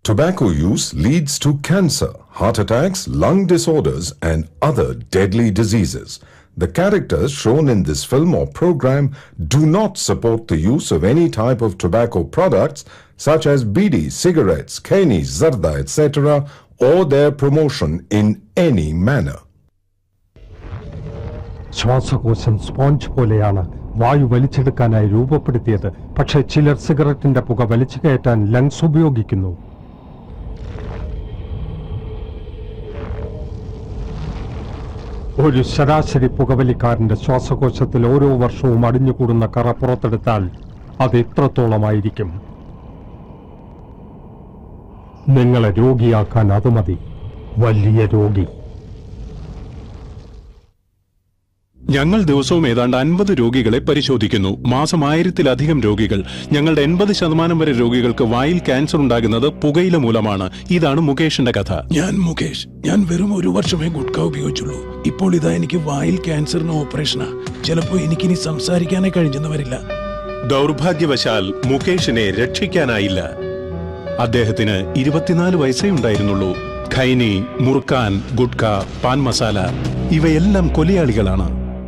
Tobacco use leads to cancer, heart attacks, lung disorders, and other deadly diseases. The characters shown in this film or program do not support the use of any type of tobacco products such as bidi, cigarettes, kani, zarda, etc., or their promotion in any manner. ശ്വാസകോശം sponge പോലെയാണ് വായു വലിച്ചെടുക്കാനായി രൂപപ്പെടുത്തിയത് പക്ഷേ ചിലർ സിഗരറ്റിന്റെ പുക വലിച്ചു കയറ്റാൻ lungs ഉപയോഗിക്കുന്നു ഒരു ശരാശരി പുകവലിക്കാരന്റെ ശ്വാസകോശത്തിൽ ഓരോ വർഷവും അടിഞ്ഞുകൂടുന്ന കറ പുറത്തെടുത്താൽ അത് എത്രത്തോളമായിരിക്കും നിങ്ങളെ രോഗിയാക്കാൻ അത് മതി വലിയ രോഗി ഞങ്ങൾ ദിവസവും ഏതാണ്ട് അൻപത് രോഗികളെ പരിശോധിക്കുന്നു മാസം ആയിരത്തിലധികം രോഗികൾ ഞങ്ങളുടെ എൺപത് ശതമാനം വരെ രോഗികൾക്ക് വായിൽ ക്യാൻസർ ഉണ്ടാകുന്നത് പുകയില മൂലമാണ് ഇതാണ് മുകേഷിന്റെ കഥ ഞാൻ മുകേഷ് ഞാൻ വെറും ഒരു വർഷമേ ഗുഡ്ക ഉപയോഗിച്ചുള്ളൂ ഇപ്പോൾ ഇതാ എനിക്ക് വായിൽ ക്യാൻസറിന് ഓപ്പറേഷനാ ചിലപ്പോ എനിക്കിനി സംസാരിക്കാനേ കഴിഞ്ഞെന്ന് വരില്ല ദൗർഭാഗ്യവശാൽ മുകേഷിനെ രക്ഷിക്കാനായില്ല അദ്ദേഹത്തിന് ഇരുപത്തിനാല് വയസ്സേ ഉണ്ടായിരുന്നുള്ളൂ ഖൈനി മുറുക്കാൻ ഗുഡ്ക പാൻ മസാല ഇവയെല്ലാം കൊലയാളികളാണ്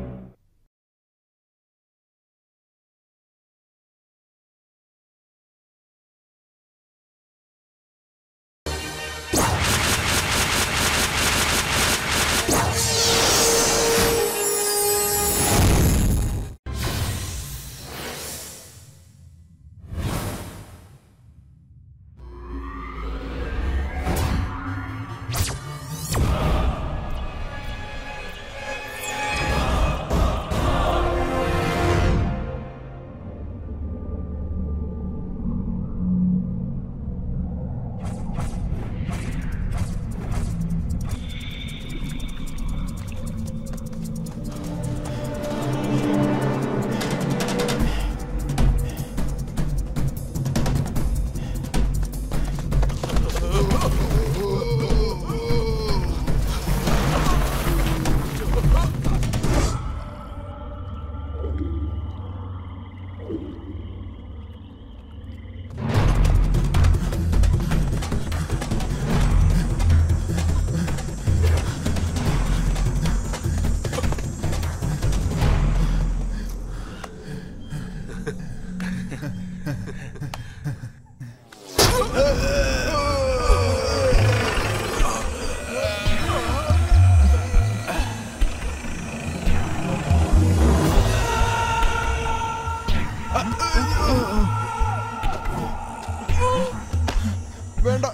വേണ്ട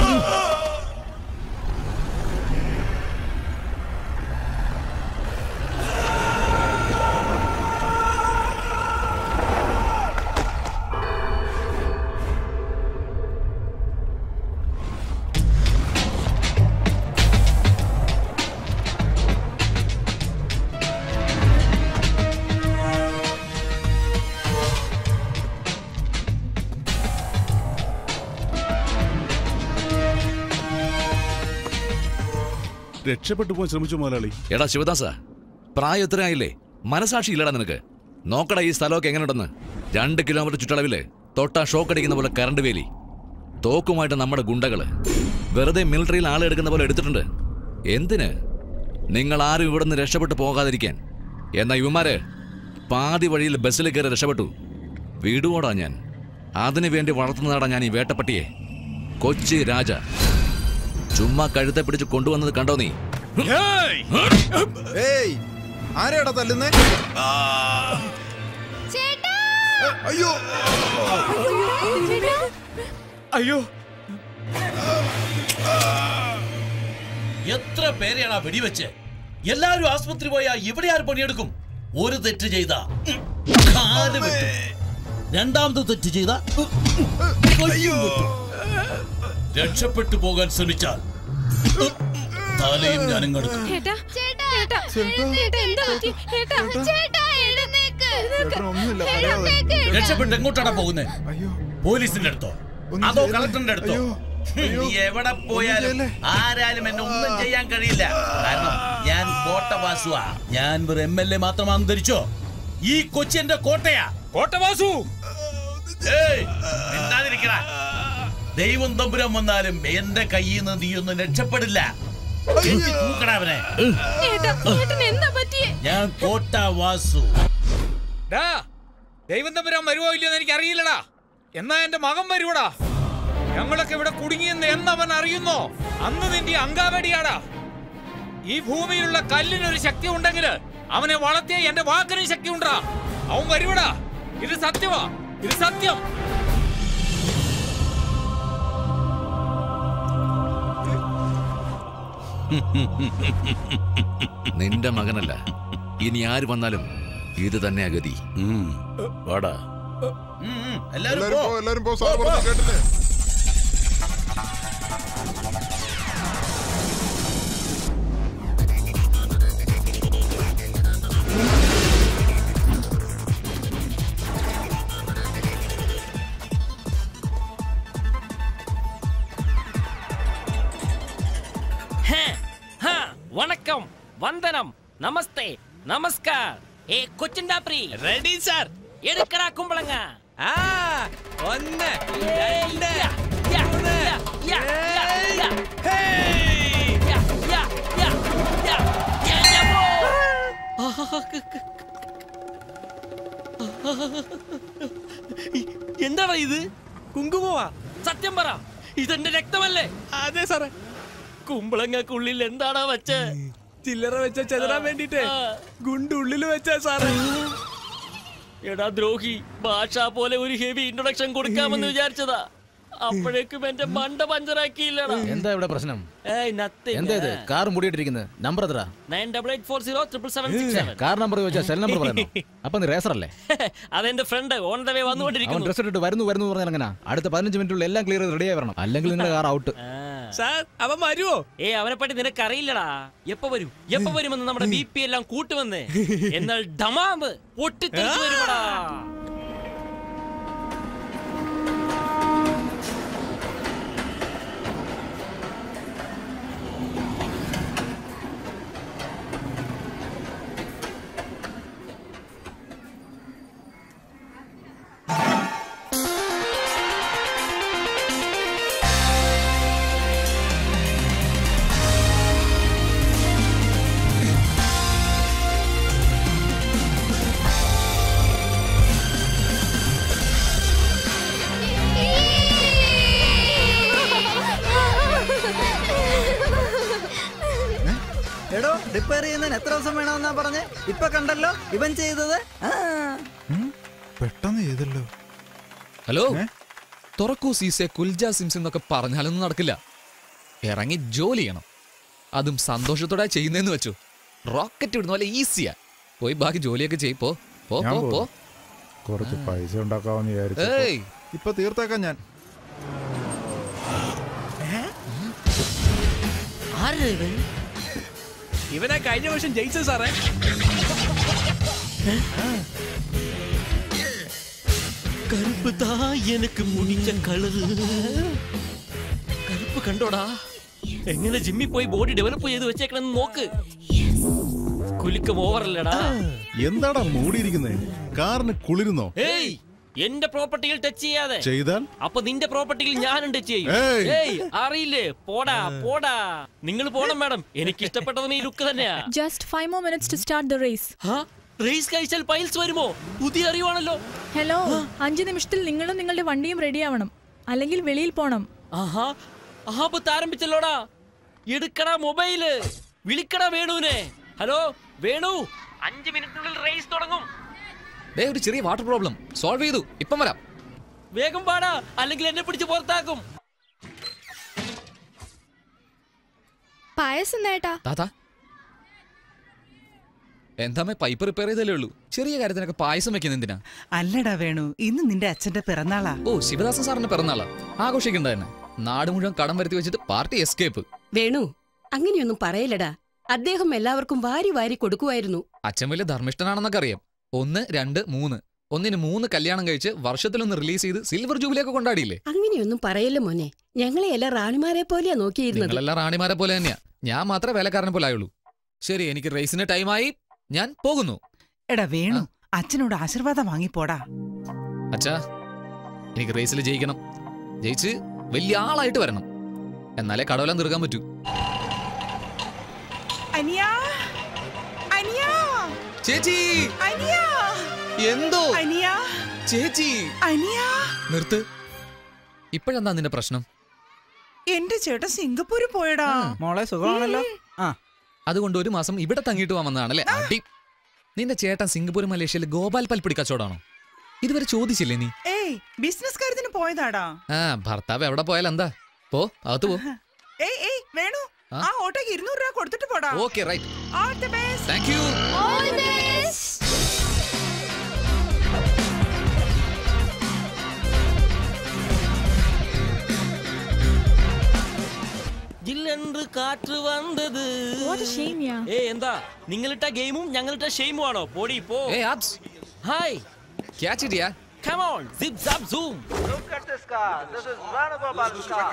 രക്ഷപ്പെട്ടു പോകാൻ ശ്രമിച്ചു മുതലാളി എടാ ശിവദാസ പ്രായം എത്രയായില്ലേ മനസാക്ഷി ഇല്ലടാ നിനക്ക് നോക്കടാ ഈ സ്ഥലമൊക്കെ എങ്ങനെയുണ്ടെന്ന് രണ്ട് കിലോമീറ്റർ ചുറ്റളവില് തൊട്ടാ ഷോക്ക് അടിക്കുന്ന പോലെ കറണ്ട് വേലി തോക്കുമായിട്ട് നമ്മുടെ ഗുണ്ടകള് വെറുതെ മിലിറ്ററിയിൽ ആളെടുക്കുന്ന പോലെ എടുത്തിട്ടുണ്ട് എന്തിന് നിങ്ങൾ ആരും ഇവിടെ നിന്ന് രക്ഷപ്പെട്ടു പോകാതിരിക്കാൻ എന്നാ ഇവന്മാര് പാതി വഴിയിൽ ബസ്സിൽ കയറി രക്ഷപ്പെട്ടു വിടുവോടാ ഞാൻ അതിനു വേണ്ടി വളർത്തുന്നതാടാ ഞാൻ ഈ വേട്ടപ്പട്ടിയെ കൊച്ചി രാജ ചുമ്മാ കഴുത്തെ പിടിച്ച് കൊണ്ടുവന്നത് കണ്ടോ നീ ഏയ് ആരെയാടാ തല്ലുന്നേ അയ്യോ അയ്യോ എത്ര പേരെയാണ് ആ വെടിവെച്ച് എല്ലാരും ആസ്പത്രി പോയാ ഇവിടെ ആര് പണിയെടുക്കും ഒരു തെറ്റ് ചെയ്ത കാല് വെട്ടും രണ്ടാമത് തെറ്റ് ചെയ്ത രക്ഷപ്പെട്ടു പോകാൻ ശ്രമിച്ചാൽ തലയും ഞാനും കടക്കും ഏട്ടാ ചേട്ടാ ഏട്ടാ ചേട്ടാ എന്താ പറ്റി ഏട്ടാ ചേട്ടാ എഴുന്നേക്ക് ഒന്നുമില്ല, എഴുന്നേക്ക് രക്ഷപ്പെട്ട് എങ്ങോട്ടാണ് പോകുന്നേ പോലീസിന്റെ അടുത്തോ അതോ കളക്ടറിന്റെ അടുത്തോ നീ എവിടെ പോയാലും ആരാലും എന്നെ ഒന്നും ചെയ്യാൻ കഴിയില്ല കാരണം ഞാൻ കോട്ടവാസുവാ ഞാൻ ഒരു എം എൽ എ മാത്രമാണെന്ന് ധരിച്ചോ ഈ കൊച്ചിന്റെ കോട്ടയാ കോട്ടവാസു ഏയ് മിണ്ടാതിരിക്കടാ ദൈവം തമ്പുരാൻ വന്നാലും എന്റെ കയ്യിൽ നിന്ന് നീയൊന്നും രക്ഷപ്പെടില്ല ചുറ്റി തൂക്കടാ അവനെ ഏട്ടാ ഏട്ടന് എന്താ പറ്റിയേ ഞാൻ കോട്ട വാസു ഡാ ദൈവം തമ്പുരാൻ വരുവോ ഇല്ലയോ എന്ന് എനിക്ക് അറിയില്ലടാ എന്നാ എന്റെ മകൻ വരുവടാ ഞങ്ങളൊക്കെ ഇവിടെ കുടുങ്ങിയെന്ന് എന്ന് അവൻ അറിയുന്നോ അന്ന് നിന്റെ അങ്കാവടിയാടാ ഈ ഭൂമിയിലുള്ള കല്ലിനൊരു ശക്തി ഉണ്ടെങ്കിൽ അവനെ വളർത്തിയ എന്റെ വാക്കിനും ശക്തി ഉണ്ടാ അവൻ വരുവടാ ഇത് സത്യമാ ഇത് സത്യം നിന്റെ മകനല്ല ഇനി ആര് വന്നാലും ഇത് തന്നെ അഗതി വാടാ എല്ലാരും എല്ലാരും പോ പോ എല്ലാരും പോ സാർ പറഞ്ഞു കേട്ടില്ലേ வணக்கம் வந்தனம் நமஸ்தே நமஸ்கார் ஏ கொச்சின் டாப்ரி ரெடி சார் எடுக்கடா கும்பலங்க ஆ ஒன்னு ரெண்டு மூணு யா யா யா ஹே யா யா யா யா யா யா എന്താടാ ഇത് കുങ്കുമവാ സത്യം പറ ഇതെന്റെ രക്തമല്ലേ അതെ സാറേ കുമ്പളങ്ങക്കുള്ളിൽ എന്താടാ വെച്ച് ചില്ലറ വെച്ച ചെതറാൻ വേണ്ടിട്ട് ഗുണ്ടുള്ളിൽ വെച്ച സാറേ എടാ ദ്രോഹി ഭാഷ പോലെ ഒരു ഹെവി ഇൻട്രൊഡക്ഷൻ കൊടുക്കാമെന്ന് വിചാരിച്ചതാ അപ്പോഴേക്കും എന്റെ മണ്ട പഞ്ചറാക്കിയില്ലടാ എന്താ ഇവിടെ പ്രശ്നം ഏയ് നത്തിങ് എന്താ ഇത് കാർ മൂടിയിട്ടിരിക്കുന്നത് നമ്പർ എത്ര nine double eight four zero triple seven six seven car number ചോദിച്ചാൽ സെൽ നമ്പർ പറയുന്നു അപ്പൊ നീ റേസർ അല്ലേ അതെന്റെ ഫ്രണ്ട് ഓൺ ദ വേ അവൻ വന്നുകൊണ്ടിരിക്കുന്നു ഡ്രസ് ഇട്ടിട്ട് വരുന്നു വരുന്നു എന്ന് പറഞ്ഞാൽ എങ്ങനെ അടുത്ത പതിനഞ്ച് മിനിറ്റുള്ള എല്ലാം ക്ലിയർ ചെയ്ത് റെഡിയായി വരണം അല്ലെങ്കിൽ നിങ്ങളുടെ കാർ ഔട്ട് സാർ അവൻ വരുവോ ഏ അവനെ പറ്റി നിനക്ക് അറിയില്ലടാ എപ്പോ വരും എപ്പോ വരുമെന്ന് നമ്മുടെ ബി പി എല്ലാം കൂട്ടുവന്ന് എന്നാൽ ഡമാമ്പ് പൊട്ടിത്തെറിച്ച് വരുമടാ എടോ റിപ്പയർ ചെയ്യുന്നതിന് എത്ര ദിവസം വേണമെന്നാ പറഞ്ഞേ ഇപ്പൊ കണ്ടല്ലോ ഇവൻ ചെയ്തത് ആ. പെട്ടെന്ന് ചെയ്തല്ലോ ഹലോ തുറക്കൂ സീസെ കുൽജ സിംസ് എന്നൊക്കെ പറഞ്ഞാലൊന്നും നടക്കില്ല ഇറങ്ങി ജോലി ചെയ്യണം അതും സന്തോഷത്തോടെ ചെയ്യുന്നതെന്ന് വെച്ചു റോക്കറ്റ് വിടുന്ന പോലെ ഈസിയാ പോയി ബാക്കി ജോലിയൊക്കെ ചെയ് പോ പോ ഞാൻ പോ പോ പോകും. കുറച്ച് പൈസ ഉണ്ടാക്കാമെന്ന് വിചാരിച്ചു ഏയ് ഇപ്പൊ തീർത്തേക്കാം ഞാൻ ഇവനെ കഴിഞ്ഞ വർഷം ജയിച്ച സാറേ கருப்பு தான் எனக்கு முடிச்ச കളറ് കറുപ്പ് കണ്ടോടാ എങ്ങനെ ജിമ്മിൽ പോയി ബോഡി ഡെവലപ്പ് ചെയ്ത് വെച്ചേക്കണെന്ന് നോക്ക് കുലുക്കം ഓവറല്ലടാ എന്താടാ മൂടിയിരിക്കുന്നത് കാറിന് കുളിരുന്നോ ഏയ് എന്റെ പ്രോപ്പർട്ടിയിൽ ടച്ച് ചെയ്യാതെ ചെയ്താൽ അപ്പൊ നിന്റെ പ്രോപ്പർട്ടിയിൽ ഞാനും ടച്ച് ചെയ്യും ഏയ്. ഏയ് അറിയില്ലേ പോടാ പോടാ നിങ്ങൾ പോണം മാഡം എനിക്ക് ഇഷ്ടപ്പെട്ടതും ഈ ലുക്ക് തന്നെയാ Just five more minutes to start the race. Race കഴിച്ചാൽ പൈൽസ് വരുമോ പുതിയ അറിവാണല്ലോ ഹലോ അഞ്ച് നിമിഷത്തിൽ നിങ്ങളും നിങ്ങളുടെ വണ്ടിയും റെഡിയാവണം അല്ലെങ്കിൽ വെളിയിൽ പോണം ആഹാ ആപത്ത് ആരംഭിച്ചല്ലോടാ എടുക്കടാ മൊബൈല് വിളിക്കടാ വേണുവിനെ ഹലോ വേണു അഞ്ച് മിനിറ്റിനുള്ളിൽ റേസ് തുടങ്ങും ദേ ഒരു ചെറിയ വാട്ടർ പ്രോബ്ലം സോൾവ് ചെയ്തു ഇപ്പം വരാം വേഗം പാടാ അല്ലെങ്കിൽ എന്നെ പിടിച്ച് പുറത്താക്കും പായസം നേട്ടാ താത്ത എന്താമേ പൈപ്പ് റിപ്പയർ ചെയ്തല്ലേ ഉള്ളൂ ചെറിയ കാര്യത്തിനൊക്കെ പായസം വെക്കുന്ന എന്തിനാ അല്ലടാ വേണു ഇന്ന് നിന്റെ അച്ഛന്റെ പിറന്നാളാ ഓ ശിവദാസൻ സാറിന്റെ പിറന്നാളാ ആഘോഷിക്കണ്ട തന്നെ നാട് മുഴുവൻ കടം വരുത്തി വെച്ചിട്ട് പാർട്ടി എസ്കേപ്പ് വേണു അങ്ങനെയൊന്നും പറയില്ലടാ അദ്ദേഹം എല്ലാവർക്കും വാരി വാരി കൊടുക്കുമായിരുന്നു അച്ഛൻ വലിയ ധർമ്മിഷ്ഠനാണെന്നൊക്കെ അറിയാം ഒന്ന് രണ്ട് മൂന്ന് ഒന്നിന് മൂന്ന് കല്യാണം കഴിച്ച് വർഷത്തിലൊന്ന് റിലീസ് ചെയ്ത് സിൽവർ ജൂബിലിയൊക്കെ കൊണ്ടാടിയില്ലേ അങ്ങനെയൊന്നും പറയില്ല മോനെ ഞങ്ങളെ എല്ലാം റാണിമാരെ പോലെയാ നോക്കിയിരുന്നത് നിങ്ങളെല്ലാം റാണിമാരെ പോലെ തന്നെയാ ഞാൻ മാത്രമേ വേലക്കാരനെ പോലെ ആയുള്ളൂ ശരി എനിക്ക് റേസിന് ടൈമായി ഞാൻ പോകുന്നു എടാ വേണു അച്ഛനോട് ആശീർവാദം വാങ്ങിപ്പോടാ അച്ഛാ എനിക്ക് റേസിൽ ജയിക്കണം ജയിച്ച് വലിയ ആളായിട്ട് വരണം എന്നാലേ കടവലം തീർക്കാൻ പറ്റൂ അനിയ അനിയ ചേച്ചി അനിയ എന്തോ അനിയ ചേച്ചി അനിയ നിർത്ത് ഇപ്പോഴെന്താ നിന്റെ പ്രശ്നം എന്റെ ചേട്ടൻ സിംഗപ്പൂര് പോയടാ മോളെ സുഖമാണല്ലോ ആ അതുകൊണ്ട് ഒരു മാസം ഇവിടെ തങ്ങിയിട്ട് പോകാൻ വന്നതാണല്ലേ അടി നിന്റെ ചേട്ടൻ സിംഗപ്പൂർ മലേഷ്യയിൽ ഗോപാൽ പൽപ്പിടി കച്ചവടമാണോ ഇതുവരെ ചോദിച്ചില്ലേ നീ ഏയ് ബിസിനസ് കാര്യത്തിന് പോയതാടാ ആ ഭർത്താവ് എവിടെ പോയാൽ എന്താ പോ അകത്ത് പോ ഏയ് ഏയ് വേണു ആ? ആ ഓട്ടോക്ക് ഇരുന്നൂറ് രൂപ കൊടുത്തിട്ട് പോടാ okay right All the best. Thank you All this. ജില്ലെன்று കാറ്റ് വന്നത് What a shame, yeah. ഏ എന്താ നിങ്ങളിട്ട ഗെയിമും ഞങ്ങളിട്ട ഷെയിമും ആണോ പോടി പോ ഏ ആപ്സ് hi catch it yeah come on zip zap zoom Look at this car. This is Venugopal's car.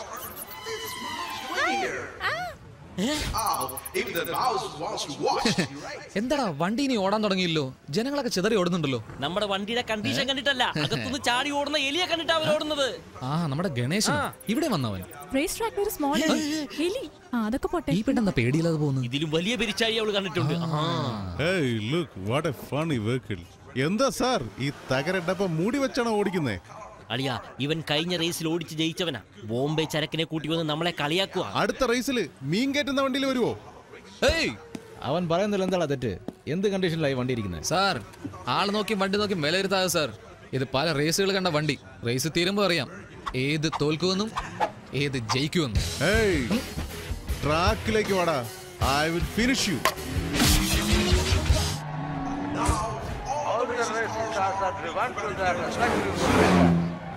എന്താടാ വണ്ടി ഇനി ഓടാൻ തുടങ്ങിയില്ലോ ജനങ്ങളൊക്കെ ചിതറി ഓടുന്നുണ്ടല്ലോ നമ്മുടെ വണ്ടിയുടെ കണ്ടീഷൻ കണ്ടിട്ടല്ല അകത്തുനിന്ന് ചാടി ഓടുന്ന എലിയെ കണ്ടിട്ടാ അവർ ഓടുന്നത് ആ നമ്മുടെ ഗണേശൻ ആ. ഇവിടെ വന്നവൻ റേസ് ട്രാക്കിൽ ഒരു സ്മോൾ എലി ആ അതൊക്കെ പോട്ടെ ഈ പെട്ടെന്താ പേടിയില്ലാതെ പോകുന്നു ഇതിലും വലിയ പെരിച്ചാഴി അവൾ കണ്ടിട്ടുണ്ട് ആ. Hey look what a funny vehicle എന്താ സാർ ഈ തകരണ്ടപ്പ മൂടി വെച്ചാണോ ഓടിക്കുന്നേ അളിയാ ഇവൻ കഴിഞ്ഞ റേസിൽ ഓടിച്ച് ജയിച്ചവനാ ബോംബെ ചരക്കിനെ കൂട്ടി വന്ന് നമ്മളെ കളിയാക്കുക അടുത്ത റേസിൽ മീൻ കയറ്റുന്ന വണ്ടിയിൽ വരുവോ ഏയ് അവൻ പറയുന്നില്ല എന്താടാ തെറ്റ് എന്ത് കണ്ടീഷനിലായി വണ്ടി ഇരിക്കുന്നത് സാർ ആൾ നോക്കി വണ്ടി നോക്കി വിലയിരുത്താതെ സാർ ഇത് പല റേസുകൾ കണ്ട വണ്ടി റേസ് തീരുമ്പോൾ അറിയാം ഏത് തോൽക്കുമെന്നും ഏത് ജയിക്കുമെന്നും ഹേയ് ട്രാക്കിലേക്ക് വാടാ I will finish you All the racing cars are driven to their respective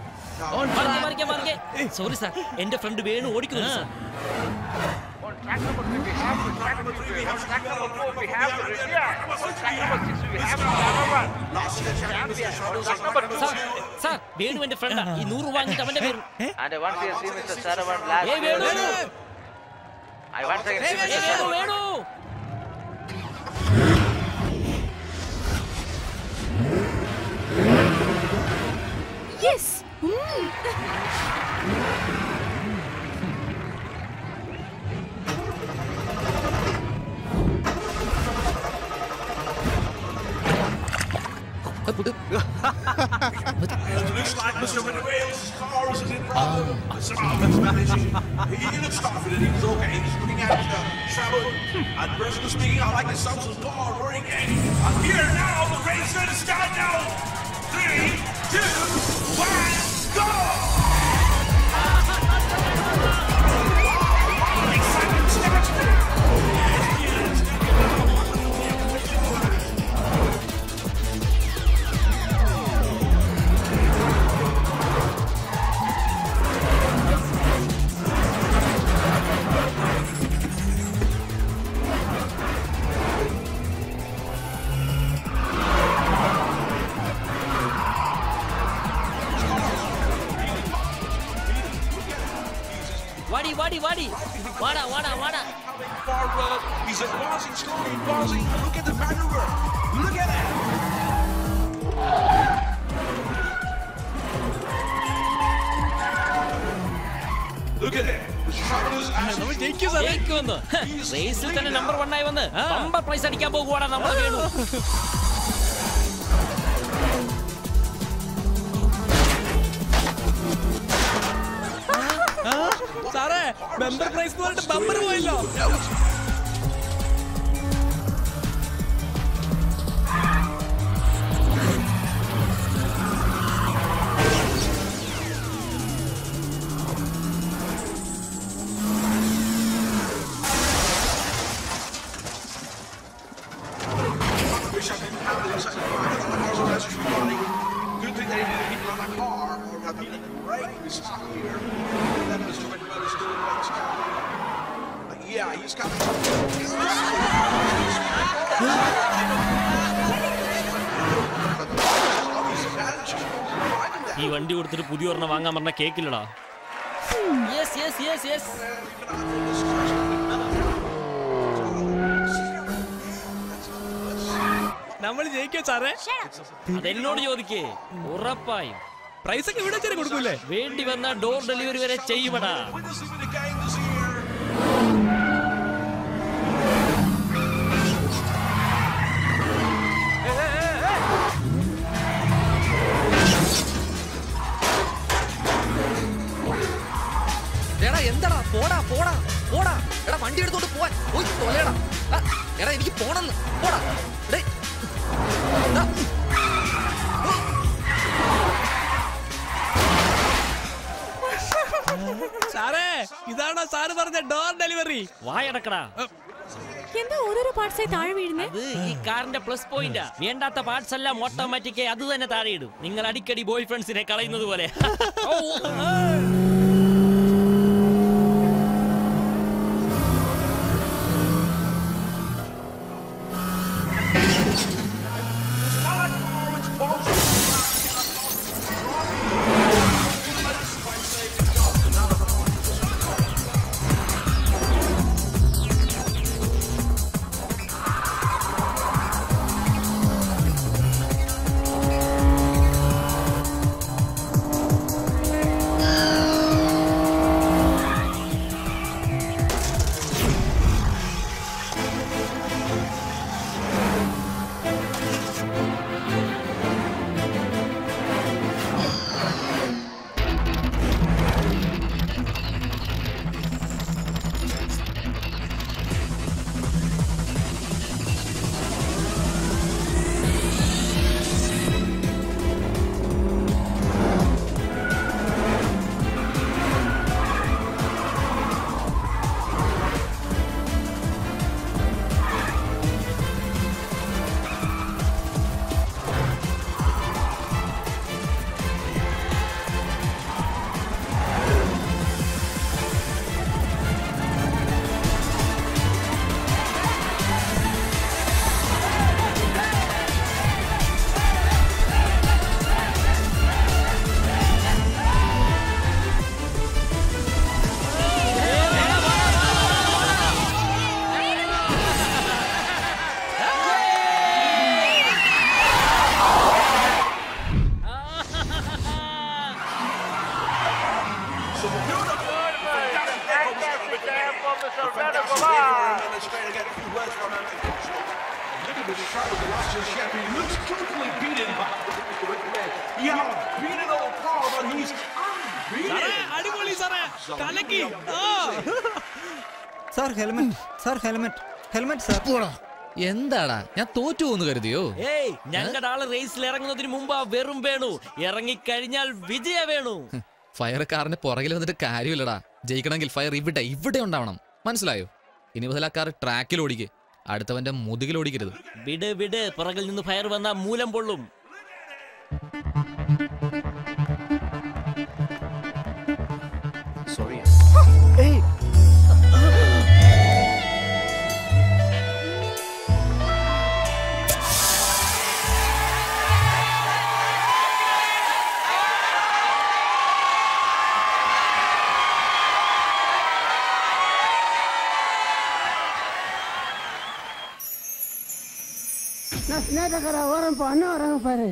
sorry sir എന്റെ ഫ്രണ്ട് വേണു ഓടിക്കുന്നു sir On track number three, we have to track number three. On track number four, we have to India. On track number six, we have to Ahmedabad. Champion. On track number two. Sir sir Venu എന്റെ ഫ്രണ്ടാ ഈ നൂറ് വാങ്ങിട്ട് അവന്റെ പേര് And once you see Mr. Saravanan last ഏയ് year, Venu I once again see ഏയ് Mr. Venu Saravanan. Venu yes Looks like Mr. Venezuela's car is in problem. Somehow he's managing. He looks confident. He's okay. He's looking at uh, travel. And personally speaking, I like the sounds of car roaring in. And here now, the race is going to start now. Three, two, one, go! Excitement starts. വാടി വാടി വാടി വാടാ വാടാ വാടാ Forward. He's advancing slowly, advancing. Look at the maneuver. Look at that. Look at it. The travelers actually ജയിക്കുമെന്ന് ഹ, റേസിൽ തന്നെ number one ആയി വന്ന് ബമ്പർ പ്രൈസ് അടിക്കാൻ പോകുവാടാ നമ്മൾ വേണു സാറേ മെമ്പർ പ്രൈസ് പറഞ്ഞിട്ട് ബമ്പർ പോയല്ലോ wish I didn't have this. I was actually running. Good thing they didn't hit on a car or have been right this time here. That Mr. Redwell is doing right now. Uh, Yeah, he's got ഈ വണ്ടി കൊടുത്തിട്ട് പുതിയ ഒരെണ്ണം വാങ്ങാൻ പറഞ്ഞ കേക്കില്ലടാ yes yes yes yes നമ്മൾ ജയിക്കോ സാറേ അതെന്നോട് ചോദിക്കേ ഉറപ്പായും പ്രൈസ് ഒക്കെ ഇവിടെ വെച്ചാൽ കൊടുക്കൂലേ വേണ്ടി വന്ന ഡോർ ഡെലിവറി വരെ ചെയ്യുമടാ എടാ എന്താടാ പോടാ പോടാ പോടാ എടാ വണ്ടി എടുത്തോണ്ട് പോവാൻ പോയി തൊലയടാ ആ, എടാ എനിക്ക് പോണെന്ന് പോടാ ഡേയ്. എടാ. സാറേ ഇതാണോ സാറ് പറഞ്ഞ ഡോർ ഡെലിവറി വായടക്കടാ എന്താ ഓരോരോ പാർട്സായി താഴെ വീഴുന്നേ അത് ഈ കാറിന്റെ പ്ലസ് പോയിന്റാ വേണ്ടാത്ത പാർട്സ് എല്ലാം ഓട്ടോമാറ്റിക് അത് തന്നെ താഴെ ഇടും നിങ്ങൾ അടിക്കടി ബോയ് ഫ്രണ്ട്സിനെ കളയുന്നത് പോലെ Look at this shot with the Russian champion. He looks totally beaten by Yeah, beaten old Paul, but he's സാറേ അടിപൊളി സാറേ കലക്കി ആ sir helmet sir helmet helmet sir എന്താടാ ഞാൻ തോറ്റു പോന്ന് കരുതിയോ ഏയ് ഞങ്ങളുടെ ആള് റേസിൽ ഇറങ്ങുന്നതിന് മുമ്പ് ആ വെറും വേണു ഇറങ്ങിക്കഴിഞ്ഞാൽ വിജയ വേണു ഫയർ കാറിന്റെ പുറകിൽ വന്നിട്ട് കാര്യമില്ലടാ ജയിക്കണമെങ്കിൽ ഫയർ ഇവിടെ ഇവിടെ ഉണ്ടാവണം മനസ്സിലായോ ഇനി മുതൽ ആ കാർ ട്രാക്കിൽ ഓടിക്ക് അടുത്തവന്റെ മുതുകിൽ ഓടിക്കരുത് വിട് വിട് പുറകിൽ നിന്ന് ഫയർ വന്ന മൂലം പൊള്ളും Sorry. ഏയ് nataka waran pa ano orang pare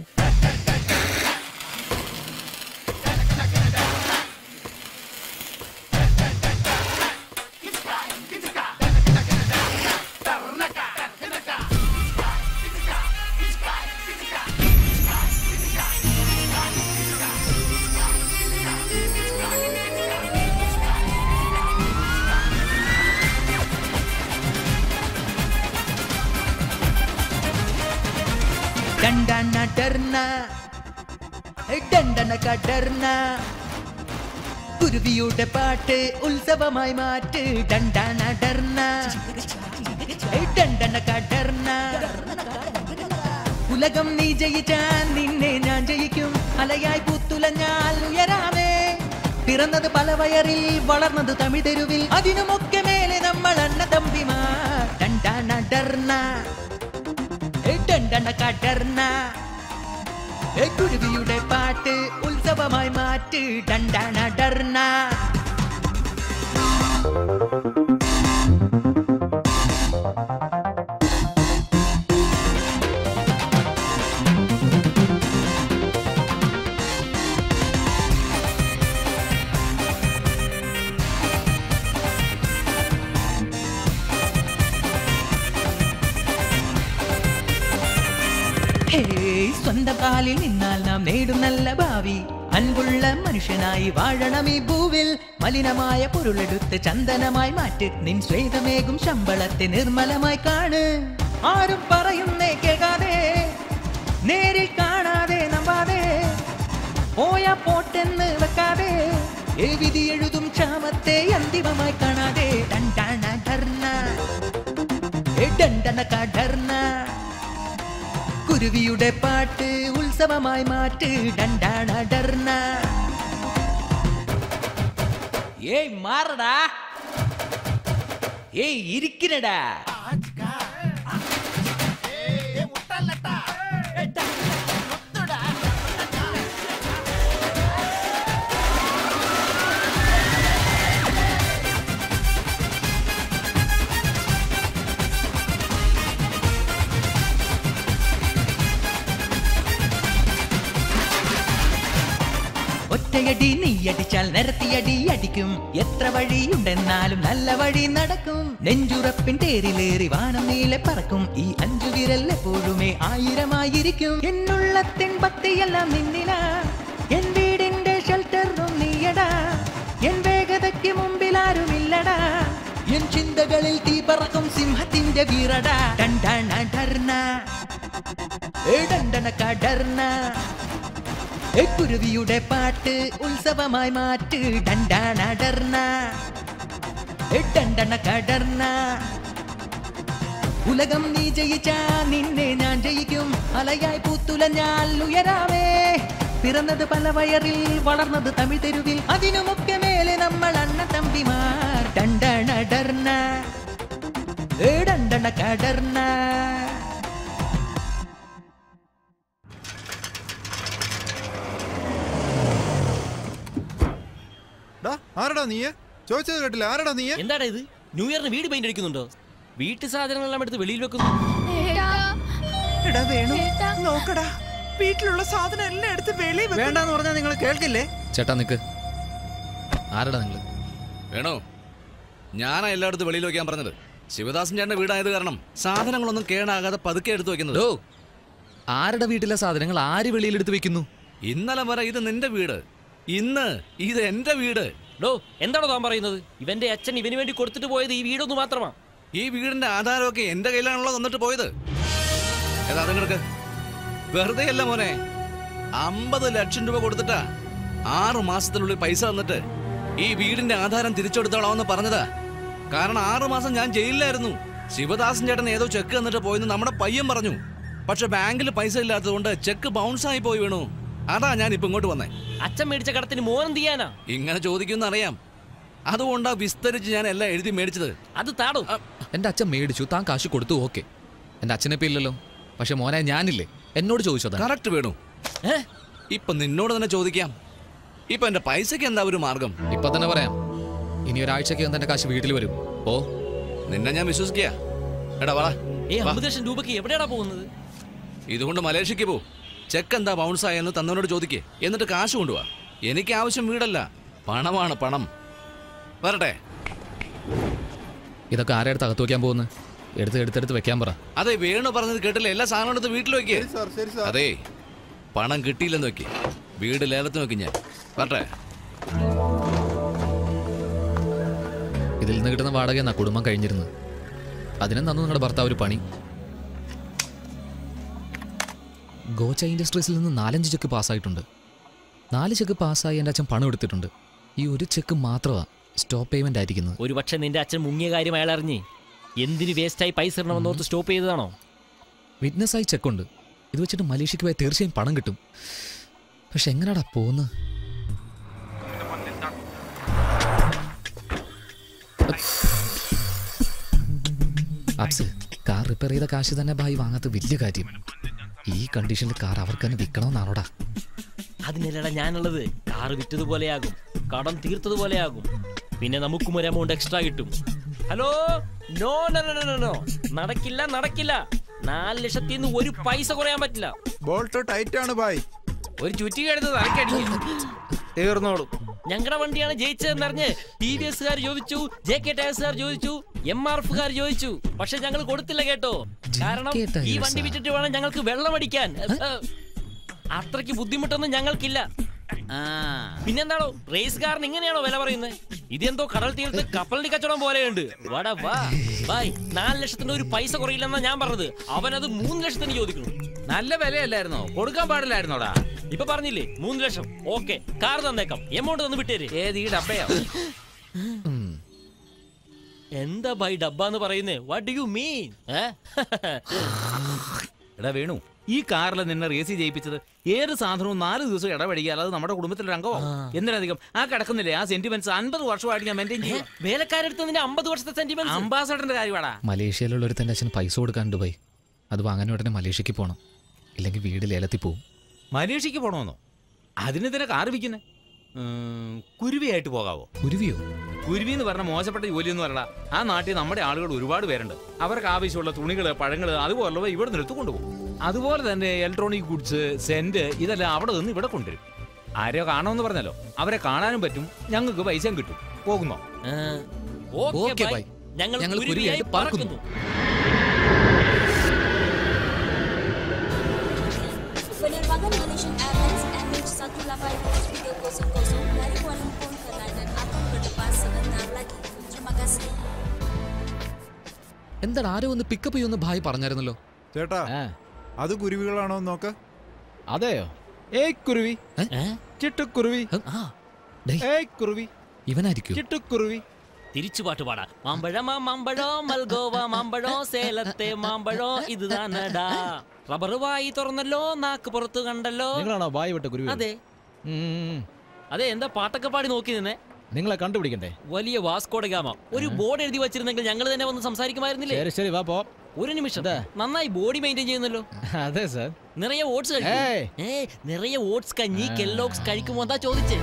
डंडन डरना ഡണ്ടന കടർന്ന കുരുവിയുടെ പാട്ട് ഉത്സവമായി മാറ്റ് ഡണ്ടന ഡർന്ന ഡണ്ടന കടർന്ന ഉലകം നീ ജയിച്ചാൽ നിന്നെ ഞാൻ ജയിക്കും അലയായി പുത്തുലഞ്ഞാൽ ഉയരാമേ പിറന്നത് പല വയറിൽ വളർന്നത് തമിഴ് തെരുവിൽ അതിനുമൊക്കെ മേലെ നമ്മൾ അണ്ണ തമ്പിമാർ ഡണ്ടന ഡർന്ന ഡണ്ടന കടർന്ന കുരുവിയുടെ പാട്ട് ഉത്സവമായി മാറ്റ് ഡണ്ടന ഡർന്ന സ്വന്തം കാലിൽ നിന്നാൽ നാം നേടും നല്ല ഭാവി അൻപുള്ള മനുഷ്യനായി വാഴണം ഈ ഭൂവിൽ മലിനമായ പൊരുളെടുത്ത് ചന്ദനമായി മാറ്റ് നിൻ ശ്വേതമേകും ശമ്പളത്തെ നിർമ്മലമായി കാണ് ആരും പറയുന്നേ കേൾക്കാതെ നേരിൽ കാണാതെ നമ്പാതെ പോയാ പോട്ടെന്ന് വെക്കാതെ ഏ വിധി എഴുതും ക്ഷാമത്തെ അന്തിമമായി കാണാതെ ഡണ്ടാണ ധർണ ഏ ഡണ്ടന കടർണ കുരുവിയുടെ പാട്ട് ഉത്സവമായി മാറ്റ് ഡണ്ടാണ ഡർണ ഏയ് മാറടാ ഏയ് ഇരിക്കണടാ ഒറ്റയടി നീയടിച്ചാൽ നിരത്തിയടി അടിക്കും എത്ര വഴിയുണ്ടെന്നാലും നല്ല വഴി നടക്കും നെഞ്ചുറപ്പിൻ തേരിലേറി വാനം നീലെ പറക്കും ഈ അഞ്ചു വിരൽ എപ്പോഴുമേ ആയിരമായിരിക്കും എന്നുള്ളത്തിൻ ഭക്തിയെല്ലാം നിന്നില എൻ വീടിന്റെ ഷെൽട്ടറും നീയടാ എൻ വേഗതയ്ക്ക് മുമ്പിൽ ആരുമില്ലടാ എൻ ചിന്തകളിൽ തീ പറക്കും സിംഹത്തിന്റെ വീറടാ ഡണ്ടണ ഡർണ ഏ ഡണ്ടണ കടർണ ഏ കുരുവിയുടെ പാട്ട് ഉത്സവമായി മാറ്റ് ഡണ്ടാണ ഡർണ ഏ ഡണ്ടണ കടർണ ഉലകം നീ ജയിച്ചാ നിന്നെ ഞാൻ ജയിക്കും അലയായി പൂത്തുലഞ്ഞാൽ ഉയരാമേ പിറന്നത് പല വയറിൽ വളർന്നത് തമിഴ് തെരുവിൽ അതിനുമൊക്കെ മേലെ നമ്മൾ അണ്ണ തമ്പിമാർ ഡണ്ടണ ഡർണ ഏ ഡണ്ടണ കടർണ ഡാ, ആരെടാ നീയെ ചോദിച്ചത് കേട്ടില്ല ആരെടാ നീയെ എന്താടാ ഇത് ന്യൂ ഇയറിന് വീട് പെയിന്റ് അടിക്കുന്നുണ്ടോ വീട്ടു സാധനങ്ങളെല്ലാം എടുത്ത് വെളിയിൽ വെക്കുന്നു എടാ വേണു നോക്കടാ വീട്ടിലുള്ള സാധനം എല്ലാം എടുത്ത് വെളിയിൽ വെക്ക്. വേണ്ടെന്ന് പറഞ്ഞാൽ നിങ്ങൾ കേൾക്കില്ലേ ചേട്ടാ നിക്ക് ആരടാ നിങ്ങള് വേണോ ഞാനാ എല്ലായിടത്തും വെളിയിൽ വെക്കാൻ പറഞ്ഞത് ശിവദാസൻ ചേട്ടന്റെ വീടായത് കാരണം സാധനങ്ങളൊന്നും കേടാകാതെ പതുക്കെ എടുത്തു വെക്കുന്നത് ഡോ ആരുടെ വീട്ടിലെ സാധനങ്ങൾ ആര് വെളിയിൽ എടുത്ത് വെക്കുന്നു ഇന്നലെ വരെ ഇത് നിന്റെ വീട് ഇന്ന് ഇത് എന്റെ വീട് ഡോ എന്താണോ താൻ പറയുന്നത് ഇവന്റെ അച്ഛൻ ഇവന് വേണ്ടി കൊടുത്തിട്ട് പോയത് ഈ വീടൊന്നു മാത്രമാ ഈ വീടിന്റെ ആധാരമൊക്കെ എന്റെ കയ്യിലാണല്ലോ തന്നിട്ട് പോയത് ഏതാ നിങ്ങൾക്ക് വെറുതെ അല്ല മോനെ അമ്പത് ലക്ഷം രൂപ കൊടുത്തിട്ടാ ആറു മാസത്തിനുള്ളിൽ പൈസ തന്നിട്ട് ഈ വീടിന്റെ ആധാരം തിരിച്ചെടുത്തോളാമെന്ന് പറഞ്ഞതാ കാരണം ആറു മാസം ഞാൻ ജയിലിലായിരുന്നു ശിവദാസൻ ചേട്ടൻ ഏതോ ചെക്ക് തന്നിട്ട് പോയെന്ന് നമ്മുടെ പയ്യൻ പറഞ്ഞു പക്ഷെ ബാങ്കിൽ പൈസ ഇല്ലാത്തതുകൊണ്ട് ചെക്ക് ബൗൺസ് ആയി പോയി വീണു അതാ ഞാൻ ഇപ്പൊ ഇങ്ങോട്ട് വന്നേ അച്ഛൻ മേടിച്ച കടത്തിന് മോനം ചെയ്യാനാ ഇങ്ങനെ ചോദിക്കുമെന്ന് അറിയാം അതുകൊണ്ടാ വിസ്തരിച്ച് ഞാൻ എല്ലാം എഴുതി മേടിച്ചത് അത് താടോ എന്റെ അച്ഛൻ മേടിച്ചു താൻ കാശ് കൊടുത്തു ഓക്കെ എന്റെ അച്ഛനെ ഇല്ലല്ലോ പക്ഷെ മോനെ ഞാനില്ലേ എന്നോട് ചോദിച്ചതാ കറക്റ്റ് വേണു ഇപ്പൊ നിന്നോട് തന്നെ ചോദിക്കാം ഇപ്പൊ എന്റെ പൈസക്ക് എന്താ ഒരു മാർഗം ഇപ്പൊ തന്നെ പറയാം ഇനി ഒരാഴ്ചക്ക് വന്ന് എന്റെ കാശ് വീട്ടിൽ വരും ഓ നിന്നെ ഞാൻ വിശ്വസിക്കുക എടാ വാ ഏ അമ്പത് ലക്ഷം രൂപയ്ക്ക് എവിടെയാടാ പോകുന്നത് ഇതുകൊണ്ട് മലേഷ്യക്ക് പോ ചെക്ക് എന്താ ബൗൺസ് ആയെന്ന് തന്നവനോട് ചോദിക്കേ എന്നിട്ട് കാശ് കൊണ്ടുപോവാ എനിക്ക് ആവശ്യം വീടല്ല പണമാണ് പണം വരട്ടെ ഇതൊക്കെ ആരെ അടുത്ത് അകത്ത് വെക്കാൻ പോകുന്നു എടുത്ത് എടുത്തെടുത്ത് വെക്കാൻ പറ അതെ വേണു പറഞ്ഞത് കേട്ടില്ല എല്ലാ സാധനവും എടുത്ത് വീട്ടിൽ വെക്കേ അതെ പണം കിട്ടിയില്ലെന്ന് വെക്കേ വീട് ലേലത്തിന് വെക്കും ഞാൻ വരട്ടെ ഇതിൽ നിന്ന് കിട്ടുന്ന വാടക എന്നാ കുടുംബം കഴിഞ്ഞിരുന്നത് അതിനും തന്നു നിങ്ങളുടെ ഭർത്താവ് ഒരു പണി ഗോച്ച ഇൻഡസ്ട്രീസിൽ നിന്ന് നാലഞ്ച് ചെക്ക് പാസ്സായിട്ടുണ്ട് നാല് ചെക്ക് പാസ്സായി എൻ്റെ അച്ഛൻ പണം എടുത്തിട്ടുണ്ട് ഈ ഒരു ചെക്ക് മാത്രമാണ് സ്റ്റോപ്പ് പേയ്മെന്റ് ആയിരിക്കുന്നത് ഒരു പക്ഷെ നിന്റെ അച്ഛൻ മുങ്ങിയ കാര്യം അയാൾ അറിഞ്ഞ് എന്തിന് വേസ്റ്റായി പൈസ ഇടണമെന്നോർത്ത് സ്റ്റോപ്പ് ചെയ്തതാണോ വിറ്റ്നസ് ആയി ചെക്കുണ്ട് ഇത് വെച്ചിട്ട് മലേഷ്യക്ക് പോയാൽ തീർച്ചയായും പണം കിട്ടും പക്ഷെ എങ്ങനെയാടാ പോകുന്നത് അപ്സ് കാർ റിപ്പയർ ചെയ്ത കാശ് തന്നെ ഭായി വാങ്ങാത്ത വലിയ കാര്യം ഈ കണ്ടീഷനിൽ കാർ അവർക്ക് തന്നെ വിൽക്കണമെന്നാണോടാ അതിനല്ലടാ ഞാനുള്ളത് കാറ് വിറ്റതുപോലെയാകും കടം തീർത്തതുപോലെയാകും പിന്നെ നമുക്കും ഒരു എമൗണ്ട് എക്സ്ട്രാ കിട്ടും hello no no no no no നടക്കില്ല നടക്കില്ല നാല് ലക്ഷത്തിൽ നിന്ന് ഒരു പൈസ കുറയാൻ പറ്റില്ല ബോൾട്ട് ടൈറ്റ് ആണ് ബായ് ഒരു ചുറ്റിക എടുത്ത് തലക്കടിക്കും തീർന്നോളും ഞങ്ങളുടെ വണ്ടിയാണ് ജയിച്ചതെന്നറിഞ്ഞ് ടി വി എസ്കാർ ചോദിച്ചു ജെ കെ ടയർസുകാർ ചോദിച്ചു എം ആർ എഫുകാർ ചോദിച്ചു പക്ഷെ ഞങ്ങൾ കൊടുത്തില്ല കേട്ടോ കാരണം ഈ വണ്ടി വിറ്റിട്ട് വേണം ഞങ്ങൾക്ക് വെള്ളം അടിക്കാൻ അത്രയ്ക്ക് ബുദ്ധിമുട്ടൊന്നും ഞങ്ങൾക്കില്ല പിന്നെന്താണോ റേസ് കാരൻ ഇങ്ങനെയാണോ വില പറയുന്നത് ഇതെന്തോ കടൽ തീരത്ത് കപ്പലിന്റെ കച്ചവടം പോലെയുണ്ട് വാടാ വാ ബായ് നാല് ലക്ഷത്തിന്റെ ഒരു പൈസ കുറയില്ലെന്നാ ഞാൻ പറഞ്ഞത് അവനത് മൂന്ന് ലക്ഷത്തിന് ചോദിക്കുന്നു നല്ല വിലയല്ലായിരുന്നോ കൊടുക്കാൻ പാടില്ലായിരുന്നോടാ ഇപ്പൊ പറഞ്ഞില്ലേ മൂന്ന് ലക്ഷം ഓക്കെ കാർ തന്നേക്കാം എമൗണ്ട് തന്ന് വിട്ടേര് ഏത് ഈ ഡബ്ബയാ എന്താ ബൈ ഡബ്ബ എന്ന് പറയുന്നേ വാട്ട് ഡു യു മീൻ എടാ വേണു ഈ കാറിൽ നിന്നെ റേസി ജയിപ്പിച്ചത് ഏത് സാധനവും നാല് ദിവസം ഇടപഴകിയാൽ അത് നമ്മുടെ കുടുംബത്തിലെ അംഗമോ എന്തിനധികം ആ കിടക്കുന്നില്ലേ ആ സെന്റിമെന്റ്സ് അൻപത് വർഷമായിട്ട് ഞാൻ മെയിൻറ്റെയിൻ ചെയ്യും വേലക്കാരെടുത്ത് നിന്റെ അമ്പത് വർഷത്തെ സെന്റിമെന്റ് അംബാസഡറിന്റെ കാര്യമാടാ മലേഷ്യയിലുള്ള ഒരു തന്റെ അച്ഛൻ പൈസ കൊടുക്കാനുണ്ട് ബൈ അത് വാങ്ങാൻ ഉടനെ മലേഷ്യക്ക് പോകണം ഇല്ലെങ്കിൽ വീട് ലേലത്തിൽ പോവും മലേഷ്യക്ക് പോണോന്നോ അതിന് തന്നെ കാർ വിൽക്കുന്നേ കുരുവിയായിട്ട് പോകാവോ കുരുവിയോ കുരുവി എന്ന് പറഞ്ഞ മോശപ്പെട്ട ജോലിയൊന്നും അല്ല ആ നാട്ടിൽ നമ്മുടെ ആളുകൾ ഒരുപാട് പേരുണ്ട് അവർക്ക് ആവശ്യമുള്ള തുണികൾ പഴങ്ങൾ അതുപോലുള്ളവ ഇവിടെ നിന്ന് എടുത്തു കൊണ്ടുപോകും അതുപോലെ തന്നെ ഇലക്ട്രോണിക് ഗുഡ്സ് സെന്റ് ഇതെല്ലാം അവിടെ നിന്ന് ഇവിടെ കൊണ്ടുവരും ആരെയോ കാണുമെന്ന് പറഞ്ഞല്ലോ അവരെ കാണാനും പറ്റും ഞങ്ങൾക്ക് പൈസയും കിട്ടും പോകുന്നോ ഓക്കെ ബൈ ഞങ്ങൾ ഞങ്ങൾ കുരുവിയായി കുരുവിയായിട്ട് പറക്കുന്നു. പറക്കുന്നു Penerbangan Malaysian Airlines MH185-300 dari Kuala Lumpur ke London akan berlepas sebentar lagi. Terima kasih. എന്താണ് ആരോ ഒന്ന് പിക്കപ്പ് ചെയ്യുമെന്ന് ഭായ് പറഞ്ഞായിരുന്നല്ലോ ചേട്ടാ അത് കുരുവികളാണോ എന്ന് നോക്ക അതെയോ ഏയ് കുരുവി ചിട്ടുക്കുരുവി ഏയ് കുരുവി ഇവനായിരിക്കും ചിട്ടുക്കുരുവി തിരിച്ചു പാട്ട് പാടാ മാമ്പഴമാ മാമ്പഴോ മൽഗോവ മാമ്പഴോ സേലത്തെ മാമ്പഴോ ഇത് താനടാ റബ്ബർ വായി തുറന്നല്ലോ നാക്ക് പുറത്ത് കണ്ടല്ലോ നിങ്ങളാണോ വായി വിട്ട കുരുവി അതെ അതെ എന്താ പാട്ടൊക്കെ പാടി നോക്കി നിന്നെ നിങ്ങളെ കണ്ടുപിടിക്കണ്ടേ വലിയ വാസ്കോഡ ഗാമ ഒരു ബോർഡ് എഴുതി വെച്ചിരുന്നെങ്കിൽ ഞങ്ങൾ തന്നെ വന്ന് സംസാരിക്കുമായിരുന്നില്ലേ ശരി ശരി വാ പോ ഒരു നിമിഷം നന്നായി ബോഡി മെയിൻറ്റെയിൻ ചെയ്യുന്നല്ലോ അതെ സർ നിറയെ ഓട്സ് ഏയ്. ഏ നിറയെ ഓട്സ് കഞ്ഞി കെല്ലോക്സ് കഴിക്കുമോ എന്താ ചോദിച്ചേ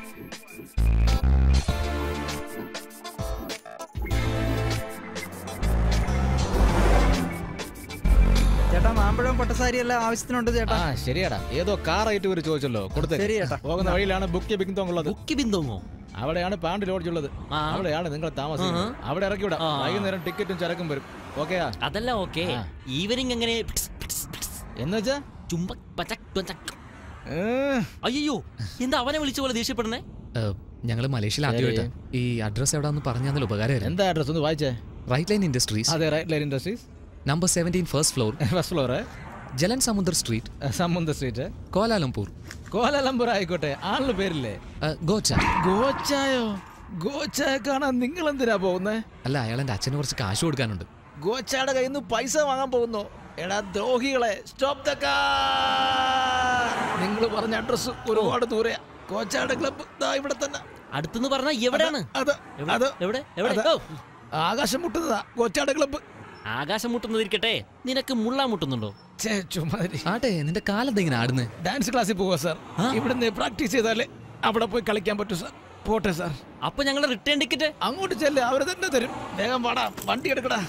ചേട്ടാ മാമ്പഴവും പട്ടസാരി എല്ലാം ആവശ്യത്തിനുണ്ട് ചേട്ടാ ആ ശരിയാടാ ഏതോ കാർ ആയിട്ട് ഇവര് ചോദിച്ചല്ലോ കൊടുത്തേ ശരി ചേട്ടാ. പോകുന്ന വഴിയിലാണ് ബുക്ക് ബിങ്തോങ് ഉള്ളത് ബുക്ക് ബിന്തോങ്ങോ അവിടെയാണ് പാണ്ട് ലോഡ്ജ് ഉള്ളത് അവിടെയാണ് നിങ്ങൾ താമസിക്കുന്നത് ആഹാ. അവിടെ ഇറക്കി വിടാം ആ. വൈകുന്നേരം ടിക്കറ്റും ചരക്കും വരും ഓക്കെയാ അതല്ല ഓക്കെ ഈവനിങ് എങ്ങനെ എന്നുവെച്ചാ ചുംബ പചക് ത്വചക്. അയ്യോ എന്താ അവനെ വിളിച്ച പോലെ ദേഷ്യപ്പെടുന്നേ ഞങ്ങൾ മലേഷ്യയിൽ ആദ്യമായിട്ട് ഈ അഡ്രസ് എവിടെയാന്ന് പറഞ്ഞു തന്നാൽ ഉപകാരമായിരുന്നു എന്താ അഡ്രസ് ഒന്ന് വായിച്ചേ റൈറ്റ് ലൈൻ ഇൻഡസ്ട്രീസ് അതെ right line industries number seventeen first floor first floor ജലൻ സമുദ്ര സ്ട്രീറ്റ് സമുദ്ര സ്ട്രീറ്റ് കോലാലംപൂർ കോലാലംപൂർ ആയിക്കോട്ടെ ആളുടെ പേരില്ലേ ഗോച്ച ഗോച്ചായോ ഗോച്ചായ കാണാൻ നിങ്ങൾ എന്തിനാ പോകുന്നേ അല്ല അയാൾ എൻ്റെ അച്ഛന് കുറച്ച് കാശ് കൊടുക്കാനുണ്ട് ഗോച്ചായുടെ കയ്യിൽ നിന്ന് പൈസ വാങ്ങാൻ പോകുന്നു എടാ ദ്രോഹികളെ സ്റ്റോപ്പ് ദ നിങ്ങൾ പറഞ്ഞ അഡ്രസ് ഒരുപാട് ദൂരെയാ ഗോച്ചായുടെ ക്ലബ്ബ് ദാ ഇവിടെ തന്നെ അടുത്തെന്ന് പറഞ്ഞാ എവിടെയാണ് അത് അത് എവിടെ എവിടെ അത് ഓ, ആകാശം മുട്ടുന്നതാ ഗോച്ചായുടെ ക്ലബ്ബ് ആകാശം മുട്ടുന്നതിരിക്കട്ടെ നിനക്ക് മുള്ള മുട്ടുന്നുണ്ടോ ആട്ടെ നിന്റെ കാലെന്താ ഇങ്ങനെ ആടുന്നേ ഡാൻസ് ക്ലാസ്സിൽ പോവാ സാർ ഇവിടുന്ന് പ്രാക്ടീസ് ചെയ്താലേ അവിടെ പോയി കളിക്കാൻ പറ്റൂ സാർ പോട്ടെ സാർ അപ്പൊ ഞങ്ങളുടെ റിട്ടേൺ ടിക്കറ്റ് അങ്ങോട്ട് ചെല്ലേ അവര് തന്നെ തരും വേഗം വാടാ വണ്ടി എടുക്കടാ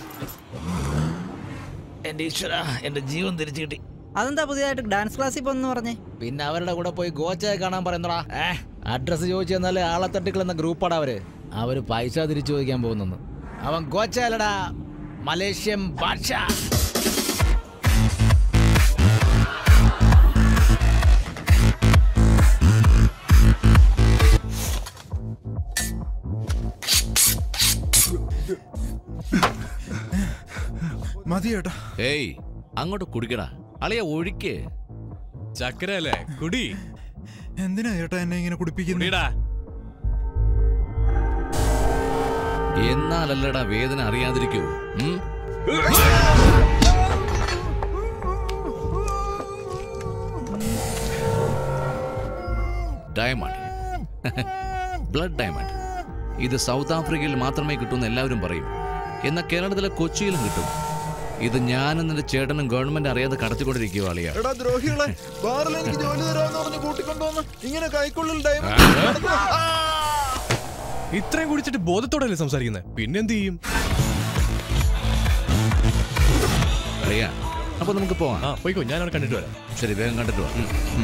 എന്റെ ഈശ്വര എന്റെ ജീവൻ തിരിച്ചു കിട്ടി അതെന്താ പുതിയതായിട്ട് ഡാൻസ് ക്ലാസ്സിൽ പോന്ന് പറഞ്ഞേ പിന്നെ അവരുടെ കൂടെ പോയി ഗോച്ചയെ കാണാൻ പറയുന്നടാ അഡ്രസ് ചോദിച്ചു തന്നാലേ ആളെ തട്ടിക്കളെന്ന ഗ്രൂപ്പാടാ അവര് അവര് പൈസ തിരിച്ചു ചോദിക്കാൻ പോകുന്നെന്ന് അവൻ ഗോച്ചയല്ലടാ മലേഷ്യൻ ഭാഷ മതി ചേട്ടാ ഏയ് അങ്ങോട്ട് കുടിക്കടാ അളിയ ഒഴിക്ക് ചക്കരല്ലേ കുടി എന്തിനാ ചേട്ടാ എന്നെ ഇങ്ങനെ കുടിപ്പിക്കുന്നത് എന്നാലല്ലടാ വേദന അറിയാതിരിക്കൂ ഉം? ഡയമണ്ട് ബ്ലഡ് ഡയമണ്ട് ഇത് സൗത്ത് ആഫ്രിക്കയിൽ മാത്രമേ കിട്ടൂന്ന് എല്ലാവരും പറയും എന്നാൽ കേരളത്തിലെ കൊച്ചിയിലും കിട്ടും ഇത് ഞാനും നിന്റെ ചേട്ടനും ഗവൺമെന്റ് അറിയാതെ കടത്തിക്കൊണ്ടിരിക്കുക അളിയ എടാ ദ്രോഹികളെ ബാറിൽ എനിക്ക് ജോലി തരാമെന്ന് പറഞ്ഞ് കൂട്ടിക്കൊണ്ടുവന്ന് ഇങ്ങനെ കൈക്കുള്ളിൽ ഡയമണ്ട് ഇത്രയും കുടിച്ചിട്ട് ബോധത്തോടെയല്ലേ സംസാരിക്കുന്നത് പിന്നെന്ത് ചെയ്യും അളിയ അപ്പൊ നമുക്ക് പോവാം ആ പോയിക്കോ ഞാൻ അവിടെ കണ്ടിട്ട് വരാം ശരി വേഗം കണ്ടിട്ട് വാ ഉം, ഉം.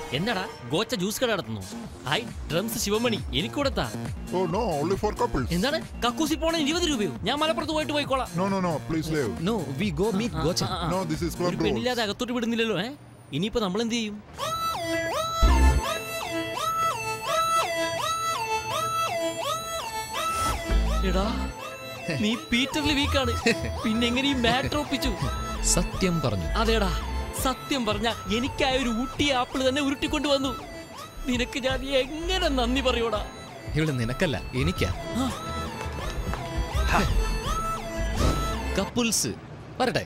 എന്നടാ ഗോച്ച ജ്യൂസ് കട നടത്തുന്നു ഹായ് ഡ്രംസ് ശിവമണി എനിക്ക് കൊടുത്താ Oh no, only for couples. എന്താണ് കക്കൂസി പോണ ഇരുപത് രൂപയോ ഞാൻ മലപ്പുറത്ത് പോയിട്ട് പോയിക്കോളാം No, no, no, please leave. No, we go meet Gocha. ആ, ആ, ആ. No, this is club ഒരു rules. പെണ്ണില്ലാതെ അകത്തോട്ട് വിടുന്നില്ലല്ലോ ഏ ഇനിയിപ്പോ നമ്മൾ എന്ത് ചെയ്യും എടാ നീ പീറ്ററിൽ വീക്കാണ് പിന്നെ എങ്ങനെ ഈ മാറ്റർ ഒപ്പിച്ചു സത്യം പറഞ്ഞു അതേടാ സത്യം പറഞ്ഞ എനിക്കായ ഒരു ഊട്ടി ആപ്പിൾ തന്നെ ഉരുട്ടിക്കൊണ്ട് വന്നു നിനക്ക് ഞാൻ എങ്ങനെ നന്ദി പറയൂടാ ഇവിടെ നിനക്കല്ല എനിക്കാ കപ്പിൾസ് വരട്ടെ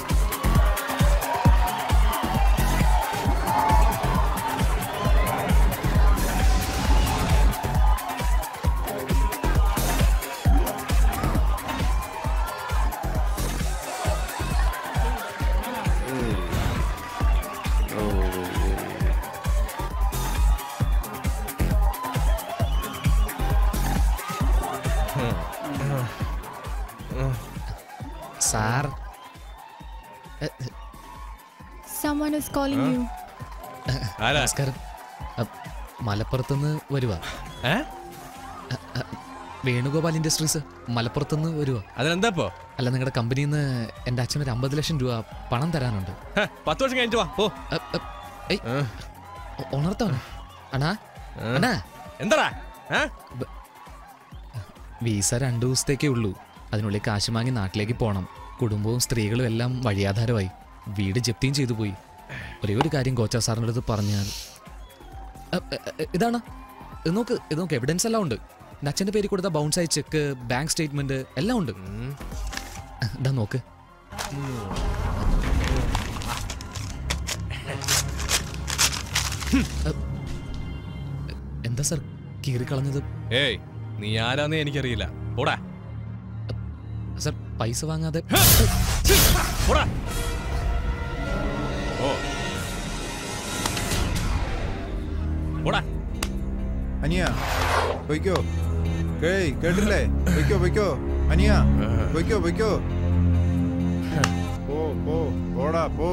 sir Someone is calling you. നമസ്കാരം അ, മലപ്പുറത്തുനിന്ന് വരുവാ അ, അ, വേണുഗോപാൽ ഇൻഡസ്ട്രീസ് മലപ്പുറത്തുനിന്ന് വരുവാ അതിനെന്താ അല്ല നിങ്ങളുടെ കമ്പനിയിൽ നിന്ന് എൻ്റെ അച്ഛൻ ഒരു അമ്പത് ലക്ഷം രൂപ പണം തരാനുണ്ട് പത്ത് വർഷം കഴിഞ്ഞിട്ട് വാ ഓ ഉണർത്തവനെ അണ്ണാ അണ്ണാ എന്താടാ വീസ രണ്ടു ദിവസത്തേക്കേ ഉള്ളൂ അതിനുള്ളിൽ കാശ് വാങ്ങി നാട്ടിലേക്ക് പോകണം കുടുംബവും സ്ത്രീകളും എല്ലാം വഴിയാധാരമായി വീട് ജപ്തിയും ചെയ്തു പോയി ഒരേ ഒരു കാര്യം കോച്ചാ സാറിൻ്റെ അടുത്ത് പറഞ്ഞാൽ അ, അ, അ, ഇതാണ് ഇത് നോക്ക് ഇത് നോക്ക് എവിഡൻസ് എല്ലാം ഉണ്ട് എൻ്റെ അച്ഛൻ്റെ പേര് കൊടുത്ത ബൗൺസ് ആയി ചെക്ക് ബാങ്ക് സ്റ്റേറ്റ്മെന്റ് എല്ലാം ഉണ്ട് ഇതാ നോക്ക് അ, എന്താ സാർ കീറിക്കളഞ്ഞത് ഏയ് നീ ആരാന്നേ എനിക്കറിയില്ല ഓടാ സാർ പൈസ വാങ്ങാതെ ഓടാ ഓ ഓടാ അനിയ പൊയ്ക്കോ കേയ് കേട്ടില്ലേ പൊയ്ക്കോ പൊയ്ക്കോ അനിയ പൊയ്ക്കോ പൊയ്ക്കോ പോ പോ പോടാ പോ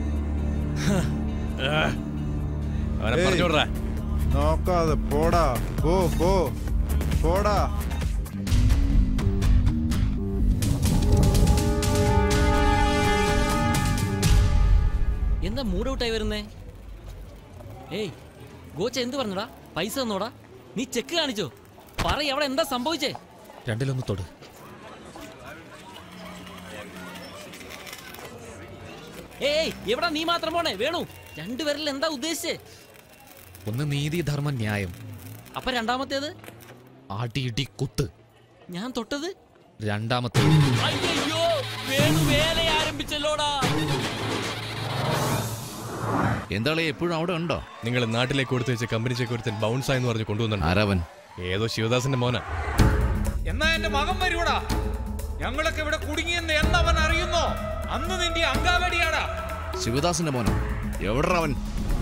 അവനെ ഏയ്, പറഞ്ഞു വിടറാ നോക്കാതെ പോടാ പോ പോ പോടാ എന്താ മൂഡ് ഔട്ടായി വരുന്നേ ഏയ് ഗോച്ച എന്ത് പറഞ്ഞടാ പൈസ തന്നോടാ നീ ചെക്ക് കാണിച്ചോ പറ അവിടെ എന്താ സംഭവിച്ചേ രണ്ടിലൊന്ന് തൊട് ഏയ് എവിടാ നീ മാത്രം പോണേ വേണു രണ്ടുപേരിൽ എന്താ ഉദ്ദേശിച്ചേ ഒന്ന് നീതി ധർമ്മ ന്യായം അപ്പൊ രണ്ടാമത്തേത് ആട്ടി ഇടി കുത്ത് ഞാൻ തൊട്ടത് രണ്ടാമത്തെ അയ്യോ വേണു വേല ആരംഭിച്ചല്ലോടാ എന്താളെ എപ്പോഴും അവിടെ ഉണ്ടോ നിങ്ങൾ നാട്ടിലേക്ക് കൊടുത്തു വെച്ച കമ്പനി ചെക്ക് ഒരുത്തൻ ബൗൺസ് ആയെന്ന് പറഞ്ഞ് കൊണ്ടുവന്നു ആരാവൻ ഏതോ ശിവദാസന്റെ മോനാ എന്നാ എന്റെ മകൻ വരൂടാ ഞങ്ങളൊക്കെ ഇവിടെ കുടുങ്ങിയെന്ന് എന്ന് അവൻ അറിയുന്നോ അന്ന് നിന്റെ അങ്കാവടിയാടാ ശിവദാസിന്റെ മോനോ എവിടാ അവൻ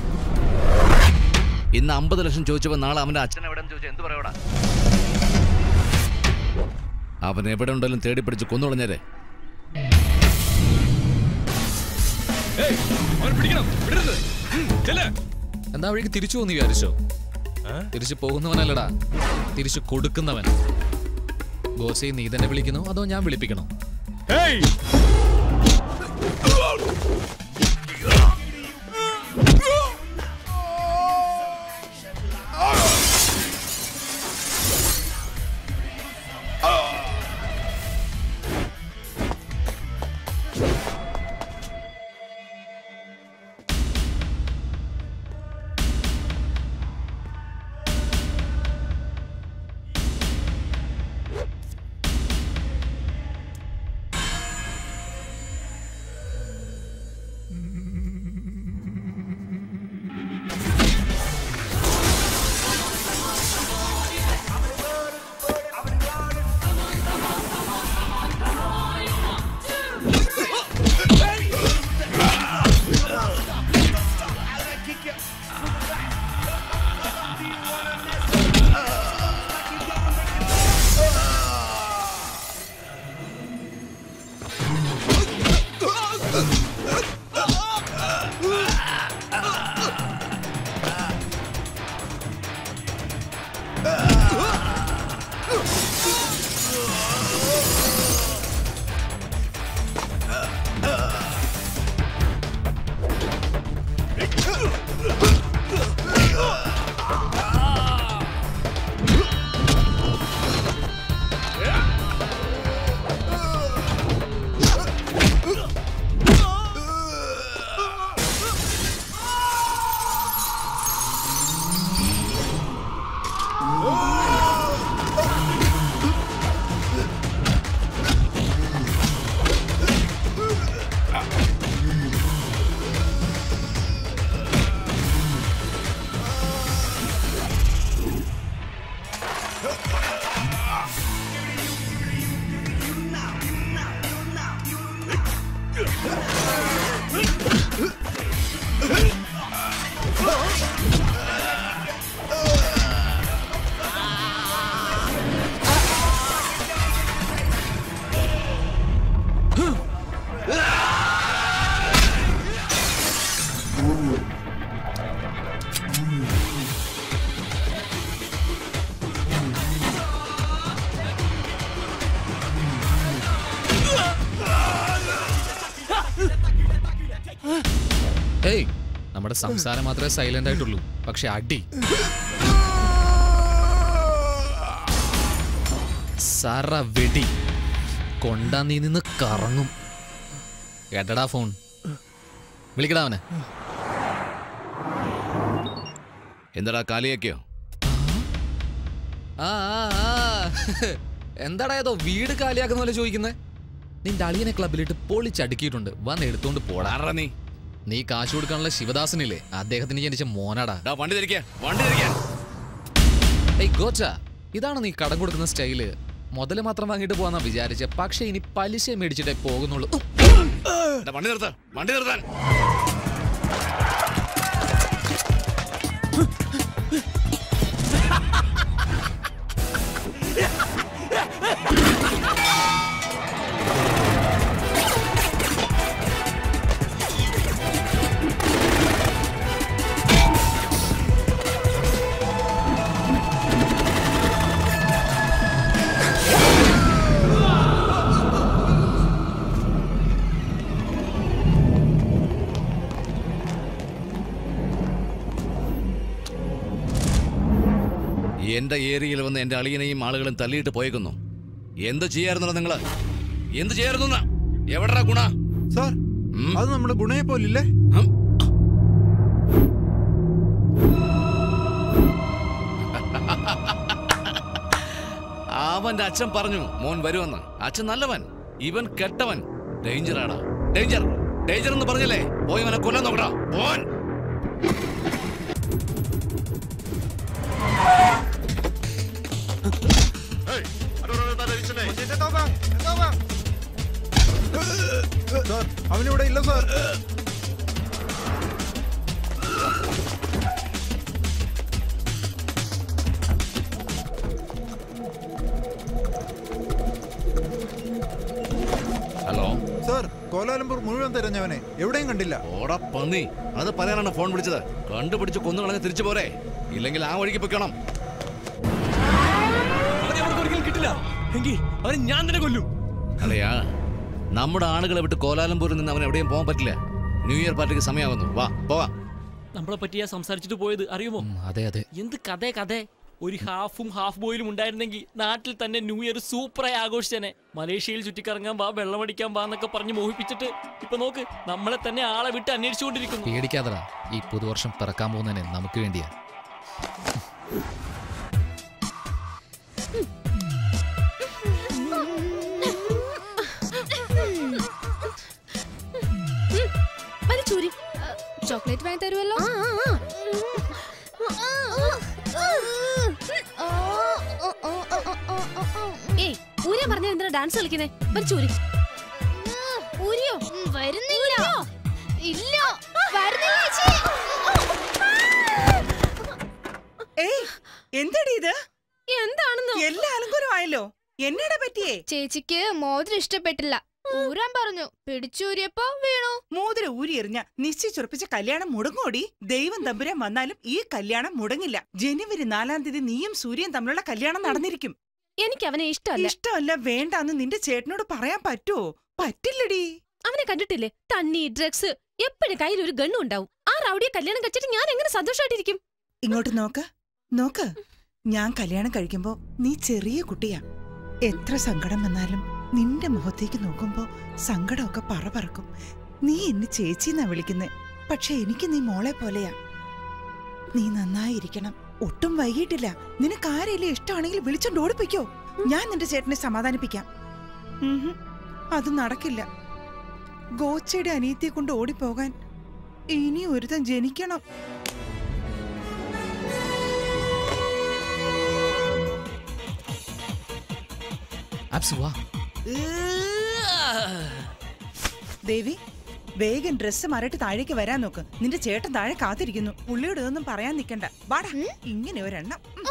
ഇന്ന് അമ്പത് ലക്ഷം ചോദിച്ചപ്പോ നാളെ അവന്റെ അച്ഛൻ എവിടെ ചോദിച്ചാൽ എന്ത് പറയോടാ അവൻ എവിടെ ഉണ്ടെങ്കിലും തേടി പിടിച്ച് കൊന്നുകളഞ്ഞേരെ എന്താ വഴിക്ക് തിരിച്ചു പോന്ന് വിചാരിച്ചോ തിരിച്ചു പോകുന്നവനല്ലടാ തിരിച്ചു കൊടുക്കുന്നവൻ ഗോസയെ നീ തന്നെ വിളിക്കണോ അതോ ഞാൻ വിളിപ്പിക്കണോ ഏയ് നമ്മുടെ സംസാരം മാത്രമേ സൈലന്റ് ആയിട്ടുള്ളൂ പക്ഷെ അടി സറ വെടി കൊണ്ടാ നീ നിന്ന് കറങ്ങും കേട്ടടാ ഫോൺ വിളിക്കടാ അവനെ എന്താടാ കാലിയാക്കിയോ ആ ആ, ആ. എന്താടാ ഏതോ വീട് കാലിയാക്കുന്ന പോലെ ചോദിക്കുന്നേ നിന്റെ അളിയനെ ക്ലബിലിട്ട് പൊളിച്ചടുക്കിയിട്ടുണ്ട് വന്ന് എടുത്തോണ്ട് പോടാ നീ നീ കാശ് കൊടുക്കാനുള്ള ശിവദാസനില്ലേ അദ്ദേഹത്തിന് ജനിച്ച മോനാടാ വണ്ടി തിരിക്കാൻ വണ്ടി തിരിക്കാൻ ഏയ് ഗോച്ച ഇതാണ് നീ കടം കൊടുക്കുന്ന സ്റ്റൈല് മുതല് മാത്രം വാങ്ങിയിട്ട് പോവാന്നാ വിചാരിച്ച പക്ഷെ ഇനി പലിശ മേടിച്ചിട്ടേ പോകുന്നുള്ളൂ എടാ, വണ്ടി നിർത്താൻ വണ്ടി നിർത്താൻ എന്റെ ഏരിയയിൽ വന്ന് എന്റെ അളിയനെയും ആളുകളും തള്ളിയിട്ട് പോയേക്കുന്നു എന്ത് ചെയ്യാറുന്നോ നിങ്ങള് എന്ത് ചെയ്യാറുന്ന എവിടാ ഗുണ സാർ അത് നമ്മുടെ ഗുണയെ പോലില്ലേ അവന്റെ അച്ഛൻ പറഞ്ഞു മോൻ വരുമെന്ന് അച്ഛൻ നല്ലവൻ ഇവൻ കെട്ടവൻ ഡേഞ്ചറാടാ ഡേഞ്ചർ ഡേഞ്ചർ എന്ന് പറഞ്ഞില്ലേ പോയി അവനെ കൊല്ലാൻ നോക്കടാ പോൻ സാർ അവനിവിടെ ഇല്ല സാർ ഹലോ സാർ കോലാലംപൂർ മുഴുവൻ തിരഞ്ഞവനെ എവിടെയും കണ്ടില്ല ഓടാ പന്നി അത് പറയാനാണ് ഫോൺ വിളിച്ചത് കണ്ടുപിടിച്ച് കൊന്നു കളഞ്ഞ് തിരിച്ചു പോരെ ഇല്ലെങ്കിൽ ആ വഴിക്ക് പൊയ്ക്കണം അവനെ അവർക്ക് ഒരിക്കലും കിട്ടില്ല എങ്കിൽ അവനെ ഞാൻ തന്നെ കൊല്ലും അല്ലയാ നമ്മുടെ ആളുകളെ വിട്ട് കോലാലംപൂരിൽ നിന്ന് അവൻ എവിടെയും പോകാൻ പറ്റില്ല ന്യൂ ഇയർ പാർട്ടിക്ക് സമയമാകുന്നു വാ പോവാം നമ്മളെ പറ്റിയാ സംസാരിച്ചിട്ട് പോയത് അറിയുമോ അതെ അതെ എന്ത് കഥ കഥ ഒരു ഹാഫും ഹാഫ് ബോയിലും ഉണ്ടായിരുന്നെങ്കിൽ നാട്ടിൽ തന്നെ ന്യൂ ഇയർ സൂപ്പറായി ആഘോഷിച്ചേനെ മലേഷ്യയിൽ ചുറ്റിക്കറങ്ങാൻ വാ വെള്ളമടിക്കാൻ വാ എന്നൊക്കെ പറഞ്ഞ് മോഹിപ്പിച്ചിട്ട് ഇപ്പൊ നോക്ക് നമ്മളെ തന്നെ ആളെ വിട്ട് അന്വേഷിച്ചുകൊണ്ടിരിക്കുന്നു പേടിക്കാതടാ ഈ പുതുവർഷം പിറക്കാൻ പോകുന്നതിന് നമുക്ക് വേണ്ടിയാ വലിച്ചൂരി ചോക്ലേറ്റ് വാങ്ങി തരുമല്ലോ ഏയ് ഊരിയ പറഞ്ഞ എന്തിനാ ഡാൻസ് കളിക്കുന്നേ വലിച്ചൂരി ഊരിയോ വരുന്നില്ല ഇല്ല വരുന്നില്ല ചേച്ചി ഏയ് എന്തടി ഇത് എന്താണെന്നോ എല്ലാ അലങ്കാരമായല്ലോ എന്നടാ പറ്റിയേ ചേച്ചിക്ക് മോതിരം ഇഷ്ടപ്പെട്ടില്ല ഊരാൻ പറഞ്ഞു പിടിച്ചൂരിയപ്പോ വീണു മോതിരം ഊരി എറിഞ്ഞ നിശ്ചയിച്ചുറപ്പിച്ച കല്യാണം മുടങ്ങോടി ദൈവം തമ്പുരാൻ വന്നാലും ഈ കല്യാണം മുടങ്ങില്ല ജനുവരി നാലാം തീയതി നീയും സൂര്യൻ തമ്മിലുള്ള കല്യാണം നടന്നിരിക്കും എനിക്ക് അവനെ ഇഷ്ടമല്ല ഇഷ്ടമല്ല വേണ്ടാന്ന് നിന്റെ ചേട്ടനോട് പറയാൻ പറ്റുമോ പറ്റില്ലടി അവനെ കണ്ടിട്ടില്ലേ തണ്ണി ഡ്രഗ്സ് എപ്പോഴും കയ്യിൽ ഒരു ഗണ്ണും ഉണ്ടാവും ആ റൗഡിയെ കല്യാണം കഴിച്ചിട്ട് ഞാൻ എങ്ങനെ സന്തോഷമായിട്ടിരിക്കും ഇങ്ങോട്ട് നോക്ക് നോക്ക് ഞാൻ കല്യാണം കഴിക്കുമ്പോ നീ ചെറിയ കുട്ടിയാ എത്ര സങ്കടം വന്നാലും നിന്റെ മുഖത്തേക്ക് നോക്കുമ്പോ സങ്കടമൊക്കെ പറ പറക്കും നീ എന്നെ ചേച്ചിന്നാ വിളിക്കുന്നേ പക്ഷെ എനിക്ക് നീ മോളെ പോലെയാ നീ നന്നായിരിക്കണം ഒട്ടും വൈകിട്ടില്ല നിനക്ക് ആരെങ്കിലും ഇഷ്ടമാണെങ്കിൽ വിളിച്ചോണ്ട് ഓടിപ്പിക്കോ ഞാൻ നിന്റെ ചേട്ടനെ സമാധാനിപ്പിക്കാം ഉഹും, അത് നടക്കില്ല ഗോച്ചയുടെ അനിയത്തിയെ കൊണ്ട് ഓടിപ്പോകാൻ ഇനി ഒരുത്തൻ ജനിക്കണം അബ്സു വാ ദേവി വേഗം ഡ്രസ്സ് മാറിയിട്ട് താഴേക്ക് വരാൻ നോക്ക് നിന്റെ ചേട്ടൻ താഴെ കാത്തിരിക്കുന്നു പുള്ളിയോട് ഇതൊന്നും പറയാൻ നിൽക്കണ്ട വാടാ ഇങ്ങനെ ഒരെണ്ണം ഉം.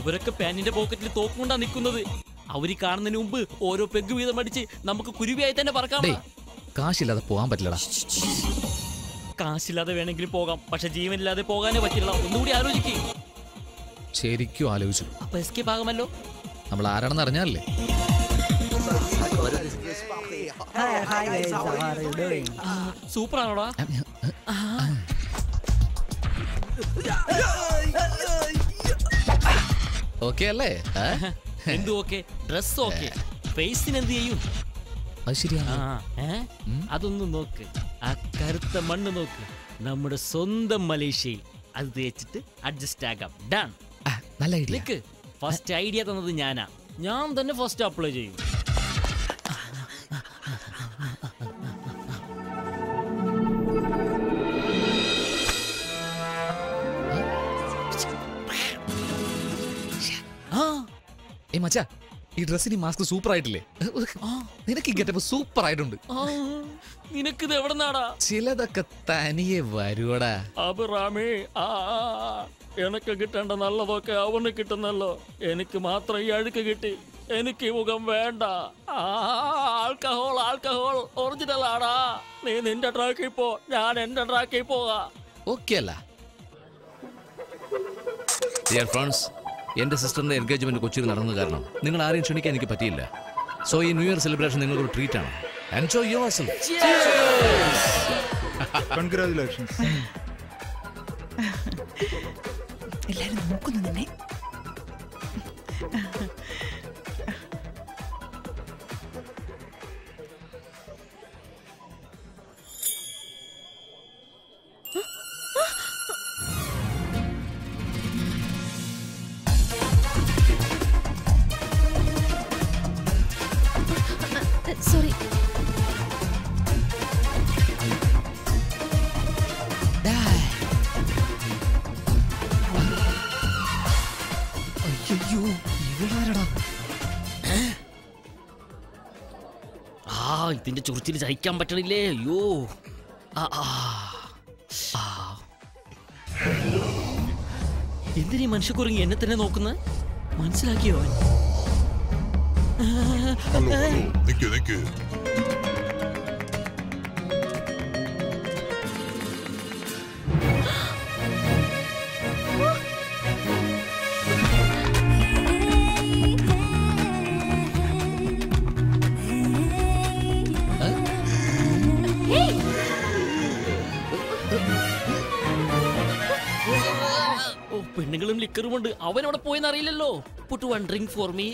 അവരൊക്കെ പാന്റിന്റെ പോക്കറ്റിൽ തോക്കും കൊണ്ടാ നിൽക്കുന്നത് അവര് കാണുന്നതിന് മുമ്പ് ഓരോ പെഗ് വീതം അടിച്ച് നമുക്ക് കുരുവിയായി തന്നെ പറക്കാം ഡേയ് കാശില്ലാതെ പോകാൻ പറ്റില്ലടാ കാശില്ലാതെ വേണമെങ്കിലും പോകാം പക്ഷെ ജീവനില്ലാതെ പോകാനേ പറ്റില്ല ഒന്നുകൂടി ആലോചിക്കേ ശരിക്കും ആലോചിച്ചു അപ്പൊ എസ്കേപ്പ് ആകുമല്ലോ നമ്മൾ ആരാണെന്ന് അറിഞ്ഞാലേ സൂപ്പർ ആണോടാ ഓക്കെ അല്ലേ ഏ? എന്തു ഓക്കെ ഡ്രസ് ഓക്കെ ഫേസിന് എന്ത് ചെയ്യും അത് ശരിയാണ് ആ, ഏ? അതൊന്ന് നോക്ക് ആ കറുത്ത മണ്ണ് നോക്ക് നമ്മുടെ സ്വന്തം മലേഷ്യയിൽ അത് തേച്ചിട്ട് അഡ്ജസ്റ്റ് ആക്കാം ഡൺ നല്ല ഐഡിയ നിക്ക് ഫസ്റ്റ് ഐഡിയ തന്നത് ഞാനാ ഞാൻ തന്നെ ഫസ്റ്റ് അപ്ലൈ ചെയ്യും ഏ മച്ചാ ഈ ഡ്രസ്സിന് മാസ്ക് സൂപ്പർ ആയിട്ടില്ലേ നിനക്ക് ഈ ഗെറ്റപ്പ് സൂപ്പർ ആയിട്ടുണ്ട് ആ, നിനക്കിത് എവിടെ നിന്നാടാ ചിലതൊക്കെ തനിയെ വരുവടാ അബിറാമേ ആ ആ, ആ. എനക്ക് കിട്ടേണ്ട നല്ലതൊക്കെ അവന് കിട്ടുന്നല്ലോ എനിക്ക് മാത്രം ഈ അഴുക്ക് കിട്ടി എനിക്ക് ഈ മുഖം വേണ്ട ആ, ആൽക്കഹോൾ ആൽക്കഹോൾ ഒറിജിനൽ ആടാ നീ നിന്റെ ട്രാക്കിൽ പോ ഞാൻ എന്റെ ട്രാക്കിൽ പോകാ ഓക്കെ അല്ല ഡിയർ ഫ്രണ്ട്സ് എൻ്റെ സിസ്റ്ററിൻ്റെ എൻഗേജ്മെന്റ് കൊച്ചിയിൽ നടന്നത് കാരണം നിങ്ങൾ ആരെയും ക്ഷണിക്കാൻ എനിക്ക് പറ്റിയില്ല സോ ഈ ന്യൂ ഇയർ സെലിബ്രേഷൻ നിങ്ങൾക്കൊരു ട്രീറ്റ് ആണ് എൻജോയ് യുവർ സെൽഫ് കൺഗ്രാചുലേഷൻസ് എല്ലാരും നോക്കുന്നു നിന്നെ സോറി അയ്യോ ഇവളാരടാ ആ ഇതിന്റെ ചുറിച്ചിൽ സഹിക്കാൻ പറ്റണില്ലേ അയ്യോ ആ, ആ. ആ. എന്തിനീ മനുഷ്യക്കുറങ്ങി എന്നെ തന്നെ നോക്കുന്നത് മനസ്സിലാക്കിയോ അവൻ ഹലോ ഹലോ നിക്ക് നിക്ക് ഓ പെണ്ണുങ്ങളും ലിക്കറും ഉണ്ട് അവൻ അവിടെ പോയെന്ന് അറിയില്ലല്ലോ put one drink for me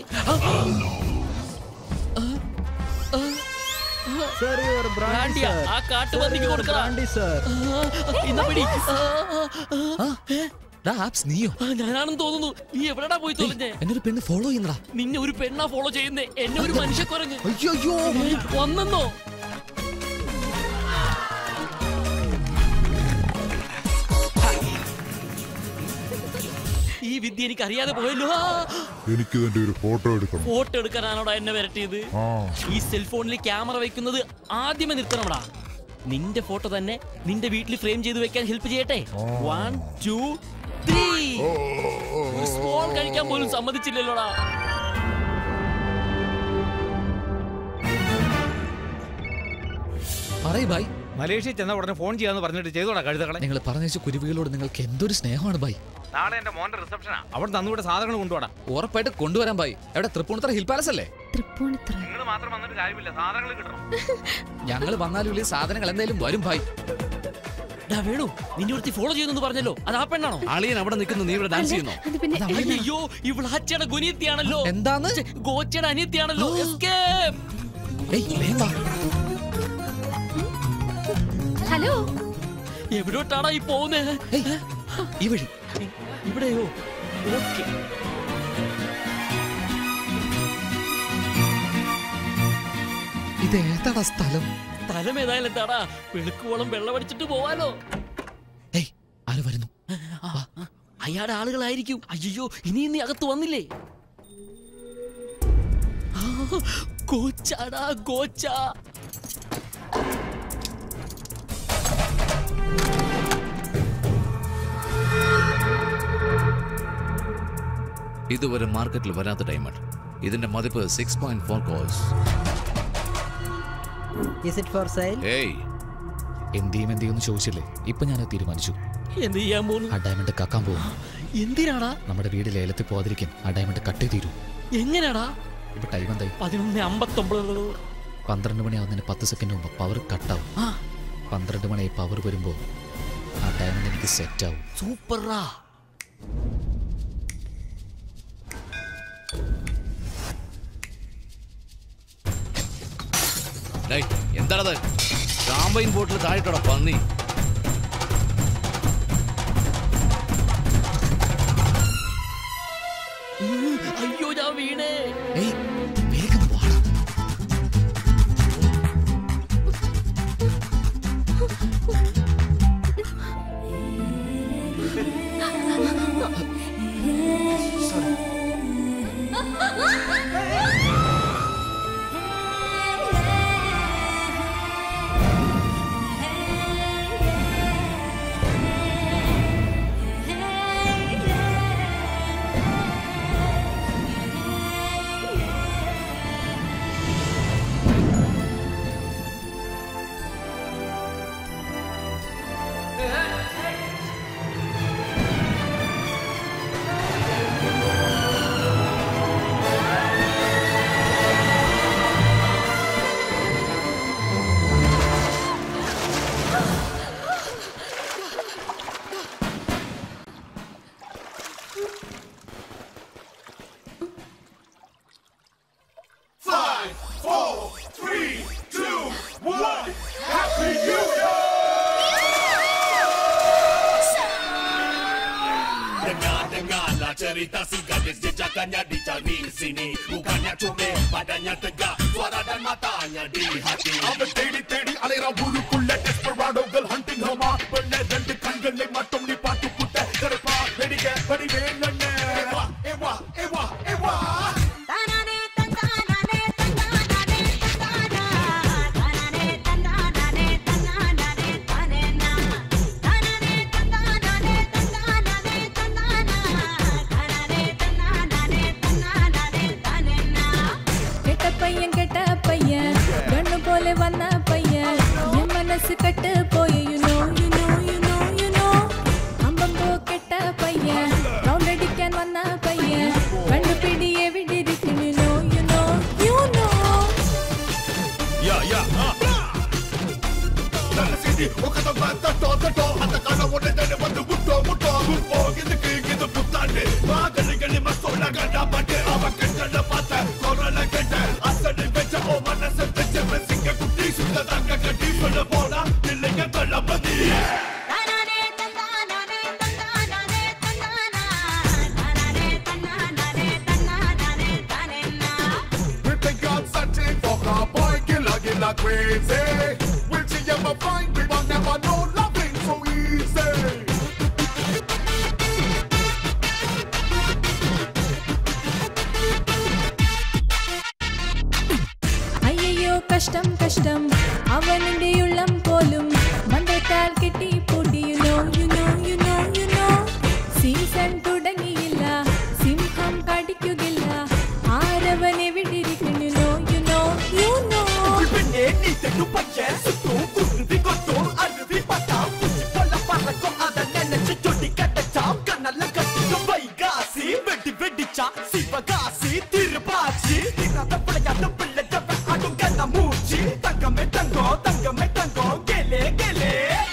Sir, your brandy, sir. ആ കാട്ടുപന്നിക്ക് Sir, your കൊടുക്കടാ brandy, sir. ആ, ഇന്നാ പിടി ആ, ആ, ആപ്സ് നീയോ ആ, ഞാനാണെന്ന് തോന്നുന്നു നീ എവിടെടാ പോയി തൊലഞ്ഞേ എന്നെ ഒരു പെണ്ണ് ഫോളോ ചെയ്യുന്നടാ നിന്നെ ഒരു പെണ്ണാ ഫോളോ ചെയ്യുന്നേ എന്നെ ഒരു മനുഷ്യക്കുരങ്ങ് അയ്യോ വന്നെന്നോ ഈ വിദ്യ എനിക്ക് അറിയാതെ പോയല്ലോ ആ, എനിക്ക് ഇതിന്റെ ഒരു ഫോട്ടോ എടുക്കണം ഫോട്ടോ എടുക്കാനാണോടാ എന്നെ വരട്ടിയത് ആ ഈ സെൽഫോണിൽ ക്യാമറ വെക്കുന്നത് ആദ്യമേ നിർത്തണമടാ നിന്റെ ഫോട്ടോ തന്നെ നിന്റെ വീട്ടിൽ ഫ്രെയിം ചെയ്ത് വെക്കാൻ ഹെൽപ്പ് ചെയ്യട്ടെ വൺ ടു ത്രീ ഒരു സ്മോൾ കഴിക്കാൻ പോലും സമ്മതിച്ചില്ലല്ലോടാ പറയ് ബായ് മലേഷ്യ ചെന്ന ഉടനെ ഫോൺ ചെയ്യാന്ന് പറഞ്ഞിട്ട് ചെയ്തോടാ കഴുതകളെ നിങ്ങൾ പറഞ്ഞ കുരുവികളോട് നിങ്ങൾക്ക് എന്തൊരു സ്നേഹമാണ് ബായ് നാളെ എന്റെ മോന്റെ റിസപ്ഷനാ അവിടെ തന്നുകൂടെ സാധനങ്ങൾ കൊണ്ടുപോടാ ഉറപ്പായിട്ട് കൊണ്ടുവരാൻ ബായ് എവിടെ തൃപ്പൂണിത്തറ ഹിൽ പാലസ് അല്ലേ നിങ്ങൾ മാത്രം വന്നിട്ട് കാര്യമില്ല സാധനങ്ങൾ കിട്ടണം ഞങ്ങൾ വന്നാലും ഇല്ലേ സാധനങ്ങൾ എന്തായാലും വരും ബായ് ഡാ വേണു നിന്നെ ഒരുത്തി ഫോളോ ചെയ്യുന്നു പറഞ്ഞല്ലോ അത് ആ പെണ്ണാണോ അളിയൻ അവിടെ നിൽക്കുന്നു നീ ഇവിടെ ഡാൻസ് ചെയ്യുന്നു അയ്യോ ഇവളാച്ചയുടെ ഗുനിയത്തിയാണല്ലോ എന്താന്ന് ഗോച്ചയുടെ അനിയത്തിയാണല്ലോ എസ്കേപ്പ് ഹലോ എവിടോട്ടാടാ ഈ പോകുന്നേ ഈ വഴി ഇവിടെയോ ഓക്കെ ഇത് ഏതാടാ സ്ഥലം സ്ഥലം ഏതായാലും എന്താടാ വെളുക്കുവോളം വെള്ളമടിച്ചിട്ട് പോവാലോ ആര് വരുന്നു അയാളുടെ ആളുകളായിരിക്കും അയ്യോ ഇനി നീ അകത്ത് വന്നില്ലേ ആ, ഗോച്ചാടാ ഗോച്ച ഇതുവരെ മാർക്കറ്റിൽ വരാത്ത ഡയമണ്ട് ഇതിന്റെ മതിപ്പ് six point four course is it for sale ഏയ് എന്ത് ചെയ്യും എന്ത് ചെയ്യുമെന്ന് ചോദിച്ചില്ലേ ഇപ്പൊ ഞാൻ തീരുമാനിച്ചു എന്ത് ചെയ്യാൻ പോകുന്നു ആ ഡയമണ്ട് കക്കാൻ പോകും എന്തിനാടാ നമ്മുടെ വീട് ലേലത്തിൽ പോകാതിരിക്കാൻ ആ ഡയമണ്ട് കട്ടേ തീരൂ എങ്ങനെയാടാ ഇപ്പൊ ടൈം എന്തായി പതിനൊന്ന് അമ്പത്തൊമ്പത് പന്ത്രണ്ട് മണിയാവുന്നതിന് പത്ത് സെക്കൻഡ് മുമ്പ് പവർ കട്ടാവും ആ പന്ത്രണ്ട് മണിയായി പവർ വരുമ്പോൾ ആ ഡയമണ്ട് എനിക്ക് സെറ്റ് ആവും സൂപ്പറാ ഡേയ്, എന്താണത് ഷാമ്പയിൻ ബോട്ടിൽ താഴെട്ടോടാ പന്നി അയ്യോ ഞാൻ വീണേ Five, four, three, two, one. Happy New Year! Dengar, dengarlah cerita si gadis jejakannya dicari sini Bukannya comel, badannya tegak Suara dan matanya di hati அவன் தேடி தேடி அலைறான் ஊருக்குள்ள டெஸ்பராடோகள் ஹண்டிங் ஹோமா வெள்ள ரெண்டு கண்களை மட்டும் நீ பார்த்து புட்ட கருப்பா வெடிக்க வடிவேலண்ண ஏவா ஏவா ஏவா ஏவா கெட்ட பையன் கெட்ட பையன் கண்ணு போல வந்த பையன் என் மனசு கட்டு போய் you know you know you know you know அம்பம்போ கெட்ட பையன் ரவுண்ட் அடிക്കാൻ வந்த பையன் கண்டு பிடி எவிடிருக்கு you know you know you know yeah yeah நல்ல செய்தி உக்கத பார்த்த தோத்தட்டோ அந்த கால உடனே வந்து முட்டோ முட்டோ முட்டோ இதுக்கு இது புத்தாண்டு மாகலி களி மசோல கண்டா பட்டு அவ கண்டல பார்த்த கொரல கண்ட அசடு வெச்ச ஓ மனசு வெச்ச மெசிங்க குட்டி சுத்த தங்க கட்டி சொல்ல போனா இல்லைங்க தளபதி We think I'm searching for a boy killer, killer crazy. Will she ever find me? But never know loving so easy. അയ്യോ കഷ്ടം കഷ്ടം അവനിന്റെ ഉള്ളം പോലും മന്ത്രത്താൽ കെട്ടി പൂട്ടി you know you know you know you know season തുടങ്ങിയില്ല സിംഹം കടിക്കുകില്ല ആരവനെ വിടിരിക്കുന്നു you know you know you know പിന്നെ നീ തെറ്റു പക്ഷേ സുത്തോ കുരുതി കൊത്തോ അരുവി പത്താം കുച്ചി കൊല്ല പറക്കോ അത നനച്ച് ചൊടി കട്ടച്ചാം കണ്ണല്ല കട്ടിക്കും വൈകാസി വെടി വെടിച്ച ശിവകാസി തിരുപാച്ചി തിന്നാത്ത പിള്ളയാത്ത പിള്ളറ്റ അടും കണ്ണ മൂച്ചി തങ്കമേ തങ്കോ തങ്കമേ തങ്കോ ഗെലേ ഗെലേ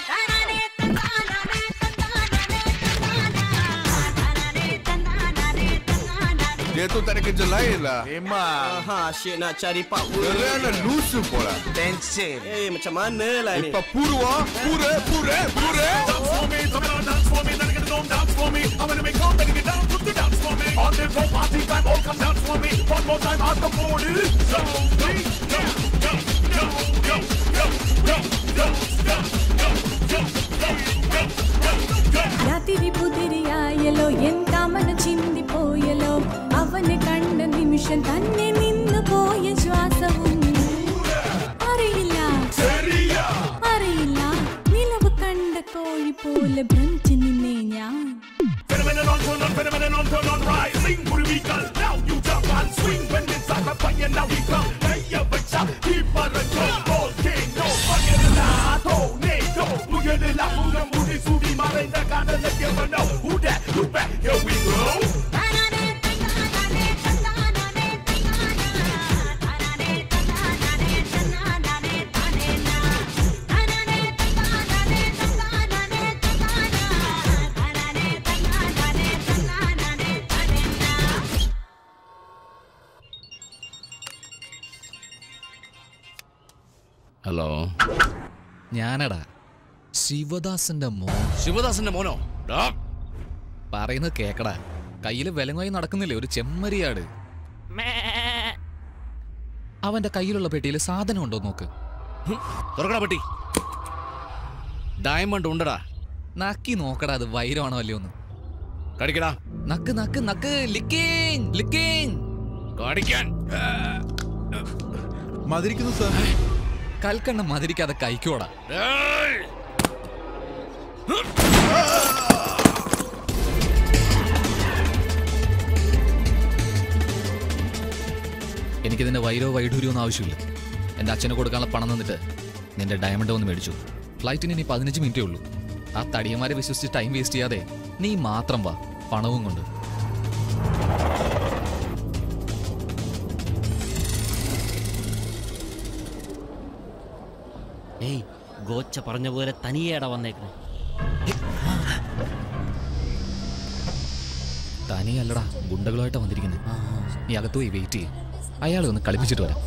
Dia tu tak ada kerja lain lah. Memang. Ha, asyik nak cari Pak Pura. Kerana lusu pula. Tension. Eh, macam mana lah ni? Pak Pura, pura, pura, pura. Dance for me, come on, dance for me, then get on dance for me. I'm gonna make up and get down, put the dance for me. On the whole party time, all come dance for me. One more time, out the body. So, go, go, go, go, go, go, go, go, go, go, go, go, go, go. രാത്രി പുതിരിയായല്ലോ ఎంత మన ചിന്തിപ്പോയല്ലോ അവനെ കണ്ട നിമിഷം തന്നെ നിന്നു പോയ ശ്വാസവും അറിയില്ല അറിയില്ല നിലവ് കണ്ട കോഴി പോലെ ഭ്രമിച്ചു നിന്നേ ഞാൻ Phenomenon on, turn on, phenomenon on, turn on, rising. Put me hello ഞാനടാ ശിവദാസന്റെ മോൻ ശിവദാസന്റെ മോനോ ഡാ. പറയുന്നത് കേക്കടാ കയ്യില് വിലങ്ങായി നടക്കുന്നില്ലേ ഒരു ചെമ്മരിയാട് അവന്റെ കയ്യിലുള്ള പെട്ടിയിൽ സാധനം ഉണ്ടോ നോക്ക് തുറക്കടാ പെട്ടി ഡയമണ്ട് ഉണ്ടടാ നക്കി നോക്കടാ അത് വൈരമാണോ അല്ലയോ ഒന്ന് കടിക്കടാ നക്ക് നക്ക് നക്ക് ലിക്കിങ് ലിക്കിങ് കടിക്കാൻ മതിരിക്കുന്നു സാർ കൽക്കണ്ണ മതിരിക്കാതെ കഴിക്കോടാ എനിക്കിതിന്റെ വൈരോ വൈഡൂര്യോ ഒന്നും ആവശ്യമില്ല എൻ്റെ അച്ഛന് കൊടുക്കാനുള്ള പണം തന്നിട്ട് നിന്റെ ഡയമണ്ട് ഒന്ന് മേടിച്ചു ഫ്ലൈറ്റിന് ഇനി പതിനഞ്ച് മിനിറ്റേ ഉള്ളൂ ആ തടിയന്മാരെ വിശ്വസിച്ച് ടൈം വേസ്റ്റ് ചെയ്യാതെ നീ മാത്രം വാ പണവും കൊണ്ട് ഏയ് ഗോച്ച പറഞ്ഞ പോലെ തനിയേടാ വന്നേക്കണേ തനിയല്ലടാ ഗുണ്ടകളുമായിട്ടാ വന്നിരിക്കുന്നത് നീ അകത്ത് പോയി വെയിറ്റ് ചെയ്യും അയാളെ ഒന്ന് കളിപ്പിച്ചിട്ട് വരാം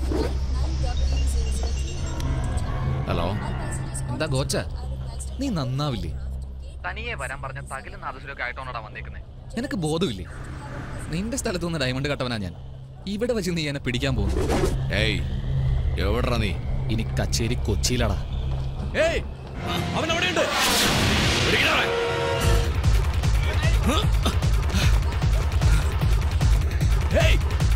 ഹലോ എന്താ ഗോച്ച നീ നന്നാവില്ലേ തനിയെ വരാൻ പറഞ്ഞ തകിലും നാദസുരൊക്കെ ആയിട്ടോണോടാ വന്നേക്കുന്നത് നിനക്ക് ബോധമില്ലേ നിന്റെ സ്ഥലത്ത് നിന്ന് ഡയമണ്ട് കട്ടവനാ ഞാൻ ഇവിടെ വെച്ച് നീ എന്നെ പിടിക്കാൻ പോകുന്നു ഏയ് എവിടെടാ നീ ഇനി കച്ചേരി കൊച്ചിയിലാടാ ഏയ് അവൻ അവിടെയുണ്ട് ഏയ്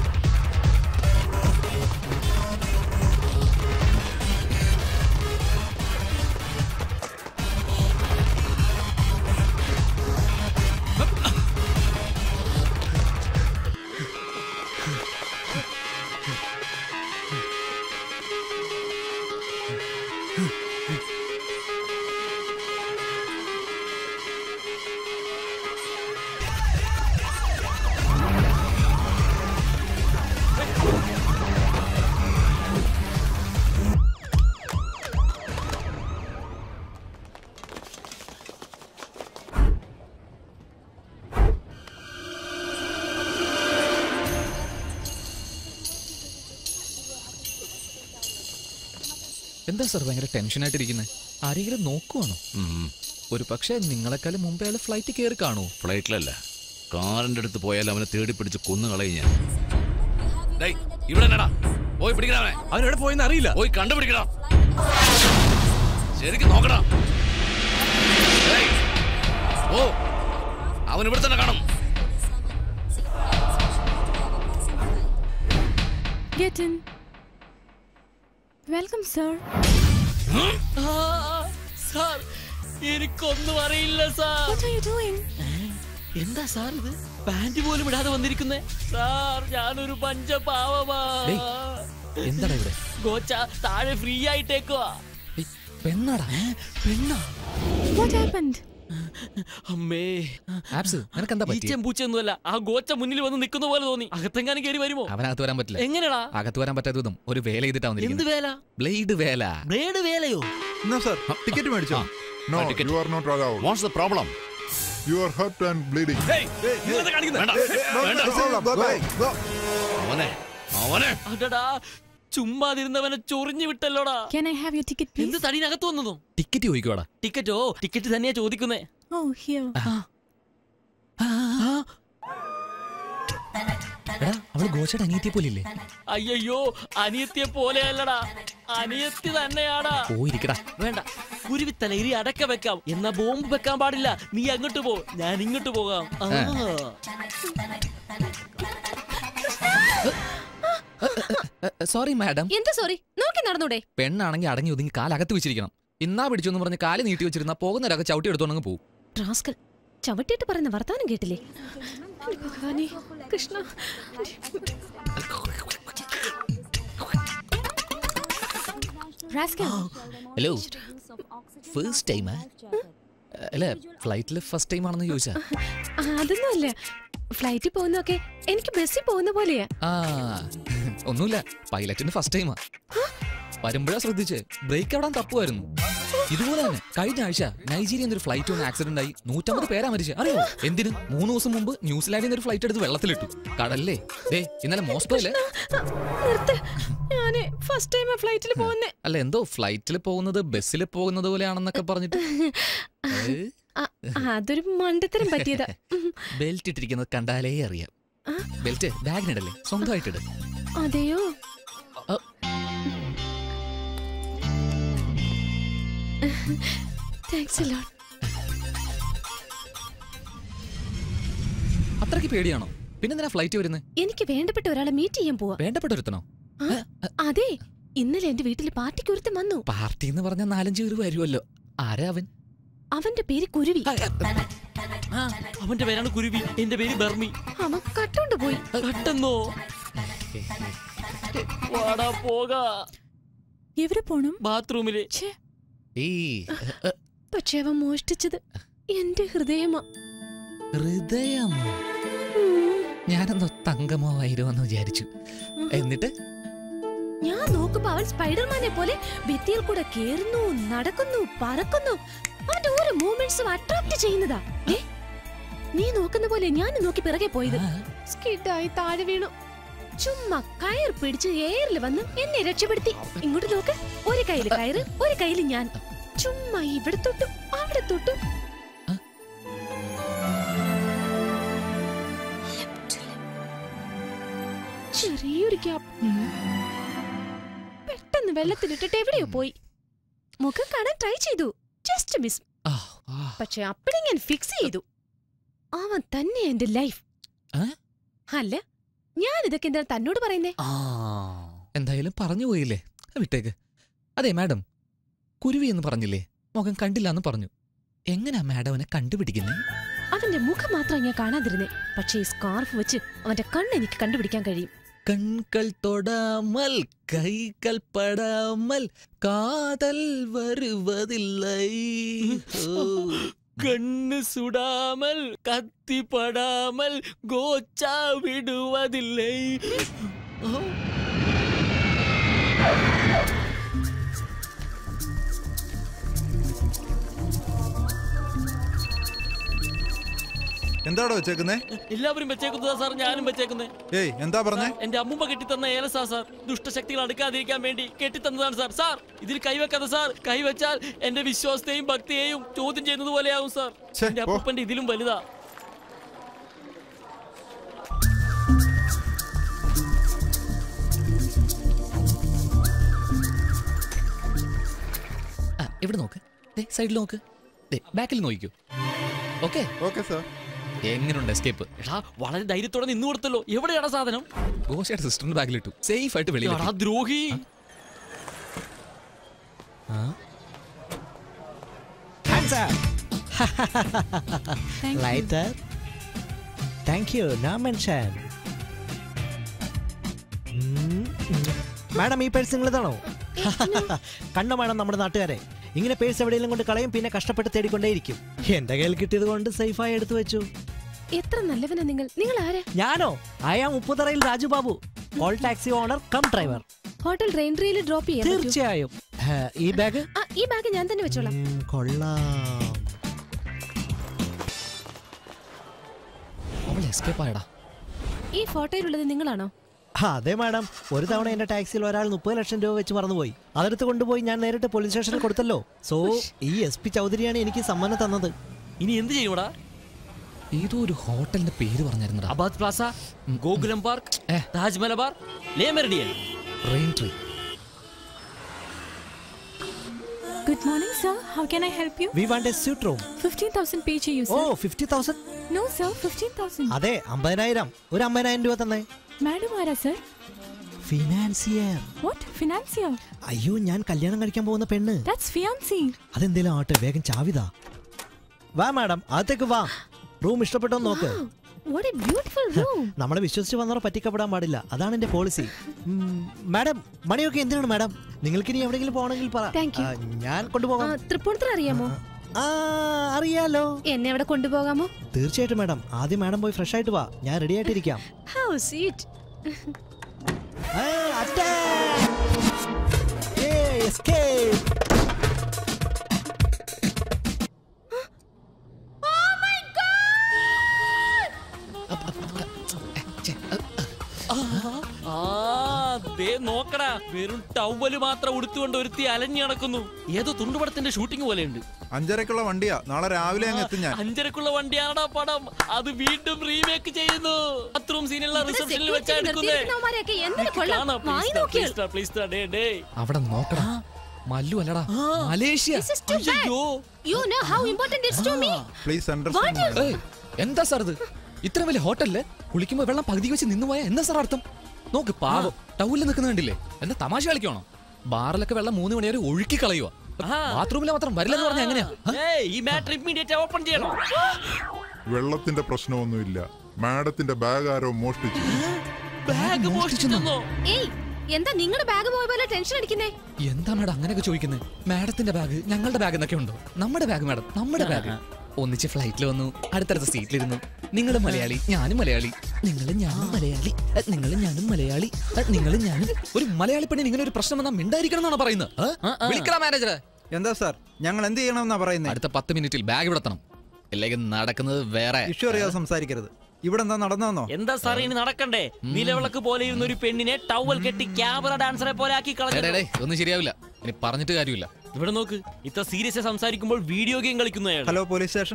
എന്താ സാർ ഭയങ്കര ടെൻഷനായിട്ടിരിക്കുന്നത് ആരെങ്കിലും നോക്കുവാണോ ഒരു പക്ഷേ നിങ്ങളെക്കാളും മുമ്പേ അയാൾ ഫ്ലൈറ്റ് കയറി കാണൂ ഫ്ലൈറ്റിലല്ല കാറിന്റെ അടുത്ത് പോയാൽ അവനെ തേടി പിടിച്ച് കൊന്നു കളയും ഞാൻ ഡേയ്, ഇവിടെ എന്നടാ പോയി പിടിക്കണ അവനെ അവനെവിടെ പോയെന്ന് അറിയില്ല പോയി കണ്ടുപിടിക്കണം ശരിക്കും നോക്കണം ഡേയ്, ഓ അവൻ ഇവിടെ തന്നെ കാണും Get in. Welcome, sir. Sir എനിക്കൊന്നും അറിയില്ല sir What are you doing? എന്താ സാർ ഇത് പാന്റ് പോലും ഇടാതെ വന്നിരിക്കുന്നേ സാർ ഞാനൊരു പഞ്ചപാവമാ ഡേയ്, എന്താടാ ഇവിടെ ഗോച്ച താഴെ ഫ്രീ ആയിട്ടേക്കുവാ പെണ്ണാടാ പെണ്ണാ What happened? അമ്മേ ആപ്സ് നിനക്ക് എന്താ പറ്റി ഈച്ചയും പൂച്ചയൊന്നുമല്ല ആ ഗോച്ച മുന്നിൽ വന്ന് നിൽക്കുന്ന പോലെ തോന്നി അകത്തെങ്ങാനും കയറി വരുമോ അവനകത്ത് വരാൻ പറ്റില്ല എങ്ങനെടാ അകത്ത് വരാൻ പറ്റാത്തതും ഒരു വേല ചെയ്തിട്ടാ എന്ത് വന്നിരിക്കുന്നത് വേല ബ്ലേഡ് വേല ബ്ലേഡ് വേലയോ എന്നാ സാർ ടിക്കറ്റ് മേടിച്ചോ No, you are not allowed. What's the problem? You are hurt and bleeding. വേണ്ട, വേണ്ട. അവനെ അവനെ അടടാ ചുമ്മാതിരുന്നവനെ ചൊറിഞ്ഞു വിട്ടല്ലോടാ Can I have your ticket, please? എന്ത് തടിനകത്ത് വന്നതോ ടിക്കറ്റ് ചോദിക്കോടാ ടിക്കറ്റോ ടിക്കറ്റ് തന്നെയാ ചോദിക്കുന്നേ Oh, here. എടാ അവള് ഗോച്ചയുടെ അനിയത്തിയെ പോലില്ലേ അയ്യോ അനിയത്തിയെ പോലെയല്ലടാ അനിയത്തി തന്നെയാടാ പോയിരിക്കടാ വേണ്ട കുരുവിത്തല ഇരി അടക്ക വെക്കാം എന്നാ ബോംബ് വെക്കാൻ പാടില്ല നീ അങ്ങോട്ട് പോ ഞാൻ ഇങ്ങോട്ട് പോകാം ആ. സോറി മാഡം എന്താ സോറി നോക്കി നടന്നൂടെ പെണ്ണാണെങ്കിൽ അടങ്ങി ഒതുങ്ങി കാലകത്ത് വെച്ചിരിക്കണം ഇന്നാ പിടിച്ചെന്ന് പറഞ്ഞ് കാല് നീട്ടി വെച്ചിരുന്ന പോകുന്നവരൊക്കെ ചവിട്ടി എടുത്തോണ്ടങ്ങ് പോകും റാസ്കൽ ചവിട്ടിയിട്ട് പറയുന്ന വർത്താനം കേട്ടില്ലേ ഭഗവാനേ, കൃഷ്ണ Rascal. ഹലോ ഫസ്റ്റ് ടൈമാ അല്ല ഫ്ലൈറ്റിൽ ഫസ്റ്റ് ടൈം ആണെന്ന് ചോദിച്ചാ ആ, അതൊന്നുമല്ല ഫ്ലൈറ്റിൽ പോകുന്നൊക്കെ എനിക്ക് ബസ്സിൽ പോകുന്ന പോലെയാ ആ ഒന്നുമില്ല പൈലറ്റിന് ഫസ്റ്റ് ടൈമാ വരുമ്പോഴാ ശ്രദ്ധിച്ച് ബ്രേക്ക് എവിടാൻ തപ്പുമായിരുന്നു ഇതുപോലെ തന്നെ കഴിഞ്ഞ ആഴ്ച നൈജീരിയ ഒരു ഫ്ലൈറ്റ് ഒന്ന് ആക്സിഡന്റ് ആയി നൂറ്റമ്പത് പേരാ മരിച്ചു അറിയോ എന്തിന് മൂന്ന് ദിവസം മുമ്പ് ന്യൂസിലാൻഡിൽ നിന്ന് ഒരു ഫ്ലൈറ്റ് എടുത്ത് വെള്ളത്തിലിട്ടു കടല്ലേ ദേ ഇന്നലെ മോസ്കോയിലെ നിർത്ത് ഞാന് ഫസ്റ്റ് ടൈം ഫ്ലൈറ്റിൽ പോകുന്നേ അല്ല എന്തോ ഫ്ലൈറ്റിൽ പോകുന്നത് ബസ്സിൽ പോകുന്നത് പോലെയാണെന്നൊക്കെ പറഞ്ഞിട്ട് ഏ? ആ, അതൊരു മണ്ടത്തരം പറ്റിയതാ ബെൽറ്റ് ഇട്ടിരിക്കുന്നത് കണ്ടാലേ അറിയാം ബെൽറ്റ് ബാഗിനിടല്ലേ സ്വന്തമായിട്ടിട് അതെയോ താങ്ക്സ് ലോട്ട് അത്രയ്ക്ക് പേടിയാണോ പിന്നെന്തിനാ ഫ്ലൈറ്റ് വരുന്നത് എനിക്ക് വേണ്ടപ്പെട്ട ഒരാളെ മീറ്റ് ചെയ്യാൻ പോവാ വേണ്ടപ്പെട്ടൊരുത്തനോ ആ, അതെ ഇന്നലെ എന്റെ വീട്ടിൽ പാർട്ടിക്ക് ഒരുത്തൻ വന്നു പാർട്ടി എന്ന് പറഞ്ഞാൽ നാലഞ്ച് പേര് വരുമല്ലോ ആരാ അവൻ അവന്റെ പേര് കുരുവി അവന്റെ പേരാണ് കുരുവി എന്റെ പേര് ബർമി അവൻ കട്ടോണ്ട് പോയി കട്ടെന്നോ വാടാ പോകാ എവിടെ പോണം ബാത്റൂമില് പക്ഷെ അവൻ മോഷ്ടിച്ചത് എന്റെ ഹൃദയമാ ഹൃദയം ഞാനെന്തോ തങ്കമോ ആയിരുമെന്ന് വിചാരിച്ചു എന്നിട്ട് ഞാൻ നോക്കുമ്പോ അവൻ സ്പൈഡർമാനെ പോലെ ഭിത്തിയിൽ കൂടെ കേറുന്നു നടക്കുന്നു പറക്കുന്നു അവന്റെ ഓരോ മൂവ്മെന്റ്സും അട്രാക്ട് ചെയ്യുന്നതാ ഏ നീ നോക്കുന്ന പോലെ ഞാൻ നോക്കി പിറകെ പോയത് സ്കിഡായി താഴെ വീണു ചുമ്മാ കയർ പിടിച്ച് എയറിൽ വന്ന് എന്നെ രക്ഷപ്പെടുത്തി ഇങ്ങോട്ട് നോക്ക് ഒരു കയ്യില് കയറ് ഒരു കയ്യില് ഞാൻ ചുമ്മാ ഇവിടെ തൊട്ടു അവിടെ തൊട്ടു ചെറിയൊരു ഗ്യാപ്പ് പെട്ടെന്ന് വെള്ളത്തിലിട്ടിട്ട് എവിടെയോ പോയി മുഖം കാണാൻ ട്രൈ ചെയ്തു ജസ്റ്റ് മിസ് പക്ഷെ അപ്പഴേ ഞാൻ ഫിക്സ് ചെയ്തു അവൻ തന്നെ എന്റെ ലൈഫ് അല്ല ഞാൻ ഇതൊക്കെ എന്താ തന്നോട് പറയുന്നേ എന്തായാലും പറഞ്ഞു പോയില്ലേ വിട്ടേക്ക് അതെ മാഡം കുരുവി എന്ന് പറഞ്ഞില്ലേ മുഖം കണ്ടില്ല എന്ന് പറഞ്ഞു എങ്ങനെയാ മാഡം അവനെ കണ്ടുപിടിക്കുന്നത് അവന്റെ മുഖം മാത്രം ഞാൻ കാണാതിരുന്നേ പക്ഷേ ഈ സ്കാർഫ് വെച്ച് അവന്റെ കണ്ണ് എനിക്ക് കണ്ടുപിടിക്കാൻ കഴിയും കൺകൾ തൊടാமல் கைகள் படாமல் காதல் வருவதில்லை കണ്ണ് സുടാമൽ കത്തിപ്പടാമൽ ഗോച്ച വിടുവതില്ലേ എന്താടോ വെച്ചേക്കുന്നേ എല്ലാവരും വെച്ചേക്കുന്നതാ സാർ ഞാനും വെച്ചേക്കുന്നേ ഏയ് എന്താ പറഞ്ഞേ എന്റെ അമ്മുമ്മ കെട്ടിത്തന്ന ഏലസാ സാർ ദുഷ്ടശക്തികൾ അടുക്കാതിരിക്കാൻ വേണ്ടി കെട്ടിത്തന്നതാണ് സാർ സാർ ഇതിൽ കൈവെക്കാതെ സാർ കൈവച്ചാൽ എന്റെ വിശ്വാസത്തെയും ഭക്തിയെയും ചോദ്യം ചെയ്യുന്നത് പോലെയാവും സാർ ഛെ, എന്റെ പോ. അപ്പൂപ്പന്റെ ഇതിലും വലുതാ ആ ഇവിടെ നോക്ക് ദേ സൈഡിൽ നോക്ക് ദേ ബാക്കിൽ നോക്കിക്കോ ഓക്കെ ഓക്കെ സാർ എങ്ങനെയുണ്ട് എസ്കേപ്പ് എടാ വളരെ ധൈര്യത്തോടെ നിന്ന് കൊടുത്തല്ലോ എവിടെയാണ് സാധനം ഗോശയുടെ സിസ്റ്ററിന്റെ ബാഗിലിട്ടു സേഫ് ആയിട്ട് വെളിയിൽ എടാ ദ്രോഹി lighter thank you no mention madam ഈ പേഴ്സ് നിങ്ങളതാണോ കണ്ട മാഡം നമ്മുടെ നാട്ടുകാരെ ഇങ്ങനെ പേഴ്സ് എവിടെയെങ്കിലും കൊണ്ട് കളയും പിന്നെ കഷ്ടപ്പെട്ട് തേടിക്കൊണ്ടേയിരിക്കും എന്റെ കയ്യിൽ കിട്ടിയത് കൊണ്ട് സേഫായി എടുത്തു വെച്ചു എത്ര നല്ലവനാ നിങ്ങൾ നിങ്ങൾ ആരാ ഞാനോ അയാ മുപ്പതറയിൽ Raju Babu all taxi owner cum driver hotel റെയിൻട്രിയിൽ ഡ്രോപ്പ് ചെയ്യാൻ പറ്റുമോ? തീർച്ചയായും ഹേ, ഈ ബാഗ് ആ, ഈ ബാഗ് ഞാൻ തന്നെ വെച്ചോളാം ഉം, കൊള്ളാം അവൾ എസ്കേപ്പ് ആയടാ ഈ ഫോട്ടോയിലുള്ളത് നിങ്ങളാണോ ആ, അതെ മാഡം ഒരു തവണ എന്റെ ടാക്സിയിൽ ഒരാൾ മുപ്പത് ലക്ഷം രൂപ വെച്ച് മറന്നുപോയി അതെടുത്ത് കൊണ്ടുപോയി ഞാൻ നേരിട്ട് പോലീസ് സ്റ്റേഷനിൽ കൊടുത്തല്ലോ സോ ഈ എസ് പി ചൗധരിയാണ് എനിക്ക് സമ്മാനം തന്നത് ഇനി എന്ത് ചെയ്യൂടാ ഏതോ ഒരു ഹോട്ടലിന്റെ പേര് പറഞ്ഞിരുന്നടാ Abad plaza Gokulam park Taj Malabar Le Meridien rain tree Good morning, sir. How can I help you? We want a suite room 15,000 pay to you, oh sir. Fifty thousand No, sir. 15,000. അതെ അമ്പതിനായിരം ഒരു അമ്പതിനായിരം രൂപ തന്നെ Madam ആരാ, sir? Financier What? Financier? അയ്യോ ഞാൻ കല്യാണം കഴിക്കാൻ പോകുന്ന പെണ്ണ് That's fiancé. അതെന്തേലും ആട്ടെ വേഗം ചാവിതാ വാ മാഡം അകത്തേക്ക് വാ റൂം ഇഷ്ടപ്പെട്ടോ നോക്ക് What a beautiful room. നമ്മളെ വിശ്വസിച്ച് വന്നവർ പറ്റിക്കപ്പെടാൻ പാടില്ല അതാണ് എന്റെ പോളിസി മാഡം മണിയൊക്കെ എന്തിനാണ് മാഡം നിങ്ങൾക്ക് ഇനി എവിടെയെങ്കിലും പോകണമെങ്കിൽ പറ Thank you. ആ, ഞാൻ ആ, കൊണ്ടുപോകാം തൃപ്പൂണിത്തുറ അറിയാമോ ആ അറിയാലോ എന്നെ അവിടെ കൊണ്ടുപോകാമോ തീർച്ചയായിട്ടും മാഡം ആദ്യം മാഡം പോയി ഫ്രഷ് ആയിട്ട് വാ ഞാൻ റെഡി ആയിട്ടിരിക്കാം ഹൗ സീറ്റ് ആ, attack! Yay, escape! ആ ദേ നോക്കടാ വെറും ടവല് മാത്രം ഉടുത്തുകൊണ്ട് ഒരുത്തി അലഞ്ഞു നടക്കുന്നു ഏതോ തുണ്ടുപടത്തിന്റെ ഷൂട്ടിംഗ് പോലെയുണ്ട് അഞ്ചരക്കുള്ള വണ്ടിയാ നാളെ രാവിലെ അങ്ങ് എത്തും ഞാൻ അഞ്ചരക്കുള്ള വണ്ടിയാണടാ പടം അത് വീണ്ടും റീമേക്ക് ചെയ്യുന്നു ബാത്റൂം സീനുള്ള ഇവിടെ റിസപ്ഷനിൽ security വെച്ചാ എടുക്കുന്നേ നിർത്തിയിരിക്കുന്നവന്മാരെയൊക്കെ എന്തിന് കൊള്ളാം? വായി നോക്കിയാൽ. അവിടെ നോക്കടാ മല്ലു അല്ലടാ Malaysia This is too bad. You know how important it's to me. Please What is- ഏയ്, എന്താ സാർ ഇത് ഇത്ര വലിയ ഹോട്ടലില് കുളിക്കുമ്പോ വെള്ളം പകുതി വെച്ച് നിന്ന് പോയാ എന്താ സാർ അർത്ഥം നോക്ക് പാവം ടൗലിൽ നിൽക്കുന്ന കണ്ടില്ലേ എന്താ തമാശ കളിക്കണോ ബാറിലൊക്കെ വെള്ളം മൂന്ന് മണി വരെ ഒഴുക്കി കളയുക ബാത്റൂമിൽ മാത്രം വരില്ലെന്ന് പറഞ്ഞ എങ്ങനെയാ ഏയ്, ഈ മാറ്റർ ഇമ്മീഡിയറ്റ് ഓപ്പൺ ചെയ്യണം വെള്ളത്തിന്റെ പ്രശ്നമൊന്നുമില്ല മാഡത്തിന്റെ ബാഗ് ആരോ മോഷ്ടിച്ചു ബാഗ് മോഷ്ടിച്ചെന്നോ ഏയ് എന്താ നിങ്ങളുടെ ബാഗ് പോയ പോലെ ടെൻഷൻ അടിക്കുന്നേ എന്താ മാഡം അങ്ങനെയൊക്കെ ചോദിക്കുന്നത് മാഡത്തിന്റെ ബാഗ് ഞങ്ങളുടെ ബാഗ് എന്നൊക്കെ ഉണ്ടോ നമ്മുടെ ബാഗ് മാഡം നമ്മുടെ ബാഗ് ഒന്നിച്ച് ഫ്ലൈറ്റിൽ വന്നു അടുത്തടുത്ത സീറ്റിലിരുന്നു നിങ്ങൾ മലയാളി ഞാനും മലയാളി നിങ്ങളും ഞാനും മലയാളി നിങ്ങളും ഞാനും മലയാളി നിങ്ങളും ഞാനും ഒരു മലയാളി പെണ്ണിന് ഇങ്ങനെ ഒരു പ്രശ്നം വന്നാൽ മിണ്ടായിരിക്കണം എന്നാണ് പറയുന്നത് വിളിക്കണ മാനേജറെ എന്താ സാർ ഞങ്ങൾ എന്ത് ചെയ്യണമെന്നാ പറയുന്നത് അടുത്ത പത്ത് മിനിറ്റിൽ ബാഗ് വിടത്തണം ഇല്ലെങ്കിൽ നടക്കുന്നത് വേറെ ഇഷ്യൂ അറിയാതെ സംസാരിക്കരുത് ഇവിടെ എന്താ നടന്നോ എന്താ സാർ ഇനി നടക്കണ്ടേ നിലവിളക്ക് പോലെ ഇരുന്ന ഒരു പെണ്ണിനെ ടവൽ കെട്ടി ക്യാമറ ഡാൻസറെ പോലെ ആക്കി ഡേ, ഡേ, ഡേ, കളഞ്ഞു ഒന്നും ശരിയാവില്ല ഇനി പറഞ്ഞിട്ട് കാര്യമില്ല ഇവിടെ നോക്ക് ഇത്ര സീരിയസ് സംസാരിക്കുമ്പോൾ വീഡിയോ ഗെയിം കളിക്കുന്ന അയാൾ ഹലോ പോലീസ് സ്റ്റേഷൻ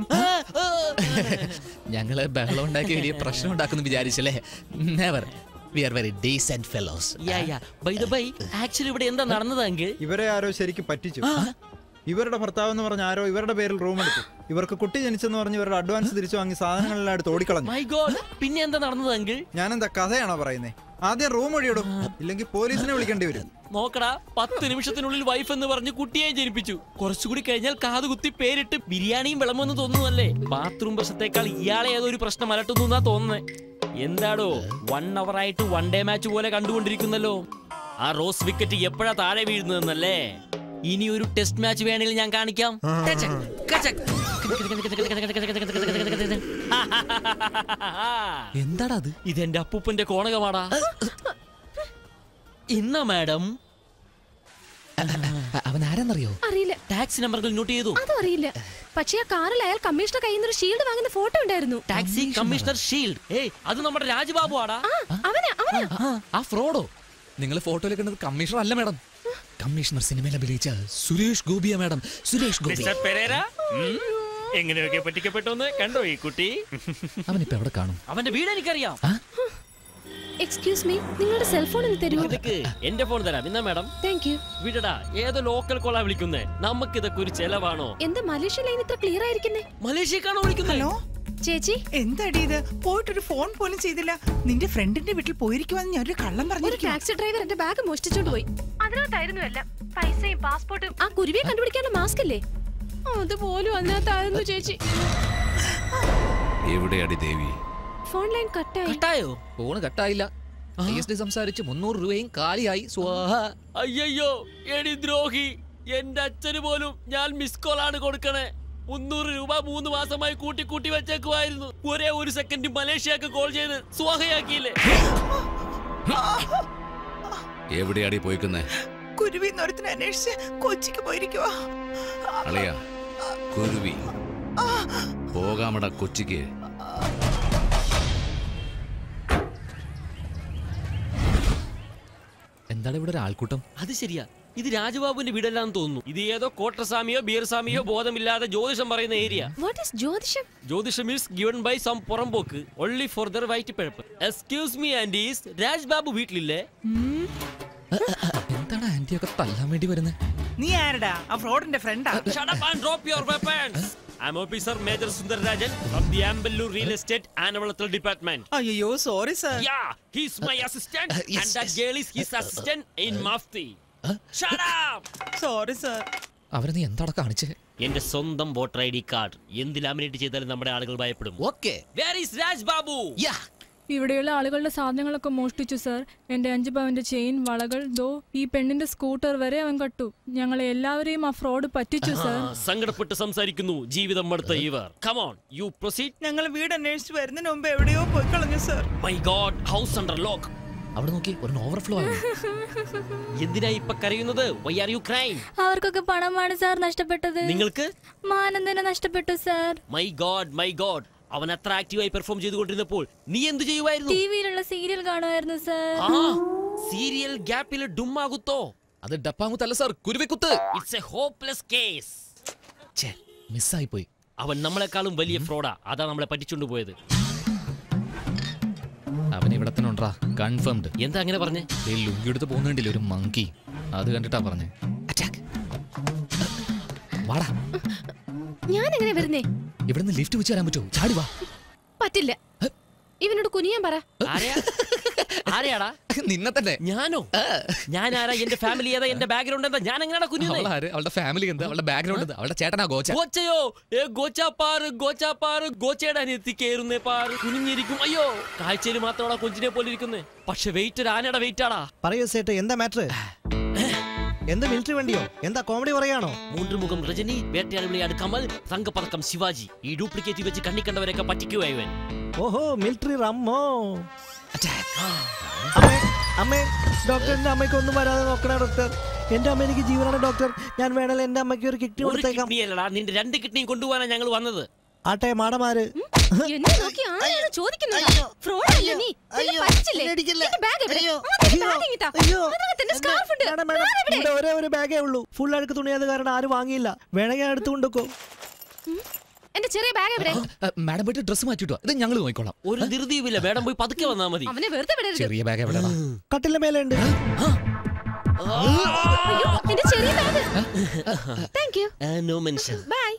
ഞങ്ങള് ബഹളം ഉണ്ടാക്കി വലിയ പ്രശ്നം ഉണ്ടാക്കുന്നു വിചാരിച്ചല്ലേ never we are very decent fellows actually ഇവിടെ എന്താ നടന്നതെങ്കിൽ ഇവരെ ആരോ ശരിക്കും പറ്റിച്ചു ഇവരുടെ ഭർത്താവ് എന്ന് പറഞ്ഞ ആരോ ഇവരുടെ പേരിൽ റൂം എടുത്തു ഇവർക്ക് കുട്ടി ജനിച്ചെന്ന് പറഞ്ഞ് ഇവരുടെ അഡ്വാൻസ് തിരിച്ചു വാങ്ങി സാധനങ്ങളെല്ലാം എടുത്ത് ഓടിക്കളഞ്ഞു മൈ ഗോഡ് പിന്നെ എന്താ നടന്നതെങ്കിൽ ഞാനെന്താ കഥയാണോ പറയുന്നേ ആദ്യം റൂം ഒഴിയിടും ഇല്ലെങ്കിൽ പോലീസിനെ വിളിക്കേണ്ടി വരും നോക്കടാ പത്ത് നിമിഷത്തിനുള്ളിൽ വൈഫ് എന്ന് പറഞ്ഞ് കുട്ടിയെ ജനിപ്പിച്ചു കുറച്ചുകൂടി കഴിഞ്ഞാൽ കാത് കുത്തി പേരിട്ട് ബിരിയാണിയും വിളമെന്ന് തോന്നുന്നല്ലേ ബാത്റൂം പ്രശ്നത്തെക്കാൾ ഇയാളെ ഏതോ ഒരു പ്രശ്നം അലട്ടുന്നു എന്നാ തോന്നുന്നേ എന്താടോ വൺ അവർ ആയിട്ട് വൺ ഡേ മാച്ച് പോലെ കണ്ടുകൊണ്ടിരിക്കുന്നല്ലോ ആ റോസ് വിക്കറ്റ് എപ്പോഴാ താഴെ വീഴുന്നതെന്നല്ലേ ഇനി ഒരു ടെസ്റ്റ് മാച്ച് വേണമെങ്കിൽ ഞാൻ കാണിക്കാം ടച്ചക്, കച്ചക്. എന്താടാ അത് ഇതെന്റെ അപ്പൂപ്പന്റെ കോണകമാടാ ഇന്ന മാഡം അവൻ ആരെന്നറിയോ അറിയില്ല ടാക്സി നമ്പറുകൾ നോട്ട് ചെയ്തു അതും അറിയില്ല പക്ഷേ ആ കാറിൽ അയാൾ കമ്മീഷണർ കയ്യിൽ നിന്ന് ഒരു ഷീൽഡ് വാങ്ങുന്ന ഫോട്ടോ ഉണ്ടായിരുന്നു ടാക്സി കമ്മീഷണർ ഷീൽഡ് ഏയ് അത് നമ്മുടെ രാജബാബു ആടാ അവനാ അവനാ ആ ഫ്രോഡോ നിങ്ങൾ ഫോട്ടോയിൽ കണ്ടത് കമ്മീഷണർ അല്ല മാഡം കമ്മീഷണർ സിനിമയിൽ അഭിനയിച്ച സുരേഷ് ഗോപിയ മാഡം സുരേഷ് ഗോപി മിസ്റ്റർ പെരേര ഉം, എങ്ങനെയൊക്കെ പറ്റിക്കപ്പെട്ടോന്ന് കണ്ടോ ഈ കുട്ടി അവനിപ്പോ എവിടെ കാണും അവന്റെ വീട് എനിക്കറിയാം എക്സ്ക്യൂസ് മീ നിങ്ങളുടെ സെൽഫോൺ ഒന്ന് തരുമോ ഇതൊക്കെ എന്റെ ഫോൺ തരാം എന്നാ മാഡം താങ്ക് യു വിടടാ ഏതോ ലോക്കൽ കോളാ വിളിക്കുന്നേ നമുക്ക് ഇതൊക്കെ ഒരു ചെലവാണോ എന്താ മലേഷ്യ ലൈൻ ഇത്ര ക്ലിയർ ആയിരിക്കുന്നേ മലേഷ്യക്കാണോ വിളിക്കുന്നത് ഹലോ ചേച്ചി എന്താടി ഇത് പോയിട്ടൊരു ഫോൺ പോലും ചെയ്തില്ല നിന്റെ ഫ്രണ്ടിന്റെ വീട്ടിൽ പോയിരിക്കുവാന്ന് ഞാൻ ഒരു കള്ളം ഒരു പറഞ്ഞിരിക്കും ടാക്സി ഡ്രൈവർ എന്റെ ബാഗ് മോഷ്ടിച്ചോണ്ട് പോയി അതിനകത്തായിരുന്നു എല്ലാം പൈസയും പാസ്പോർട്ടും ആ കുരുവിയെ കണ്ടുപിടിക്കാനുള്ള മാസ്ക് അല്ലേ അതുപോലും അതിനകത്തായിരുന്നു ചേച്ചി എവിടെയാടി ദേവി ഫോൺ ലൈൻ കട്ടായി കട്ടായോ ഫോണ് കട്ടായില്ല ഐ എസ് ഡി സംസാരിച്ച് മുന്നൂറ് രൂപയും കാലിയായി സ്വാഹ അയ്യോ എടി ദ്രോഹി എന്റെ അച്ഛന് പോലും ഞാൻ മിസ് കോൾ ആണ് കൊടുക്കണേ മുന്നൂറ് രൂപ മൂന്ന് മാസമായി കൂട്ടി കൂട്ടി വെച്ചേക്കുമായിരുന്നു ഒരേ ഒരു സെക്കൻഡ് മലേഷ്യക്ക് കോൾ ചെയ്ത് സ്വാഹയാക്കിയില്ലേ എവിടെയാടി പോയിക്കുന്നേ കുരുവി എന്നൊരുത്തിന് അന്വേഷിച്ച് കൊച്ചിക്ക് പോയിരിക്കുവാ അളിയ കുരുവി പോകാമട കൊച്ചിക്ക് എന്താണ് ഇവിടെ ഒരു ആൾക്കൂട്ടം അത് ശരിയാ ഇത് രാജബാബുവിന്റെ വീടല്ലാന്ന് തോന്നുന്നു ഇത് ഏതോ കോട്ടസ്വാമിയോ ബീർസ്വാമിയോ ബോധമില്ലാതെ ജ്യോതിഷം പറയുന്ന ഏരിയ വാട്ട് ഈസ് ജ്യോതിഷം ജ്യോതിഷം ഈസ് ഗിവൺ ബൈ സം പുറമ്പോക്ക് ഒൺലി ഫോർ ദർ വൈറ്റ് പിഴപ്പ് എക്സ്ക്യൂസ് മീ ആൻഡീസ് രാജ്ബാബു വീട്ടിലില്ലേ എന്താണ് ആന്റിയൊക്കെ തല്ലാൻ വേണ്ടി വരുന്നത് നീ ആരടാ ആ ഫ്രോഡിന്റെ ഫ്രണ്ടാ Shut up and drop your weapons. I'm Officer Major Sundar Rajan from the Ambellur Real Estate Anavalathal Department. അയ്യോ sorry sir Yeah, he's my assistant and that girl is his assistant in Mafti. Shut up! Sorry sir അവരെ നീ എന്താടാ കാണിച്ചേ എന്റെ സ്വന്തം voter ID ഡി കാർഡ് എന്ത് ലാമിനേറ്റ് ചെയ്താലും നമ്മുടെ ആളുകൾ ഭയപ്പെടും okay Where is Raj Babu? ഇവിടെയുള്ള ആളുകളുടെ സാധനങ്ങളൊക്കെ മോഷ്ടിച്ചു സർ എന്റെ അഞ്ച് പവന്റെ ചെയിൻ വളകൾ ദോ ഈ പെണ്ണിന്റെ സ്കൂട്ടർ വരെ അവൻ കട്ടു ഞങ്ങളെ എല്ലാവരെയും ആ ഫ്രോഡ് പറ്റിച്ചു സർ ആ, സങ്കടപ്പെട്ട് സംസാരിക്കുന്നു ജീവിതം മടുത്ത ഇവർ കമോൺ യു പ്രൊസീഡ് ഞങ്ങൾ വീട് അന്വേഷിച്ച് വരുന്നതിന് മുമ്പ് എവിടെയോ പോയി കളഞ്ഞു sir my god house under lock അവിടെ നോക്കി ഒരു ഓവർഫ്ലോ ആയി എന്തിനാ ഇപ്പൊ കരയുന്നത് വൈ ആർ യു ക്രൈം അവർക്കൊക്കെ പണമാണ് സാർ നഷ്ടപ്പെട്ടത് നിങ്ങൾക്ക് മാനം തന്നെ നഷ്ടപ്പെട്ടു sir my god my god അവൻ അത്ര ആക്റ്റീവായി പെർഫോം ചെയ്തുകൊണ്ടിരുന്നപ്പോൾ നീ എന്ത് ചെയ്യുമായിരുന്നു ടിവിയിലുള്ള സീരിയൽ കാണുമായിരുന്നു സാർ ആ സീരിയൽ ഗ്യാപ്പിൽ ഡുമ്മാകുത്തോ അത് ഡപ്പാങ്കുത്തല്ല സാർ കുരുവിക്കുത്ത് ഇറ്റ്സ് എ ഹോപ്പ്ലെസ് കേസ് മിസ്സായി പോയി അവൻ നമ്മളെക്കാളും വലിയ ഫ്രോഡാ അതാ നമ്മളെ പറ്റിച്ചുകൊണ്ട് പോയത് അവൻ ഇവിടെ തന്നെ ഉണ്ടാ കൺഫേംഡ് എന്താ അങ്ങനെ പറഞ്ഞേ ലുങ്കി എടുത്ത് പോകുന്നുണ്ടില്ല ഒരു മങ്കി അത് കണ്ടിട്ടാ പറഞ്ഞേ അറ്റാക്ക് വാടാ ഞാൻ എങ്ങനെ വരുന്നേ ഇവിടുന്ന് ലിഫ്റ്റ് വെച്ച് തരാൻ പറ്റുമോ ചാടി വാ പറ്റില്ല ഇവനോട് കുനിയാൻ പറ ആരെയാടാ നിന്നെ തന്നെ ഞാനോ ഞാൻ ആരാ എന്റെ ഫാമിലി ഏതാ എന്റെ ബാക്ക്ഗ്രൗണ്ട് എന്താ ഞാൻ എങ്ങനെയാ കുഞ്ഞു അവളാര് അവളുടെ ഫാമിലി എന്താ അവളുടെ ബാക്ക്ഗ്രൗണ്ട് എന്താ അവളുടെ ചേട്ടനാ ഗോച്ച ഗോച്ചയോ ഏ ഗോച്ചാ പാറ് ഗോച്ചാ പാറ് ഗോച്ചയുടെ അനിയത്തി കേറുന്നേ പാറ് കുനിഞ്ഞിരിക്കും അയ്യോ കാഴ്ചയിൽ മാത്രമാടാ കൊഞ്ചിനെ പോലെ ഇരിക്കുന്നേ പക്ഷെ വെയിറ്റ് ഒരു ആനയുടെ വെയിറ്റ് ആടാ പറയൂ സേട്ട് എന്താ മാറ്റർ എന്ത് മിലിറ്ററി വണ്ടിയോ എന്താ കോമഡി പറയാണോ മൂன்று മുഖം രജനി വേട്ടയാടി വിളയാട് കമൽ തങ്കപ്പതക്കം ശിവാജി ഈ ഡ്യൂപ്ലിക്കേറ്റ് വെച്ച് കണ്ണി കണ്ടവരെയൊക്കെ പറ്റിക്കുവാ ഇവൻ ഓഹോ മിലിറ്ററി റമ്മോ അമ്മേ അമ്മേ ഡോക്ടർ എന്റെ അമ്മയ്ക്ക് ഒന്നും വരാതെ നോക്കണേ ഡോക്ടർ എന്റെ അമ്മ എനിക്ക് ജീവനാണ് ഡോക്ടർ ഞാൻ വേണേൽ എന്റെ അമ്മയ്ക്ക് ഒരു കിഡ്നി ഒരു കൊടുത്തേക്കാം കിഡ്നി അല്ലടാ നിന്റെ രണ്ട് കിഡ്നിയും കൊണ്ടുപോകാനാ ഞങ്ങൾ വന്നത് ആട്ടെ മാടമാര് എന്നെ നോക്കി ആരാണ് ചോദിക്കുന്നത് ഫ്രോഡ് അല്ലേ നീ നിന്നെ പറ്റിച്ചില്ലേ നിന്റെ ബാഗ് എവിടെ ആദ്യം ബാഗ് ഇങ്ങിത്താ അതിനകത്ത് എന്റെ സ്കാർഫ് ഉണ്ട് ആരെവിടെ? ഇവിടെ ഒരേ ഒരു ബാഗേ ഉള്ളൂ ഫുൾ അഴുക്ക് തുണിയത് കാരണം ആരും വാങ്ങിയില്ല വേണമെങ്കിൽ ഞാൻ എടുത്തു കൊണ്ടുക്കോ എന്റെ ചെറിയ ബാഗ് എവിടെ മാഡം പോയിട്ട് ഡ്രസ് മാറ്റിട്ടോ ഇത് ഞങ്ങൾ നോക്കിക്കോളാം ഒരു ധൃതിയുമില്ല വേടം പോയി പതുക്കെ വന്നാ മതി അവനെ വെറുതെ വിടരുത് ചെറിയ ബാഗ് എവിടെടാ കട്ടിലെ മേലെ ഉണ്ട് അയ്യോ എന്റെ ചെറിയ bag thank you no mention bye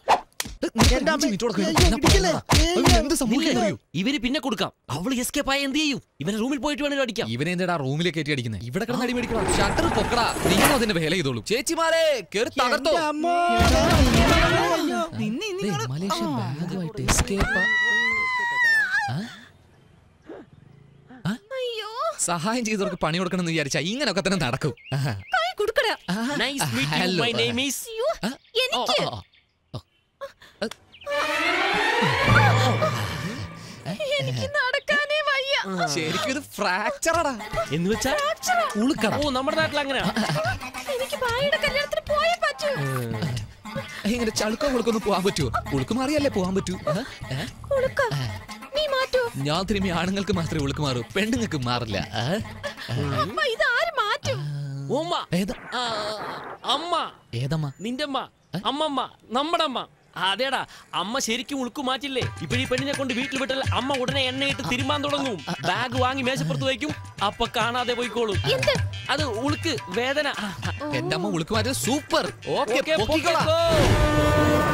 ഇവര് പിന്നെ കൊടുക്കാം അവള് എസ്കേപ്പ് ആയ എന്ത് ചെയ്യും ഇവനെ റൂമിൽ പോയിട്ട് വേണേലും അടിക്കാം ഇവനെ എന്താ റൂമിലേക്ക് കയറ്റി അടിക്കുന്നത് ഇവിടെ കിടന്ന് അടി മേടിക്കണം ഷട്ടർ പൊക്കടാ നിങ്ങൾ അതിന്റെ വേല ചെയ്തോളൂ ചേച്ചിമാരെ കേറി തകർത്തോ ദേ, മലേഷ്യ ബാഗുമായിട്ട് എസ്കേപ്പ് അയ്യോ സഹായം ചെയ്തവർക്ക് പണി കൊടുക്കണം എന്ന് വിചാരിച്ചാ ഇങ്ങനൊക്കെ തന്നെ നടക്കും ആഹാ. കൈ കൊടുക്കടാ Nice meeting you. Hello. My name is അയ്യോ എനിക്ക് ഓ, ഓ, എനിക്ക് നടക്കാനേ വയ്യ ശരിക്കും ഇത് ഫ്രാക്ചറാടാ എന്ന് വെച്ചാ ഉളുക്കട ഓ നമ്മുടെ നാട്ടിൽ അങ്ങനെ എനിക്ക് ഭായിയുടെ കല്യാണത്തിന് പോയേ പറ്റൂ ഇങ്ങനെ ചളുക്കോ കൊടുക്കൊന്നും പോകാൻ പറ്റുമോ ഉളുക്ക് മാറിയല്ലേ പോകാൻ പറ്റൂ ആ? ഏ? ഉളുക്ക നീ മാറ്റൂ ഞാൻ തിരുമ്പി ആണുങ്ങൾക്ക് മാത്രമേ ഉളുക്ക് മാറൂ പെണ്ണുങ്ങൾക്ക് മാറില്ല ആ? അമ്മ ഇത് ആര് മാറ്റും ഓമ്മ ഏതാ ആ, അമ്മ ഏതമ്മ നിന്റെ അമ്മ അമ്മമ്മ നമ്മുടെ അമ്മ അതേടാ അമ്മ ശരിക്കും ഉളുക്കു മാറ്റില്ലേ ഇപ്പഴീ പെണ്ണിനെ കൊണ്ട് വീട്ടിൽ വിട്ടാൽ അമ്മ ഉടനെ എണ്ണയിട്ട് തിരുമാൻ തുടങ്ങും ബാഗ് വാങ്ങി മേശപ്പുറത്ത് വയ്ക്കും അപ്പൊ കാണാതെ പോയിക്കോളും അത് ഉളുക്ക് വേദന എന്റെ അമ്മ ഉളുക്ക് മാറ്റിയത് സൂപ്പർ ഓക്കെ ഓക്കേ, പൊക്കിക്കോളാം. പൊക്കിക്കോ.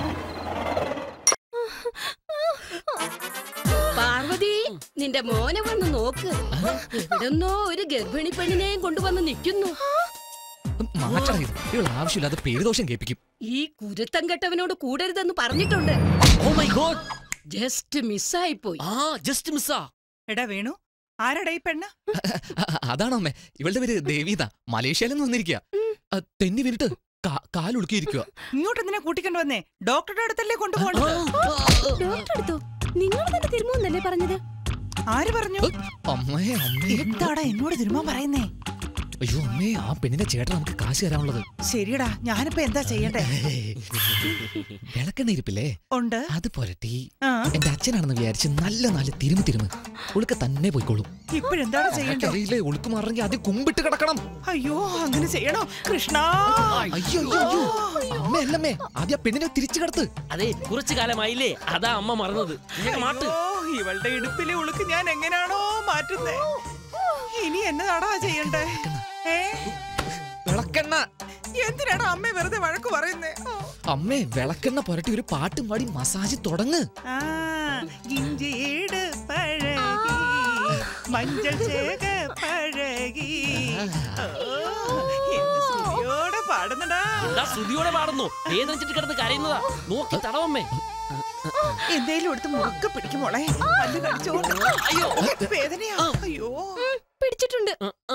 പാർവതി നിന്റെ മോനെ വന്ന് നോക്ക് എവിടെന്നോ ഒരു ഗർഭിണി പെണ്ണിനെയും കൊണ്ടുവന്ന് നിൽക്കുന്നു മാറ്റണം ഇത് ഇവൾ ആവശ്യമില്ലാതെ പേരുദോഷം കേൾപ്പിക്കും ഈ കുരുത്തം കെട്ടവനോട് കൂടരുതെന്ന് പറഞ്ഞിട്ടുണ്ട് ഓ മൈ ഗോഡ് ജസ്റ്റ് മിസ്സായി പോയി ആ ജസ്റ്റ് മിസ്സാ എടാ വേണു ആരടാ ഈ പെണ്ണ് അതാണോ അമ്മേ ഇവളുടെ പേര് ദേവീത മലേഷ്യയിൽ നിന്ന് വന്നിരിക്കുക തെന്നി വീണിട്ട് കാലുളുക്കിയിരിക്കുക ഇങ്ങോട്ട് എന്തിനാ കൂട്ടിക്കൊണ്ട് വന്നേ ഡോക്ടറുടെ അടുത്തല്ലേ കൊണ്ടുപോകണ്ടത് ഡോക്ടർ എടുത്തോ നിങ്ങൾ തന്നെ തിരുമോന്നല്ലേ പറഞ്ഞത് ആര് പറഞ്ഞു അമ്മേ അമ്മേ എന്താടാ എന്നോട് തിരുമാൻ പറയുന്നേ അയ്യോ അമ്മേ ആ പെണ്ണിന്റെ ചേട്ടൻ നമുക്ക് കാശ് തരാനുള്ളത് ശരിയടാ ഞാനിപ്പോ എന്താ ചെയ്യണ്ടേ വിളക്കെണ്ണ ഇരിപ്പില്ലേ ഉണ്ട് അത് പുരട്ടി ആ. എന്റെ അച്ഛനാണെന്ന് വിചാരിച്ച് നല്ല നല്ല തിരുമി തിരുമ് ഉളുക്ക തന്നെ പോയിക്കോളും ഇപ്പോഴെന്താണ് ചെയ്യണ്ടേ അറിയില്ലേ ഉളുക്ക് മാറണമെങ്കിൽ ആദ്യം കുമ്പിട്ട് കിടക്കണം അയ്യോ അങ്ങനെ ചെയ്യണോ കൃഷ്ണ അയ്യോ അയ്യോ അയ്യോ അമ്മേ അല്ലമ്മേ ആദ്യം ആ പെണ്ണിനെ തിരിച്ചു കിടത്ത് അതെ കുറച്ചു കാലമായില്ലേ അതാ അമ്മ മറന്നത് ഇതൊക്കെ മാട്ട് അയ്യോ, ഇവളുടെ ഇടുപ്പിലെ ഉളുക്ക് ഞാൻ എങ്ങനെയാണോ മാറ്റുന്നേ ഇനി എന്നതാടാ ചെയ്യണ്ടേ ഏ വിളക്കെണ്ണ എന്തിനാണ് അമ്മ വെറുതെ വഴക്ക് പറയുന്നേ ഓ. അമ്മേ വിളക്കെണ്ണ പുരട്ടി ഒരു പാട്ടും പാടി മസാജ് തുടങ്ങ് ആ ഇഞ്ചിയുടെ പഴകി മഞ്ചൾ ചേക പഴകി ഓ, എന്ത് സുഖിയോടെ പാടുന്നടാ എന്താ ശ്രുതിയോടെ പാടുന്നു വേദനിച്ചിട്ട് കിടന്ന് കരയുന്നതാ നോക്കി തടവമ്മേ എന്തേലും എടുത്ത് മുറുക്കെ പിടിക്കും മോളെ പല്ല് കടിച്ചോണ്ട് അയ്യോ. വേദനയാ അയ്യോ പിടിച്ചിട്ടുണ്ട്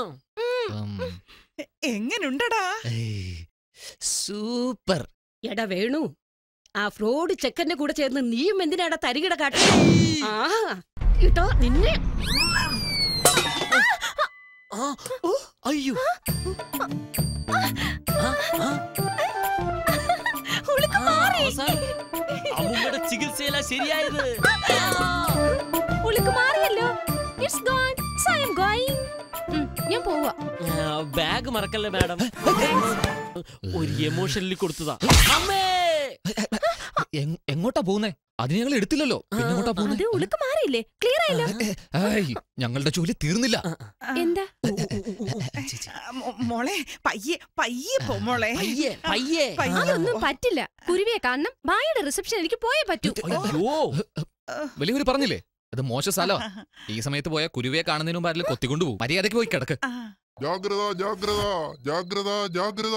എങ്ങനുണ്ടടാ സൂപ്പർ എടാ വേണു ആ ഫ്രോഡ് ചെക്കന്റെ കൂടെ ചേർന്ന് നീയും എന്തിനാടാ തരികിട കാട്ടി ആ ഇട്ടോ നിന്നെ അയ്യോ അമ്മൂമ്മയുടെ ചികിത്സയിലാ ശരിയായത് ഉളുക്ക് മാറിയല്ലോ it's gone so I am going ഞാൻ പോവാ ബാഗ് മറക്കല്ലേ മാഡം ഒരു എമോഷനിൽ കൊടുത്തതാ അമ്മേ എങ്- എങ്ങോട്ടാ പോകുന്നേ അത് ഞങ്ങൾ എടുത്തില്ലല്ലോ പിന്നെ എങ്ങോട്ടാ അത് പോകുന്നേ ഉളുക്ക് മാറിയില്ലേ ക്ലിയർ ആയല്ലോ ഏയ്, ഞങ്ങളുടെ ജോലി തീർന്നില്ല എന്താ മോ- മോളെ പയ്യെ പയ്യെ പോ മോളെ പയ്യെ, പയ്യെ. അതൊന്നും പറ്റില്ല കുരുവിയെ കാണണം ഭായിയുടെ റിസപ്ഷൻ എനിക്ക് പോയേ പറ്റൂ അയ്യോ വലിയവര് പറഞ്ഞില്ലേ അത് മോശ സ്ഥലോ ഈ സമയത്ത് പോയ കുരുവയെ കാണുന്നതിന് മുമ്പ് ആരെങ്കിലും കൊത്തിക്കൊണ്ടു പോകും മര്യാദയ്ക്ക് പോയി കിടക്ക് ജാഗ്രത ജാഗ്രത ജാഗ്രത ജാഗ്രത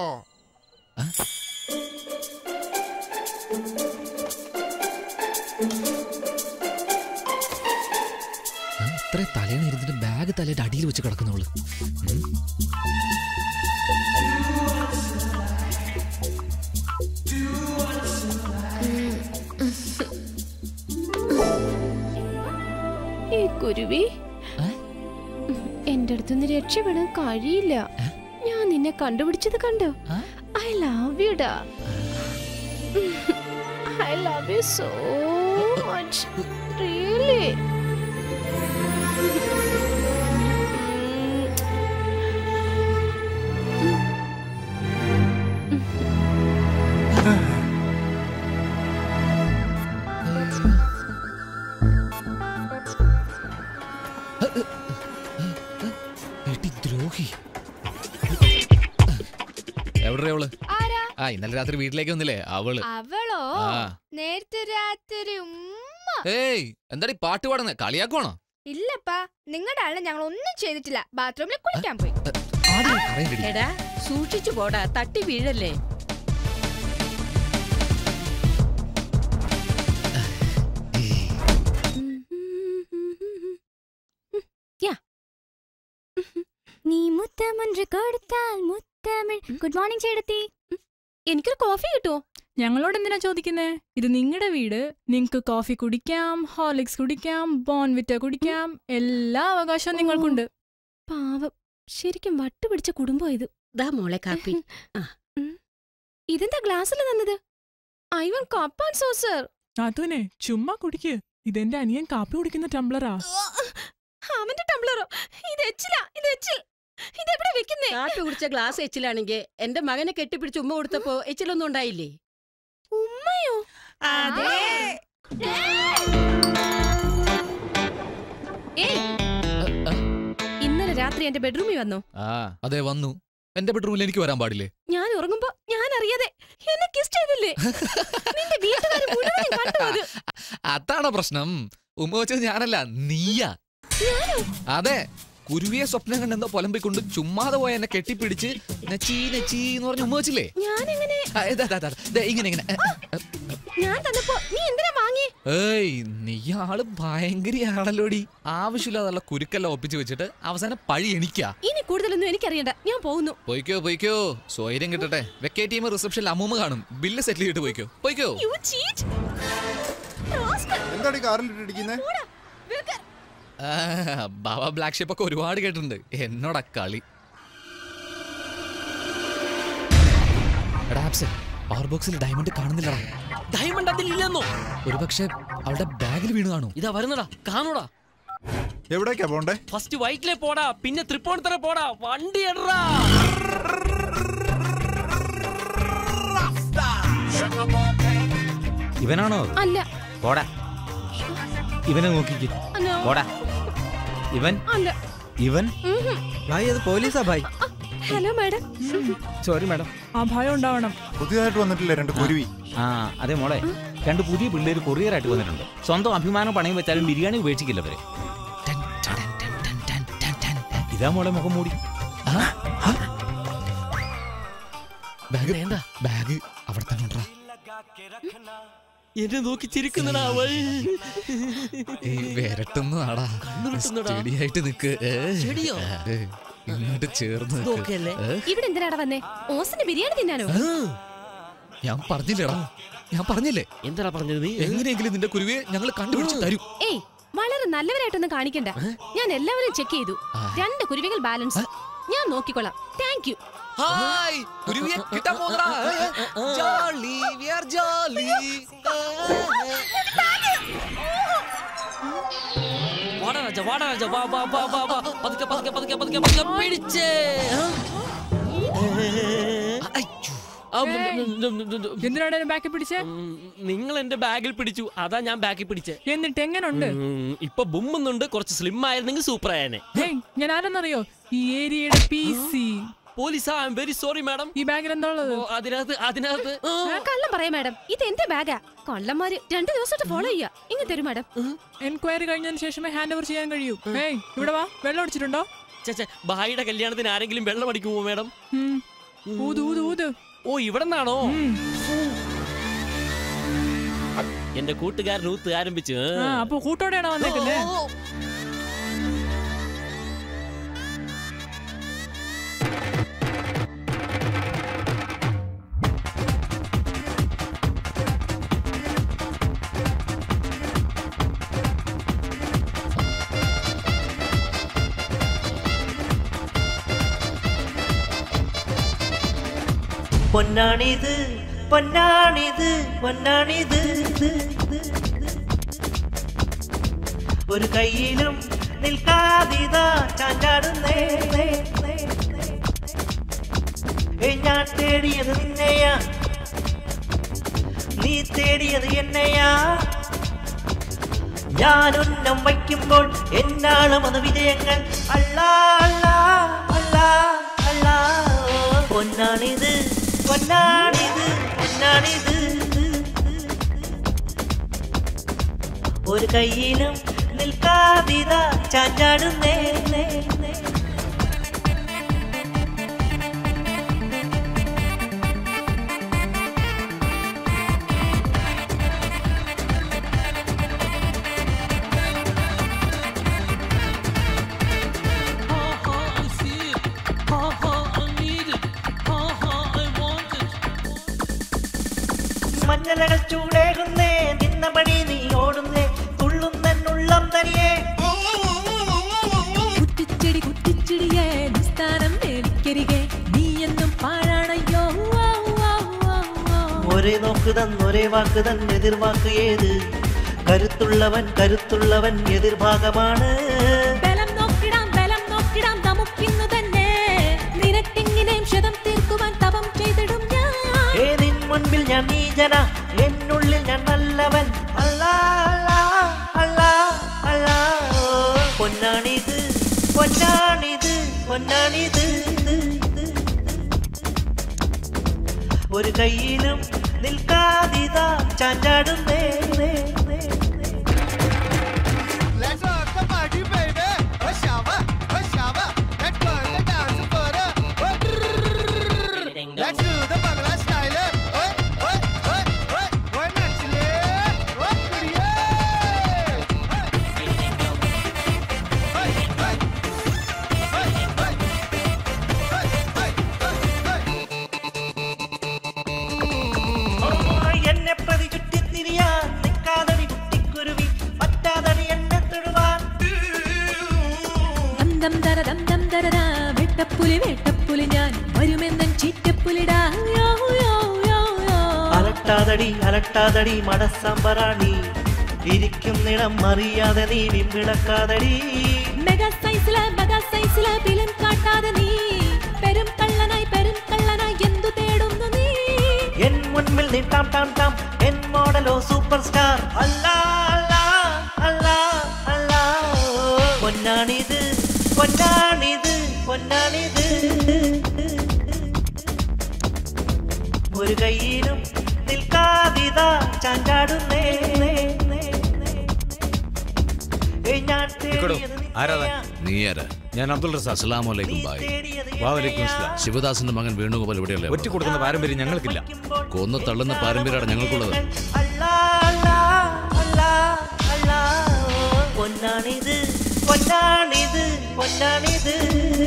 ഇത്ര തലേന്ന് ഇരുന്നിട്ട് ബാഗ് തലയുടെ അടിയിൽ വെച്ച് കിടക്കുന്നവള് ഉം. ഈ കുരുവി എന്റെ അടുത്തുനിന്ന് രക്ഷപ്പെടാൻ കഴിയില്ല ഞാൻ നിന്നെ കണ്ടുപിടിച്ചത് കണ്ടോ ഐ ലവ് യുടാ I love you so much really എടി ദ്രോഹി എവിടെ അവള് ആരാ ആ ഇന്നലെ രാത്രി വീട്ടിലേക്ക് വന്നില്ലേ അവള് അവളോ ആ. നേരത്തെ രാത്രി ഉമ്മ ഏയ് എന്താടി പാട്ട് പാടുന്നേ കളിയാക്കുവാണോ ഇല്ലപ്പാ നിങ്ങളുടെ ആളെ ഞങ്ങൾ ഒന്നും ചെയ്തിട്ടില്ല ബാത്റൂമിൽ കുളിക്കാൻ പോയി എടാ സൂക്ഷിച്ചു പോടാ തട്ടി വീഴല്ലേ നീ മുത്തമൊன்று കൊടുത്താൽ മുത്തമിഴ് ഗുഡ് മോർണിംഗ് ചേട്ടത്തി എനിക്കൊരു കോഫി കിട്ടുമോ ഞങ്ങളോട് എന്തിനാ ചോദിക്കുന്നേ ഇത് നിങ്ങളുടെ വീട് നിങ്ങക്ക് കോഫി കുടിക്കാം ഹോർലിക്സ് കുടിക്കാം ബോൺവിറ്റ കുടിക്കാം എല്ലാ അവകാശവും നിങ്ങൾക്കുണ്ട് പാവം ശരിക്കും വട്ടുപിടിച്ച കുടുംബം ഇത് ദാ മോളെ കാപ്പി ഇതെന്താ ഗ്ലാസ്സിൽ തന്നത് I one cup and saucer അതുനെ ചുമ്മാ കുടിക്ക് ഇതെന്റെ അനിയൻ കാപ്പി കുടിക്കുന്ന ടംബ്ലറാ അവന്റെ ടംബ്ലറോ ഇത് എച്ചിലാ ഇത് എച്ചിൽ ഇതെവിടെ വെക്കുന്നേ കാപ്പി കുടിച്ച ഗ്ലാസ് എച്ചിലാണെങ്കിൽ എന്റെ മകനെ കെട്ടിപ്പിടിച്ച് ഉമ്മ കൊടുത്തപ്പോ എച്ചിലൊന്നും ഉണ്ടായില്ലേ ഉമ്മയോ ഏയ് ഇന്നലെ രാത്രി എന്റെ ബെഡ്റൂമിൽ വന്നോ ആ അതെ വന്നു എന്റെ ബെഡ്റൂമിൽ എനിക്ക് വരാൻ പാടില്ലേ ഞാൻ ഉറങ്ങുമ്പോ ഞാൻ അറിയാതെ എന്നെ കിസ് ചെയ്തില്ലേ നിന്റെ വീട്ടുകാർ മുഴുവൻ കണ്ടു അത് അതാണോ പ്രശ്നം ഉമ്മ വെച്ചത് ഞാനല്ല നീയാ അതെ കുരുവിയെ സ്വപ്നം കണ്ടെന്തോ പൊലമ്പിക്കൊണ്ട് ചുമ്മാതെ പോയ എന്നെ കെട്ടിപ്പിടിച്ച് നച്ചീ നച്ചീ എന്ന് പറഞ്ഞ് ഉമ്മ വെച്ചില്ലേ ഞാൻ എങ്ങനെ ആ, ഇതാ, ഇതാ, ഇതാ, ദേ, ഇങ്ങനെ ഇങ്ങനെ ഏ, ഏ, ഞാൻ തന്നപ്പോ നീ എന്തിനാ വാങ്ങി ഏയ് നീ ആള് ഭയങ്കരയാണല്ലോടി ആവശ്യമില്ലാതുള്ള കുരുക്കെല്ലാം ഒപ്പിച്ച് വെച്ചിട്ട് അവസാനം പഴി എണിക്കാ ഇനി കൂടുതലൊന്നും എനിക്കറിയണ്ട ഞാൻ പോകുന്നു പോയിക്കോ പോയിക്കോ സ്വൈര്യം കിട്ടട്ടെ വെക്കേ ടീം റിസപ്ഷനിൽ അമ്മൂമ്മ കാണും ബില്ല് സെറ്റിൽ ചെയ്തിട്ട് പോയിക്കോ പോയിക്കോ യു ചീറ്റ് എന്താടി കാറിലിട്ടിരിക്കുന്നേ ആ, ബാബ ബ്ലാക്ക് ഷിപ്പ് ഒക്കെ ഒരുപാട് കേട്ടിട്ടുണ്ട് എന്നോടാ കളി എടാ ആപ്സെ പവർ ബോക്സിൽ ഡയമണ്ട് കാണുന്നില്ലടാ ഡയമണ്ട് അതിലില്ലെന്നോ ഒരു പക്ഷെ അവളുടെ ബാഗിൽ വീണ് കാണും ഇതാ വരുന്നടാ കാണൂടാ എവിടേക്കാ പോണ്ടേ ഫസ്റ്റ് വൈറ്റിലെ പോടാ പിന്നെ തൃപ്പൂണിത്തറ പോടാ വണ്ടി എടാ ഇവനാണോ അത്? അല്ല പോടാ ഇവനെ നോക്കിക്ക് No. പോടാ ഇവൻ അല്ല ഇവൻ ഉഹും. ഭായ് അത് പോലീസാ ഭായ് ഹലോ മാഡം സോറി മാഡം ആ ഭയം ഉണ്ടാവണം പുതിയതായിട്ട് വന്നിട്ടില്ല രണ്ട് കുരുവി ആ അതെ മോളെ രണ്ട് പുതിയ പിള്ളേർ കൊറിയറായിട്ട് വന്നിട്ടുണ്ട് സ്വന്തം അഭിമാനം പണയം വെച്ചാലും ബിരിയാണി ഉപേക്ഷിക്കില്ല അവര് ഇതാ മോളെ മുഖം മൂടി ബാഗ് എന്താ ബാഗ് അവിടെ തന്നെ ഉണ്ടെടാ. എന്നെ നോക്കി ചിരിക്കുന്നടാ അവൾ ഏയ് വിരട്ടുന്നു ആടാ സ്റ്റഡിയായിട്ട് നിക്ക് ഏ. ചെടിയോ? ഏ, ഇങ്ങോട്ട് ചേർന്ന് നിക്ക്. നോക്കല്ലേ? ഏ, ഇവിടെ എന്തിനാടാ വന്നേ ഓസിന് ബിരിയാണി തിന്നാനോ ഞാൻ പറഞ്ഞില്ലേടാ ഞാൻ പറഞ്ഞില്ലേ എന്താ പറഞ്ഞത് നീ എങ്ങനെയെങ്കിലും നിന്റെ കുരുവിയെ ഞങ്ങൾ കണ്ടുപിടിച്ച് തരും ഏയ് വളരെ നല്ലവരായിട്ടൊന്നും കാണിക്കണ്ട ഞാൻ എല്ലാവരും ചെക്ക് ചെയ്തു രണ്ട് കുരുവികൾ ബാലൻസ് ഞാൻ നോക്കിക്കൊള്ളാം താങ്ക് യു ഹായ് കുരുവിയെ കിട്ടാൻ പോകുന്നടാ ജോളി വി ആർ ജോളി വാടാ രാജ വാടാ രാജ വാ വാ വാ വാ വാ പതുക്കെ പതുക്കെ പതുക്കെ പതുക്കെ പതുക്കെ പിടിച്ചേ എന്തിനാണ് ബാക്കിൽ പിടിച്ചേ നിങ്ങൾ എന്റെ ബാഗിൽ പിടിച്ചു അതാ ഞാൻ ബാക്കിൽ പിടിച്ചേ എന്നിട്ട് എങ്ങനുണ്ട് ഉം, ഇപ്പൊ ബുമ്മുന്നുണ്ട് കുറച്ച് സ്ലിം ആയിരുന്നെങ്കിൽ സൂപ്പർ ആയേനെ ഹേയ്, ഞാൻ ആരെന്നറിയോ ഈ ഏരിയയുടെ P C police I'm very sorry madam ഈ ബാഗിൽ എന്താ ഉള്ളത് അതിനകത്ത് അതിനകത്ത് ആ, കള്ളം പറയാം മാഡം ഇത് എന്റെ ബാഗാ കള്ളന്മാര് രണ്ടു ദിവസമായിട്ട് ഫോളോ ചെയ്യാ ഇങ്ങ് തരും മാഡം എൻക്വയറി കഴിഞ്ഞതിന് ശേഷമേ ഹാൻഡ് ഓവർ ചെയ്യാൻ കഴിയൂ ഏയ് ഇവിടെ വാ വെള്ളം അടിച്ചിട്ടുണ്ടോ ചേച്ചേ ഭായിയുടെ കല്യാണത്തിന് ആരെങ്കിലും വെള്ളം അടിക്കുമോ മാഡം ഉം. ഊത് ഊത് ഊത് ഓ ഇവിടെ നിന്നാണോ എന്റെ കൂട്ടുകാരൻ ഊത്ത് ആരംഭിച്ചു ആ അപ്പൊ കൂട്ടോടെയാണോ വന്നേക്കുന്നേ പൊന്നാണിത് പൊന്നാണിത് പൊന്നാണിത് ഒരു കയ്യിലും നിൽക്കാതിത ചാഞ്ചാടുന്നേ ഏ, ഞാൻ തേടിയത് നിന്നെയാ നീ തേടിയത് എന്നെയാ ഞാൻ ഉന്നം വയ്ക്കുമ്പോൾ എന്നാളും അത് വിജയങ്ങൾ അല്ലാ അല്ലാ അല്ലാ അല്ലാ പൊന്നാണിത് പൊന്നാണിത് പൊന്നാണിത് ഒരു കയ്യിലും നിൽക്കാതിത ചാഞ്ചാടുന്നേ മഞ്ഞലകൾ ചൂടേകുന്നേ നിന്നപടി നീ ഓടുന്നേ തുള്ളുന്നുള്ളം തനിയേ കുറ്റിച്ചെടി കുറ്റിച്ചെടിയെ നിസ്താരം വേലിക്കരികെ നീ എന്നും പാഴാണയ്യോ ഓ, ഓ, ഓ, ഓ. ഒരേ നോക്ക് തന്നൊരേ വാക്ക് തൻ എതിർവാക്ക് ഏത് കരുത്തുള്ളവൻ കരുത്തുള്ളവൻ എതിർഭാഗമാണ് ബലം നോക്കിടാം ബലം നോക്കിടാം നമുക്കിന്നു തന്നെ നിനക്കെങ്ങനെയും ക്ഷതം തീർക്കുവാൻ തപം ചെയ്തിടും ഞാൻ ഏതിൻ മുൻപിൽ ഞാൻ നീജന എന്നുള്ളിൽ ഞാൻ നല്ലവൻ അല്ലാ അല്ലാ അല്ലാ അല്ലാ ഓ, പൊന്നാണിത് പൊന്നാണിത് പൊന്നാണിത് ഒരു കയ്യിലും നിൽക്കാതിത ചാഞ്ചാടുന്നേ Let's rock the party, baby. A shower, a shower. Let's burn the dance for a. Let's do the Bangla style. Oi, oi, oi, oi. Oi, nachle. Oi, kudiye. Oi, oi. Oi, oi. എന്നെ പ്രതി ചുറ്റിത്തിരിയാൻ നിൽക്കാതടി കുട്ടിക്കുരുവി പറ്റാതടി എന്നെ തൊടുവാൻ ദം ദം ദര ദം ദം ദരദാ വെട്ടപ്പുലി വെട്ടപ്പുലി ഞാൻ വരുമെന്നൻ ചീറ്റപ്പുലിടാ യോ യോ യോ യോ അലട്ടാതടി അലട്ടാതടി മടസാമ്പറാണി ഇരിക്കുന്നിടം അറിയാതെ നീ വിമ്പിളക്കാതടി മെഗാ സൈസില് മെഗാ സൈസില് ബിലൻ കാട്ടാതെ നീ പെരും കള്ളനായി പെരും കള്ളനായി എന്തു തേടുന്നു നീ എൻ മുൻപിൽ നീ ടാം ടാം ടാം എൻ മോഡലോ സൂപ്പർ സ്റ്റാർ അല്ലാ അല്ലാ അല്ലാ അല്ലാ ഓ, പൊന്നാണിത് പൊന്നാണിത് പൊന്നാണിത് ഒരു കയ്യിലും നിൽക്കാതിത ചാഞ്ചാടുന്നേ ഏയ് ഞാൻ തേടിയത് ആരാധൻ നീ ആരാ ഞാൻ അബ്ദുൾ റസാഖ് അസ്സലാമു അലൈക്കും ബായ് വാലൈക്കും അസ്സലാം ശിവദാസന്റെ മകൻ വേണുഗോപാൽ ഇവിടെയല്ലേ ഒറ്റ കൊടുക്കുന്ന പാരമ്പര്യം ഞങ്ങൾക്കില്ല കൊന്നു തള്ളുന്ന പാരമ്പര്യമാണ് ഞങ്ങൾക്കുള്ളത് അല്ലാ അല്ലാ അല്ലാ അല്ലാ ഓ, പൊന്നാണിത് പൊന്നാണിത് പൊന്നാണിത്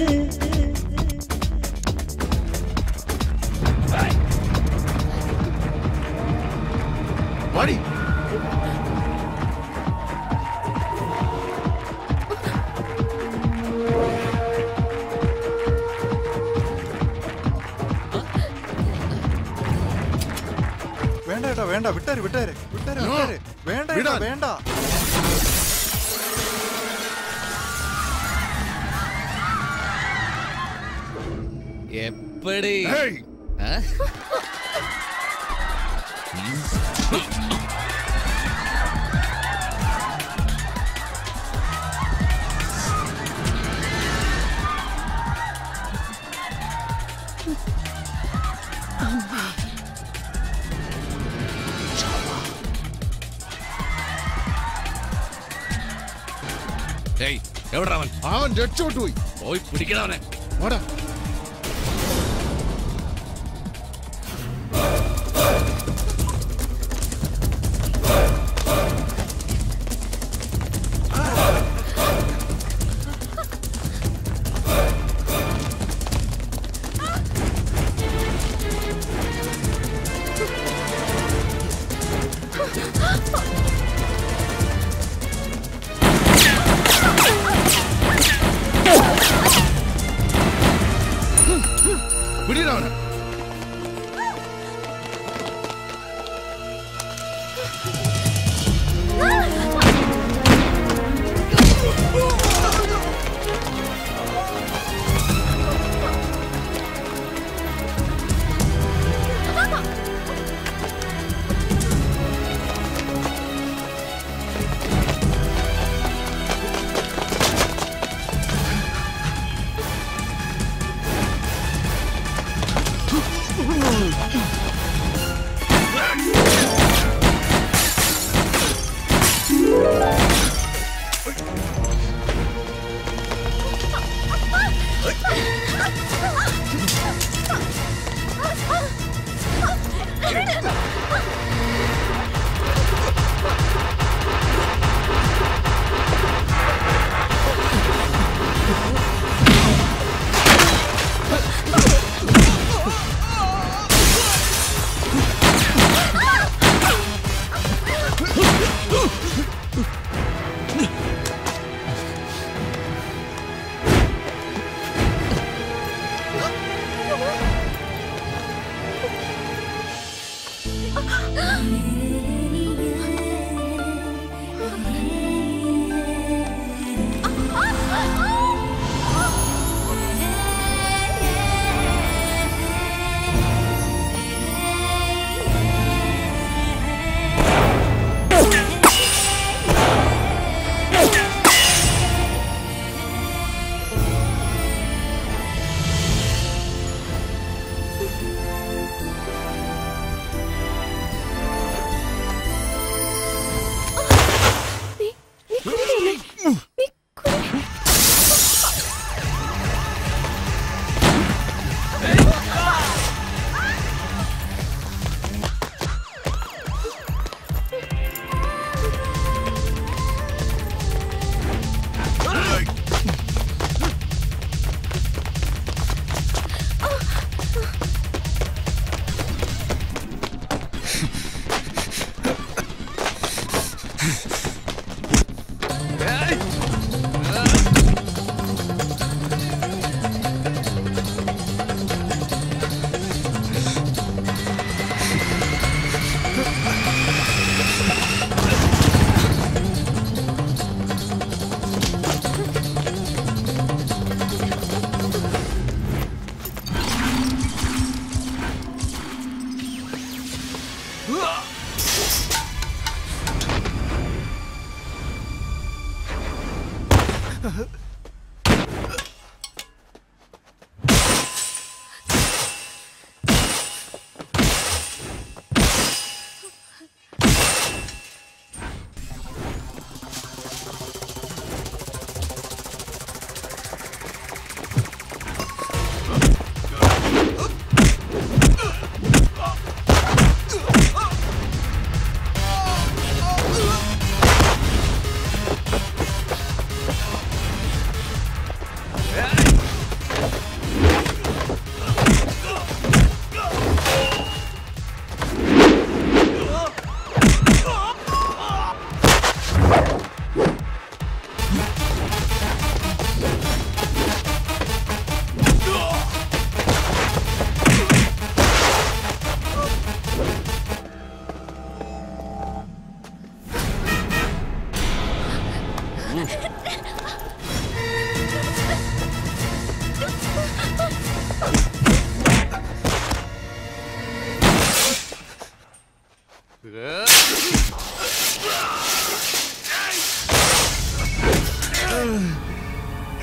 വാടി വേണ്ട ഏട്ടാ വേണ്ട വിട്ടാര് വിട്ടാര് വിട്ടാര് വിട്ടാര് വേണ്ട ഏട്ടാ വിടാൻ. വേണ്ട എപ്പടി Hey! ആ? ഏയ് എവിടാ അവൻ അവൻ രക്ഷപ്പെട്ടു പോയി പോയി പിടിക്കണവനെ വാടാ പിടിയിടാ അവനെ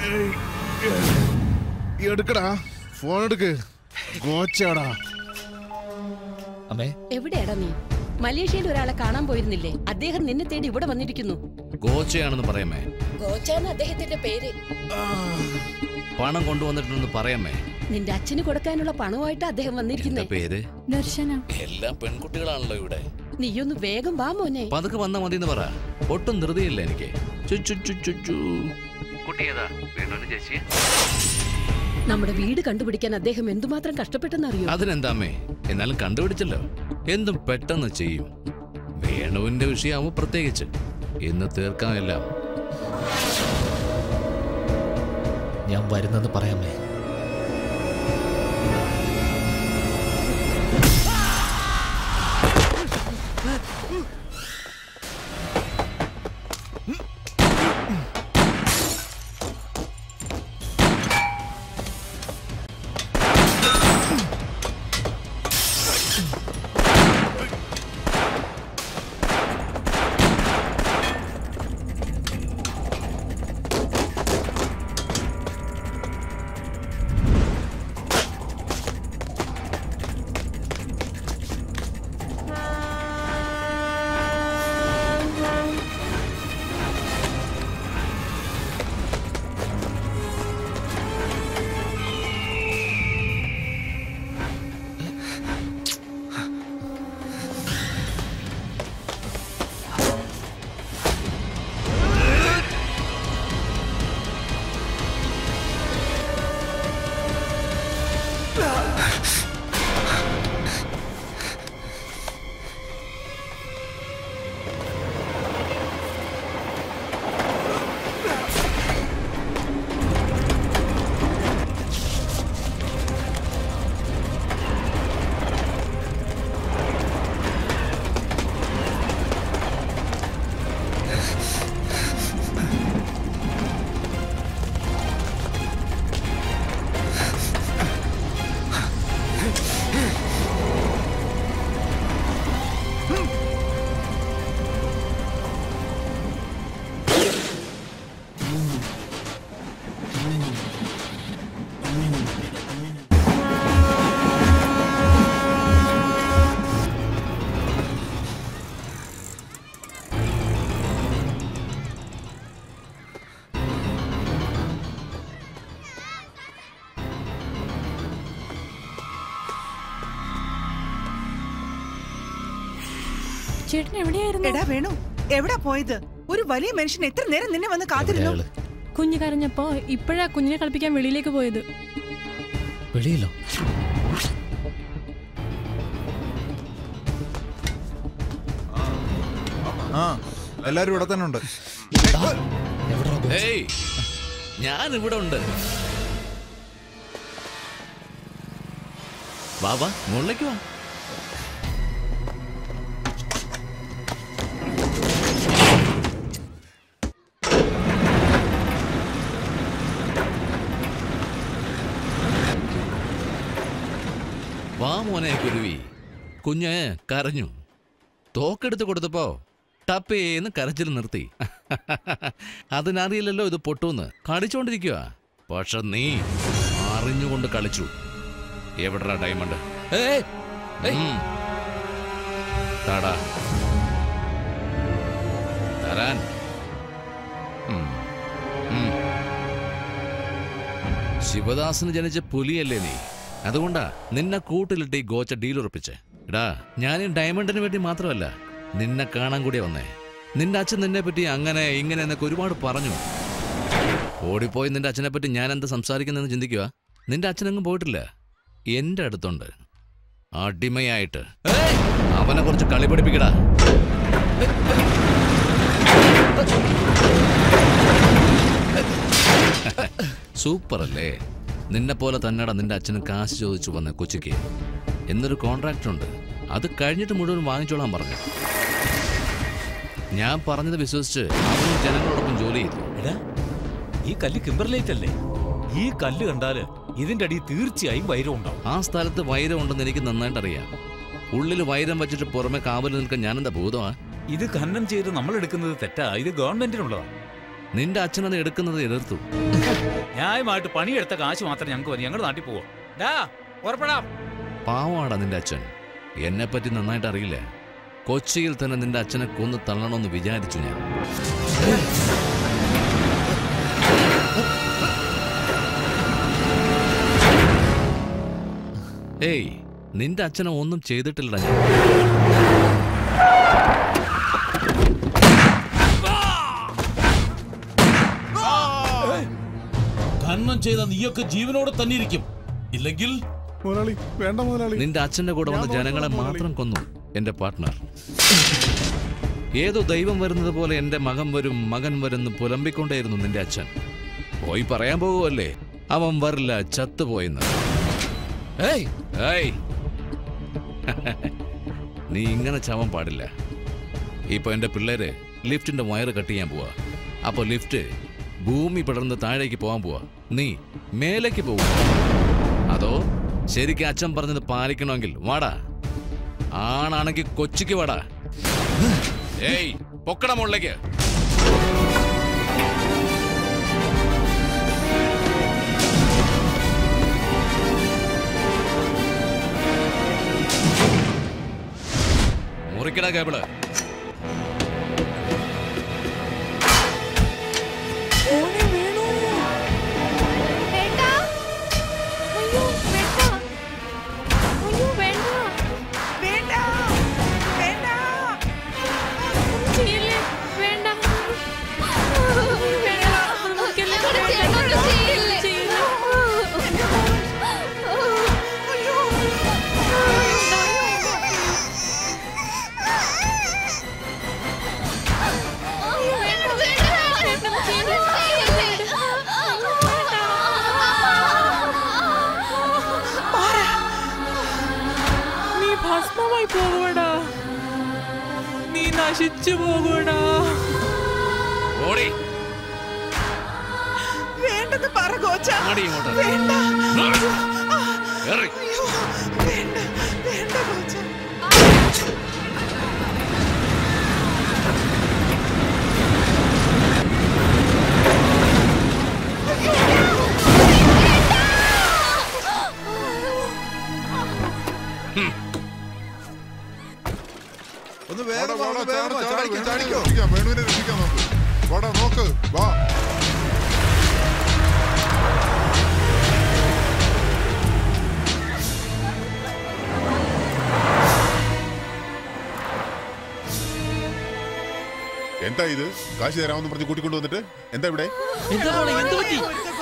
എടുക്കടാ ഫോൺ എടുക്ക് ഗോച്ചാടാ അമ്മേ എവിടെയാടാ നീ മലേഷ്യയിൽ ഒരാളെ കാണാൻ പോയിരുന്നില്ലേ അദ്ദേഹം നിന്നെ തേടി ഇവിടെ വന്നിരിക്കുന്നു ഗോച്ചയാണെന്ന് പറയാമേ ഗോച്ചാന്ന് അദ്ദേഹത്തിന്റെ പേര് പണം കൊണ്ടുവന്നിട്ടുണ്ടെന്ന് പറയാമേ നിന്റെ അച്ഛന് കൊടുക്കാനുള്ള പണമായിട്ട് അദ്ദേഹം എന്താ വന്നിരിക്കുന്നേ പേര് ദർശന എല്ലാം പെൺകുട്ടികളാണല്ലോ ഇവിടെ നീയൊന്ന് വേഗം വാ മോനെ പതുക്കെ വന്നാ മതി എന്ന് പറ ഒട്ടും ധൃതിയില്ല എനിക്ക് ചു, ചു, ചു, ചു, ചു. കുട്ടിയേതാ വീണ്ടും ചേച്ചി നമ്മുടെ വീട് കണ്ടുപിടിക്കാൻ അദ്ദേഹം എന്തുമാത്രം കഷ്ടപ്പെട്ടെന്നറിയോ അതിനെന്താമ്മേ എന്നാലും കണ്ടുപിടിച്ചല്ലോ എന്തും പെട്ടെന്ന് ചെയ്യും വേണുവിന്റെ വിഷയമാവും പ്രത്യേകിച്ച് ഇന്ന് തീർക്കാമെല്ലാം ഞാൻ വരുന്നെന്ന് പറയാമേ ചേട്ടൻ എവിടെയായിരുന്നു എടാ വേണു എവിടാ പോയത് ഒരു വലിയ മനുഷ്യൻ എത്ര നേരം നിന്നെ വന്ന് കാത്തിരുന്നു കുഞ്ഞ് കരഞ്ഞപ്പോ ഇപ്പോഴാ കുഞ്ഞിനെ കളിപ്പിക്കാൻ വെളിയിലേക്ക് പോയത് വെളിയിലോ ആ എല്ലാരും ഇവിടെ തന്നെ ഉണ്ട് ഏയ് ഞാൻ ഇവിടെ ഉണ്ട് വാ വാ മുകളിലേക്ക് വാ വാ മോനെ കുരുവി കുഞ്ഞ് കരഞ്ഞു തോക്കെടുത്ത് കൊടുത്തപ്പോ ടപ്പേന്ന് കരച്ചിൽ നിർത്തി അതിനറിയില്ലല്ലോ ഇത് പൊട്ടൂന്ന് കളിച്ചോണ്ടിരിക്കുക പക്ഷെ നീ അറിഞ്ഞുകൊണ്ട് കളിച്ചു എവിടെടാ ഡയമണ്ട് ഉം. താടാ തരാൻ ഉം. ഉം. ശിവദാസന് ജനിച്ച പുലിയല്ലേ നീ അതുകൊണ്ടാ നിന്നെ കൂട്ടിലിട്ട് ഈ ഗോച്ച ഡീൽ ഉറപ്പിച്ച് എടാ ഞാൻ ഈ ഡയമണ്ടിന് വേണ്ടി മാത്രമല്ല നിന്നെ കാണാൻ കൂടി വന്നേ നിന്റെ അച്ഛൻ നിന്നെ പറ്റി അങ്ങനെ ഇങ്ങനെ എന്നൊക്കെ ഒരുപാട് പറഞ്ഞു ഓടിപ്പോയി നിന്റെ അച്ഛനെ പറ്റി ഞാൻ എന്താ സംസാരിക്കുന്നതെന്ന് ചിന്തിക്കുക നിന്റെ അച്ഛനെങ്ങും പോയിട്ടില്ല എന്റെ അടുത്തുണ്ട് അടിമയായിട്ട് അവനെ കുറച്ച് കളി പഠിപ്പിക്കടാ സൂപ്പർ അല്ലേ നിന്നെ പോലെ തന്നെടാ നിന്റെ അച്ഛന് കാശ് ചോദിച്ചു വന്ന കൊച്ചിക്ക് എന്നൊരു കോൺട്രാക്ട് ഉണ്ട് അത് കഴിഞ്ഞിട്ട് മുഴുവൻ വാങ്ങിച്ചോളാൻ പറഞ്ഞു ഞാൻ പറഞ്ഞത് വിശ്വസിച്ച് അവനും ജനങ്ങളോടൊപ്പം ജോലി ചെയ്തു എടാ ഈ കല്ല് കിംബർലേറ്റ് അല്ലേ ഈ കല്ല് കണ്ടാല് ഇതിന്റെ അടിയിൽ തീർച്ചയായും വൈരം ഉണ്ടാവും ആ സ്ഥലത്ത് വൈരം ഉണ്ടെന്ന് എനിക്ക് നന്നായിട്ട് അറിയാം ഉള്ളിൽ വൈരം വെച്ചിട്ട് പുറമെ കാവൽ നിൽക്കാൻ ഞാനെന്താ ഭൂതമാ ഇത് ഖനനം ചെയ്ത് നമ്മൾ എടുക്കുന്നത് തെറ്റാ ഇത് ഗവൺമെന്റിനുള്ളതാ നിന്റെ അച്ഛനത് എടുക്കുന്നത് എതിർത്തു ന്യായമായിട്ട് പണിയെടുത്ത കാശ് മാത്രം ഞങ്ങൾക്ക് മതി ഞങ്ങൾ നാട്ടിൽ പോവാം ഡാ പുറപ്പെടാം പാവാടാ നിന്റെ അച്ഛൻ എന്നെ പറ്റി നന്നായിട്ട് അറിയില്ല കൊച്ചിയിൽ തന്നെ നിന്റെ അച്ഛനെ കൊന്നു തള്ളണമെന്ന് വിചാരിച്ചു ഞാൻ ഏയ് നിന്റെ അച്ഛനെ ഒന്നും ചെയ്തിട്ടില്ലടാ ഞാൻ ഖനനം ചെയ്ത നീയൊക്കെ ജീവനോടെ തന്നെ ഇരിക്കും ഇല്ലെങ്കിൽ മുതലാളി വേണ്ട മുതലാളി നിന്റെ അച്ഛന്റെ കൂടെ വന്ന ജനങ്ങളെ മാത്രം കൊന്നു എന്റെ പാർട്ട്ണർ ഏതോ ദൈവം വരുന്നത് പോലെ എന്റെ മകൻ വരും മകൻ വരുന്ന് പുലമ്പിക്കൊണ്ടേയിരുന്നു നിന്റെ അച്ഛൻ പോയി പറയാൻ പോകുമല്ലേ അവൻ വരില്ല ചത്തുപോയെന്ന് ഏയ് ഏയ് നീ ഇങ്ങനെ ചാവാൻ പാടില്ല ഇപ്പൊ എന്റെ പിള്ളേര് ലിഫ്റ്റിന്റെ വയറ് കട്ട് ചെയ്യാൻ പോവാ അപ്പൊ ലിഫ്റ്റ് ഭൂമി പടർന്ന് താഴേക്ക് പോകാൻ പോവാ നീ മേലേക്ക് പോവുക അതോ ശരിക്കും അച്ഛൻ പറഞ്ഞത് പാലിക്കണമെങ്കിൽ വാടാ ആണാണെങ്കിൽ കൊച്ചിക്ക് വാടാ ഏയ് പൊക്കട മുകളിലേക്ക് മുറിക്കട കേബിള് നീ ഭസ്മമായി പോകൂടാ നീ നശിച്ചു പോകൂടാ ഓടി വേണ്ടെന്ന് പറ കോച്ച ഓടി ഇങ്ങോട്ട്. വേണ്ട ഏറി. അയ്യോ, വേണ്ട വേണ്ട കോച്ച ഒന്ന് വേഗം വാ, ഒന്ന് വാടാ, വേഗം വാ, ചാട്, ചാടിക്കോ, ചാട്, ചാടിക്കോ. രക്ഷിക്കാം, വേണുവിനെ രക്ഷിക്കാം നമുക്ക് വാടാ നോക്ക് വാ എന്താ ഇത് കാശ് തരാമെന്ന് പറഞ്ഞ് കൂട്ടിക്കൊണ്ട് വന്നിട്ട് എന്താ ഇവിടെ എന്താ മോളെ എന്ത് പറ്റി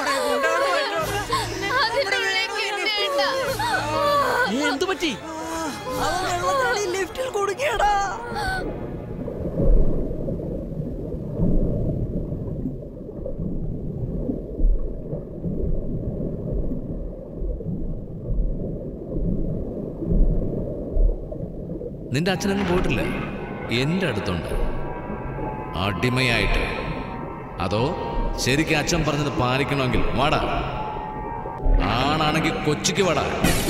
ഏ, എന്ത് പറ്റി ലിഫ്റ്റിൽ കുടുങ്ങിയടാ നിന്റെ അച്ഛനൊന്നും പോയിട്ടില്ല എന്റെ അടുത്തുണ്ട് അടിമയായിട്ട് അതോ ശരിക്കും അച്ഛൻ പറഞ്ഞത് പാലിക്കണമെങ്കിൽ വാടാ ആണാണെങ്കിൽ കൊച്ചിക്ക് വാടാ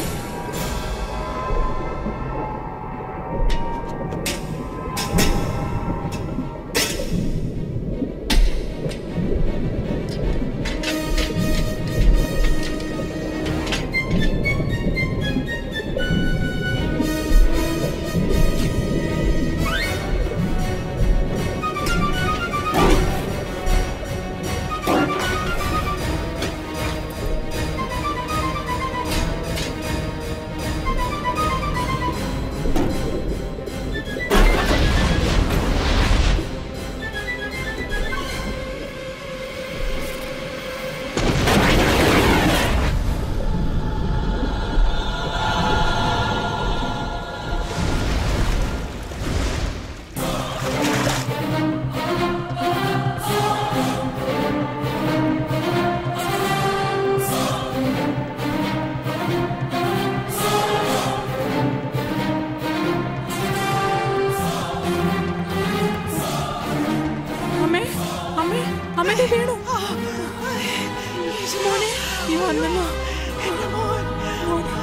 അമ്മേ അമ്മേ അമ്മേ ദേ വീണു മോനെ നീ വന്നല്ലോ മോനെ.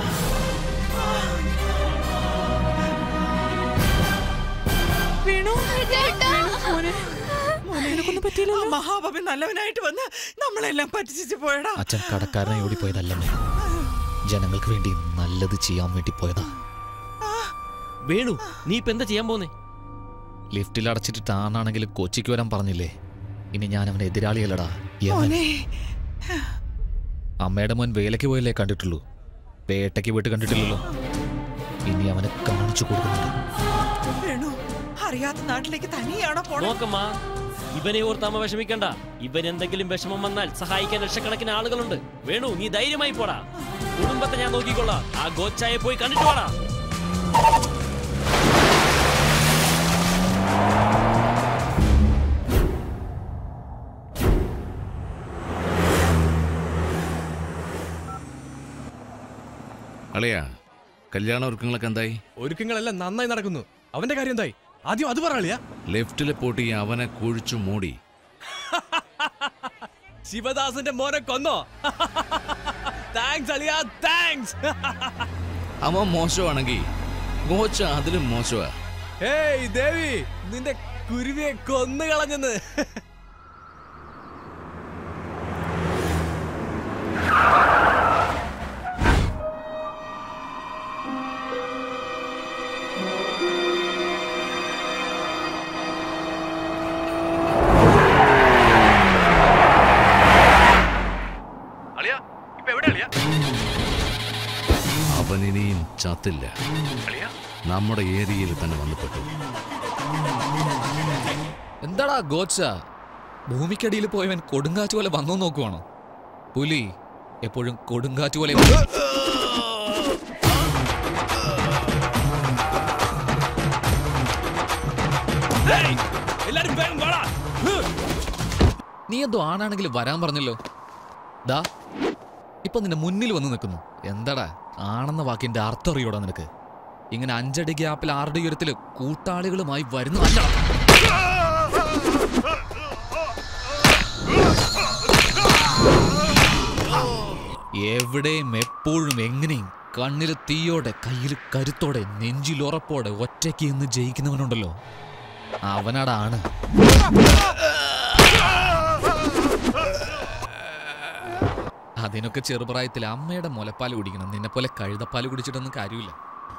വീണു വീണു, മോനെ മോനെ നിനക്കൊന്നും പറ്റിയില്ലല്ലോ മഹാബാബി നല്ലവനായിട്ട് വന്ന് നമ്മളെല്ലാം പറ്റിച്ചു പോയടാ അച്ഛൻ കടക്കാരനായി ഓടിപ്പോയതല്ലമ്മേ ജനങ്ങൾക്ക് വേണ്ടി നല്ലത് ചെയ്യാൻ വേണ്ടി പോയതാ വേണു നീ ഇപ്പൊ എന്താ ചെയ്യാൻ പോന്നേ ലിഫ്റ്റിൽ അടച്ചിട്ട് താനാണെങ്കിലും കൊച്ചിക്ക് വരാൻ പറഞ്ഞില്ലേ ഇനി ഞാൻ അവനെ എതിരാളിയല്ലടാ യമൻ മോനെ അമ്മയുടെ മോൻ വേലയ്ക്ക് പോയല്ലേ കണ്ടിട്ടുള്ളൂ പേട്ടയ്ക്ക് പോയിട്ട് കണ്ടിട്ടില്ലല്ലോ ഇനി അവനെ കാണിച്ചു കൊടുക്കുന്നുണ്ട് വേണു അറിയാത്ത നാട്ടിലേക്ക് തനിയാണോ പോണേ നോക്കമ്മ ഇവനെ ഓർത്ത് അമ്മ വിഷമിക്കണ്ട ഇവൻ എന്തെങ്കിലും വിഷമം വന്നാൽ സഹായിക്കാൻ ലക്ഷക്കണക്കിന് ആളുകളുണ്ട് വേണു നീ ധൈര്യമായി പോടാ കുടുംബത്തെ ഞാൻ നോക്കിക്കൊള്ളാം ആ ഗോച്ചായെ പോയി കണ്ടിട്ട് പോടാ അളിയാ കല്യാണ ഒരുക്കങ്ങളൊക്കെ എന്തായി ഒരുക്കങ്ങളെല്ലാം നന്നായി നടക്കുന്നു അവന്റെ കാര്യം എന്തായി ആദ്യം അത് പറയാളിയാ ലെഫ്റ്റിലെ പൂട്ടി അവനെ കുഴിച്ചു മൂടി ശിവദാസന്റെ മോനെ കൊന്നോ താങ്ക്സ് അളിയാ താങ്ക്സ് അവൻ മോശമാണെങ്കിൽ ഗോച്ച അതിലും മോശമാ ഏയ് ദേവി നിന്റെ കുരുവിയെ കൊന്നു കളഞ്ഞെന്ന് അവൻ ഇനിയും ചത്തില്ല നമ്മുടെ ഏരിയയിൽ തന്നെ വന്നുപെട്ടു എന്താടാ ഗോച്ച ഭൂമിക്കടിയിൽ പോയവൻ കൊടുങ്കാറ്റ് പോലെ വന്നു നോക്കുവാണോ പുലി എപ്പോഴും കൊടുങ്കാറ്റ് പോലെ എല്ലാരും വേഗം വാടാ നീ എന്തോ ആണാണെങ്കിൽ വരാൻ പറഞ്ഞല്ലോ ദാ ഇപ്പൊ നിന്റെ മുന്നിൽ വന്ന് നിൽക്കുന്നു എന്താടാ ആണെന്ന വാക്കിന്റെ അർത്ഥം അറിയോടാ നിനക്ക് ഇങ്ങനെ അഞ്ചടി ഗ്യാപ്പിൽ ആറുടെ ഉയരത്തില് കൂട്ടാളികളുമായി വരുന്നു അല്ല എവിടെയും എപ്പോഴും എങ്ങനെയും കണ്ണില് തീയോടെ കയ്യിൽ കരുത്തോടെ നെഞ്ചിൽ ഉറപ്പോടെ ഒറ്റയ്ക്ക് എന്ന് ജയിക്കുന്നവനുണ്ടല്ലോ അവനാടാണ് അതിനൊക്കെ ചെറുപ്രായത്തിൽ അമ്മയുടെ മുലപ്പാൽ കുടിക്കണം നിന്നെ പോലെ കഴുതപ്പാൽ കുടിച്ചിട്ടൊന്നും കാര്യമില്ല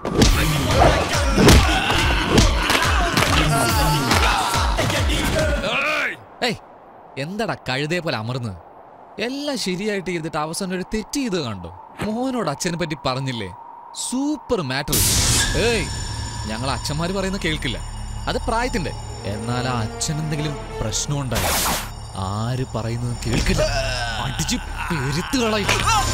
ഏയ് എന്താടാ കഴുതയെ പോലെ അമർന്ന് എല്ലാം ശരിയായിട്ട് ചെയ്തിട്ട് അവസാനം ഒരു തെറ്റ് ചെയ്ത് കണ്ടോ മോഹനോട് അച്ഛനെ പറ്റി പറഞ്ഞില്ലേ സൂപ്പർ മാറ്റർ ഏയ് ഞങ്ങൾ അച്ഛന്മാര് പറയുന്ന കേൾക്കില്ല അത് പ്രായത്തിന്റെ എന്നാൽ ആ അച്ഛൻ എന്തെങ്കിലും പ്രശ്നം ഉണ്ടായി ആര് പറയുന്നത് കേൾക്കില്ല അടിച്ച് പെരുത്ത് കളയും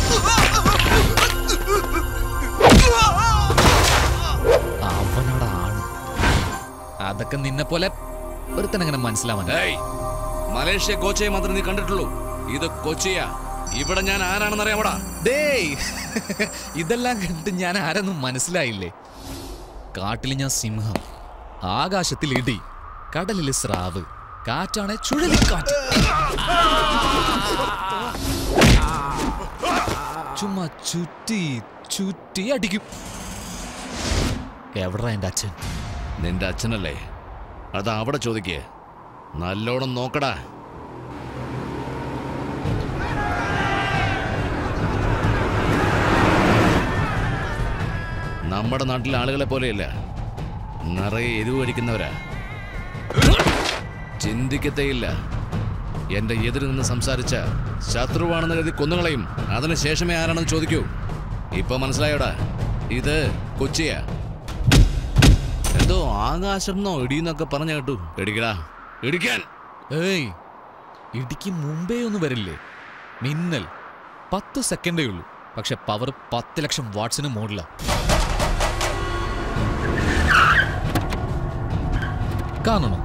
അവനോടാണ് അതൊക്കെ നിന്നെ പോലെ ഒരുത്തനങ്ങനെ മനസ്സിലാവാൻ ഏയ് മലേഷ്യ കോച്ചയെ മാത്രമേ നീ കണ്ടിട്ടുള്ളൂ ഇത് കൊച്ചിയാ ഇവിടെ ഞാൻ ആരാണെന്ന് അറിയാമോടാ ഡേയ് ഇതെല്ലാം കണ്ടിട്ട് ഞാൻ ആരെന്നും മനസ്സിലായില്ലേ കാട്ടിൽ ഞാൻ സിംഹം ആകാശത്തിൽ ഇടി കടലിൽ സ്രാവ് കാറ്റാണ് ചുഴലിക്കാറ്റ് ചുമ്മാ ചുറ്റി ചുറ്റി അടിക്കും എവിടാ എന്റെ അച്ഛൻ നിന്റെ അച്ഛനല്ലേ അത് അവിടെ ചോദിക്കേ നല്ലോണം നോക്കടാ നമ്മുടെ നാട്ടിലെ ആളുകളെ പോലെയല്ല നിറയെ എരിവ് കഴിക്കുന്നവരാ ചിന്തിക്കത്തേയില്ല എന്റെ എതിര് നിന്ന് സംസാരിച്ച ശത്രുവാണെന്ന് കരുതി കൊന്നുകളയും അതിന് ശേഷമേ ആരാണെന്ന് ചോദിക്കൂ ഇപ്പൊ മനസ്സിലായോടാ ഇത് കൊച്ചിയാ എന്തോ ആകാശം എന്നോ ഇടിയെന്നൊക്കെ പറഞ്ഞു കേട്ടു ഇടിക്കടാ ഇടിക്കാൻ ഏയ് ഇടിക്ക് മുമ്പേ ഒന്നും വരില്ലേ മിന്നൽ പത്ത് സെക്കൻഡേ ഉള്ളൂ പക്ഷെ പവർ പത്ത് ലക്ഷം വാട്സിന് മോഡില കാണണോ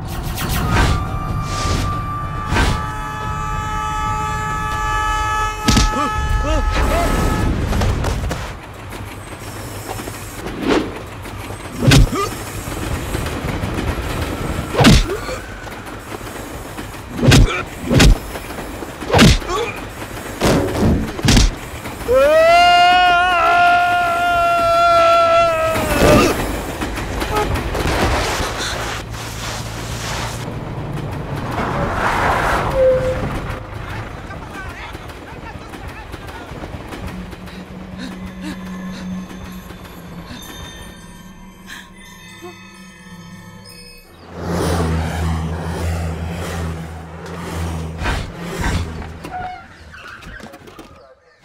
Ah!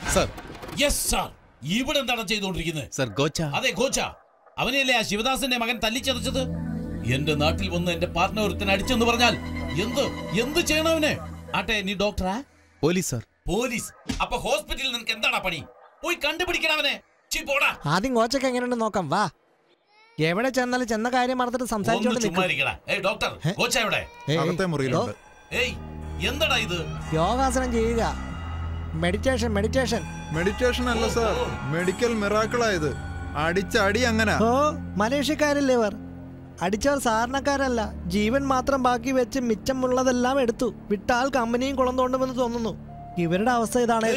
സർ യെസ് സാർ ഇവിടെ എന്താണ് ചെയ്തുകൊണ്ടിരിക്കുന്നത് സർ ഗോച്ച അതെ ഗോച്ച അവനെയല്ലേ ആ ശിവദാസന്റെ മകൻ തല്ലിച്ചതച്ചത് എന്റെ നാട്ടിൽ വന്ന് എന്റെ പാർട്ട്ണർ ഒരുത്തൻ അടിച്ചെന്ന് പറഞ്ഞാൽ എന്ത് എന്ത് ചെയ്യണം അവനെ ആട്ടെ നീ ഡോക്ടറാ പോലീസ് സർ പോലീസ് അപ്പൊ ഹോസ്പിറ്റലിൽ നിനക്ക് എന്താണ് പണി പോയി കണ്ടുപിടിക്കണം അവനെ ചീ, പോടാ ആദ്യം കോച്ചൊക്കെ എങ്ങനെയുണ്ട് നോക്കാം വാ എവിടെ ചെന്നാലും ചെന്ന കാര്യം മറന്നിട്ട് ഒന്ന് സംസാരിച്ചോണ്ട് ചുമ്മാ നിൽക്കും. ഇരിക്കടാ ഏയ് ഡോക്ടർ കോച്ച എവിടെ ഏയ്, അകത്തെ മുറിയിലുണ്ട് ഏയ് എന്താടാ ഇത് യോഗാസനം ചെയ്യുക മെഡിറ്റേഷൻ മെഡിറ്റേഷൻ മെഡിറ്റേഷൻ അല്ല സാർ മെഡിക്കൽ മിറാക്കിളായത് അടിച്ചടി അങ്ങനെ ഓ മലേഷ്യക്കാരല്ലേ ഇവർ അടിച്ചവർ സാധാരണക്കാരല്ല ജീവൻ മാത്രം ബാക്കി വെച്ച് മിച്ചമുള്ളതെല്ലാം എടുത്തു വിട്ടാൽ കമ്പനിയും കുളം തോണ്ടുമെന്ന് തോന്നുന്നു ഇവരുടെ അവസ്ഥ ഇതാണ്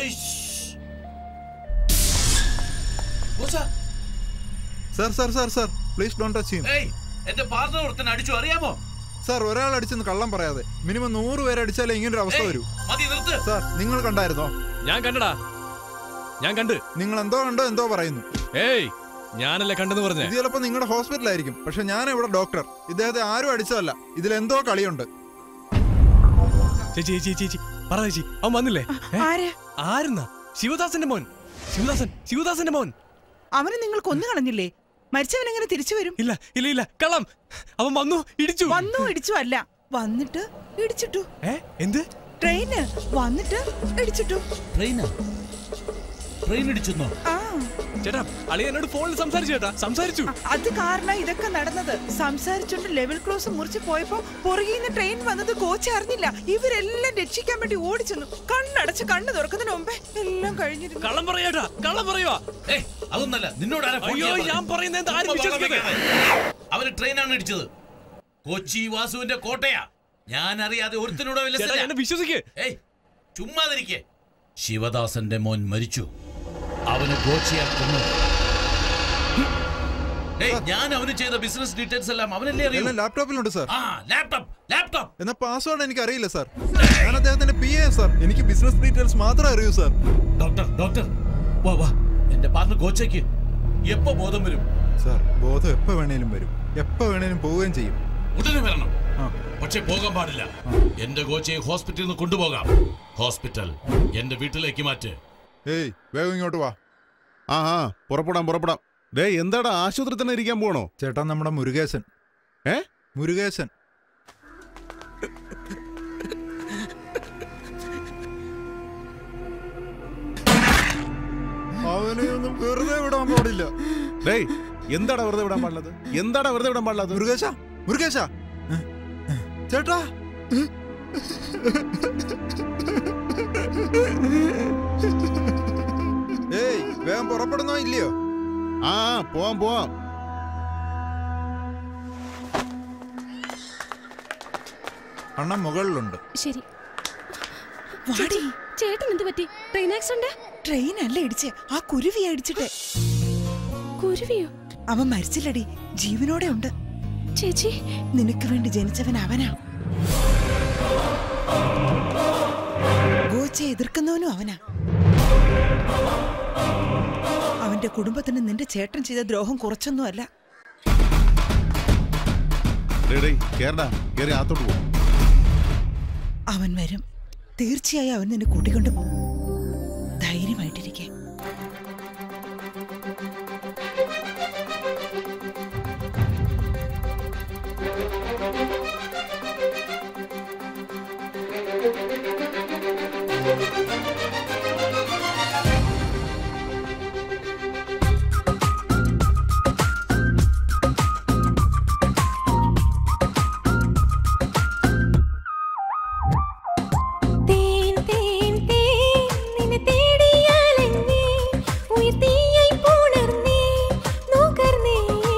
കോച്ച sir sir sir sir please don't touch him ഏയ് എന്റെ പാർട്ട്ണർ ഒരുത്തൻ അടിച്ചു അറിയാമോ സാർ ഒരാൾ അടിച്ചെന്ന് കള്ളം പറയാതെ മിനിമം നൂറ് പേര് അടിച്ചാലേ ഇങ്ങനൊരു അവസ്ഥ വരൂ മതി നിർത്ത് സാർ നിങ്ങൾ കണ്ടായിരുന്നോ ഞാൻ കണ്ടടാ ഞാൻ കണ്ട് നിങ്ങൾ എന്തോ കണ്ടോ എന്തോ പറയുന്നു ഏയ് ഞാനല്ലേ കണ്ടെന്ന് പറഞ്ഞേ ഇത് ചിലപ്പോ നിങ്ങളുടെ ഹോസ്പിറ്റലായിരിക്കും പക്ഷെ ഞാൻ ഇവിടെ ഡോക്ടർ ഇദ്ദേഹത്തെ ആരും അടിച്ചതല്ല ഇതിൽ എന്തോ കളിയുണ്ട് ചേച്ചി ചേച്ചി ചേച്ചി പറ ചേച്ചി അവൻ വന്നില്ലേ ഏ? ആര് ആരുന്നാ ശിവദാസന്റെ മോൻ ശിവദാസൻ ശിവദാസന്റെ മോൻ അവനെ നിങ്ങൾ കൊന്നു കളഞ്ഞില്ലേ മരിച്ചവൻ എങ്ങനെ തിരിച്ചു വരും ഇല്ല ഇല്ല ഇല്ല കള്ളം അവൻ വന്നു ഇടിച്ചു വന്നു ഇടിച്ചു അല്ല വന്നിട്ട് ഇടിച്ചിട്ടു ഏ എന്ത് ട്രെയിന് വന്നിട്ട് ഇടിച്ചിട്ടു ട്രെയിനാ ട്രെയിൻ ഇടിച്ചെന്നോ ആ ചേട്ടാ അളി എന്നോട് ഫോണിൽ സംസാരിച്ചു ചേട്ടാ സംസാരിച്ചു അത് കാരണം ഇതൊക്കെ നടന്നത് സംസാരിച്ചോണ്ട് ലെവൽ ക്രോസ് മുറിച്ച് പോയപ്പോ പുറകിൽ നിന്ന് ട്രെയിൻ വന്നത് കോച്ച് അറിഞ്ഞില്ല ഇവരെല്ലാം രക്ഷിക്കാൻ വേണ്ടി ഓടിച്ചെന്നു കണ്ണടച്ച് കണ്ണ് തുറക്കുന്നതിന് മുമ്പേ എല്ലാം കഴിഞ്ഞിരുന്നു കള്ളം പറയാട്ടാ കള്ളം പറയുവാ ഏയ് അതൊന്നല്ല നിന്നോട് ആരാ ഫോൺ അയ്യോ ചെയ്യാൻ ഞാൻ പറഞ്ഞത്? പറയുന്നത് എന്താ ആരും ഉമ്മ വിശ്വസിക്കുന്നത് വളർത്തിക്കാതെ. അവന് ട്രെയിനാണ് ഇടിച്ചത് കൊച്ചി വാസുവിന്റെ കോട്ടയാ ഞാൻ അറിയാതെ ഒരുത്തിനോട് ചേട്ടാ, എന്നെ വിശ്വസിക്ക് ഏയ് ചുമ്മാതിരിക്കെ ശിവദാസന്റെ മോൻ മരിച്ചു അവന് ഗോച്ചിയെ കൊന്നു ഏയ് ഞാൻ അവന് ചെയ്ത ബിസിനസ് ഡീറ്റെയിൽസ് എല്ലാം അവനല്ലേ അറിയൂ എല്ലാം ലാപ്ടോപ്പിലുണ്ട് സാർ ആ ലാപ്ടോപ്പ് ലാപ്ടോപ്പ് എന്നാ പാസ്വേഡ് എനിക്ക് അറിയില്ല സാർ ഞാൻ അദ്ദേഹത്തിന്റെ പി എ സാർ എനിക്ക് ബിസിനസ് ഡീറ്റെയിൽസ് മാത്രമേ അറിയൂ സാർ ഡോക്ടർ ഡോക്ടർ വാ വാ എന്റെ പാർട്ണർ ഗോച്ചയ്ക്ക് എപ്പോ ബോധം വരും സാർ ബോധം എപ്പോ വേണേലും വരും എപ്പോ വേണേലും പോവുകയും ചെയ്യും ഉടനെ വരണം പക്ഷെ പോകാൻ പാടില്ല എന്റെ കോച്ചയെ ഹോസ്പിറ്റലിൽ നിന്ന് കൊണ്ടുപോകാം ഹോസ്പിറ്റൽ എന്റെ വീട്ടിലേക്ക് മാറ്റ് ഏയ് വേഗം ഇങ്ങോട്ട് വാ ആ ആ പുറപ്പെടാം പുറപ്പെടാം ഡേ എന്താടാ ആശുപത്രി തന്നെ ഇരിക്കാൻ പോണോ ചേട്ടാ നമ്മുടെ മുരുകേശൻ ഏ മുരുകേശൻ അവനെ ഒന്നും വെറുതെ വിടാൻ പാടില്ല ഡേയ് എന്താടാ വെറുതെ വിടാൻ പാടില്ലത് എന്താടാ വെറുതെ വിടാൻ പാടില്ലത് മുരുകേശ മുരുകേശ ചേട്ടാ ഏയ് വേഗം പുറപ്പെടുന്നോ ഇല്ലയോ ആ പോവാം പോവാം അണ്ണൻ മുകളിലുണ്ട് ശരി ചേച്ചി ചേട്ടൻ എന്ത് പറ്റി ട്രെയിൻ ആക്സിഡന്റ് ട്രെയിൻ അല്ല ഇടിച്ചേ ആ കുരുവിയാ ഇടിച്ചിട്ടെ കുരുവിയോ അവൻ മരിച്ചില്ലടി ജീവനോടെ ഉണ്ട് ചേച്ചി നിനക്ക് വേണ്ടി ജനിച്ചവൻ അവനാ ഗോച്ചയെ എതിർക്കുന്നവനും അവനാ അവന്റെ കുടുംബത്തിന് നിന്റെ ചേട്ടൻ ചെയ്ത ദ്രോഹം കുറച്ചൊന്നുമല്ല ഡേയ് ഡേയ് കേറടാ കേറി അകത്തോട്ട് പോ അവൻ വരും തീർച്ചയായും അവൻ നിന്നെ കൂട്ടിക്കൊണ്ടു പോകും ധൈര്യമായിട്ടിരിക്കെ തേൻ തേൻ തേൻ നിന്നെ തേടിയാലെന്നെ ഉയിർ തീയായി പുണർന്നേ നുകർന്നേ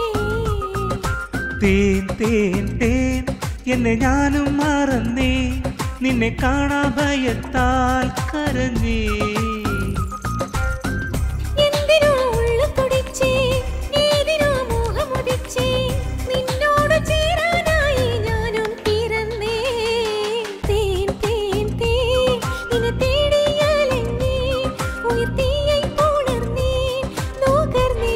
തേൻ തേൻ തേൻ എന്നെ ഞാനും മറന്നേ നിന്നെ കാണാ ഭയത്താൽ കരഞ്ഞേ എന്തിനോ ഉള്ളു തുടിച്ചേ ഏതിനോ മോഹമുദിച്ചേ നിന്നോട് ചേരാനായി ഞാനും പിറന്നേ തേൻ തേൻ തേൻ നിന്നെ തേടിയാലെന്നെ ഉയിർ തീയായി പുണർന്നേ നുകർന്നേ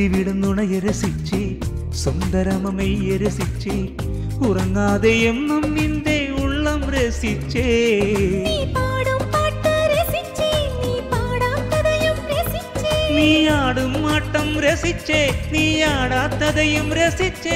കടത്തിവിടുന്നുണയെ രസിച്ചേ സുന്ദരമമയ്യെ രസിച്ചേ ഉറങ്ങാതെ എന്നും നിന്റെ ഉള്ളം രസിച്ചേ നീ ആടും ആട്ടം രസിച്ചേ നീ ആടാത്തതയും രസിച്ചേ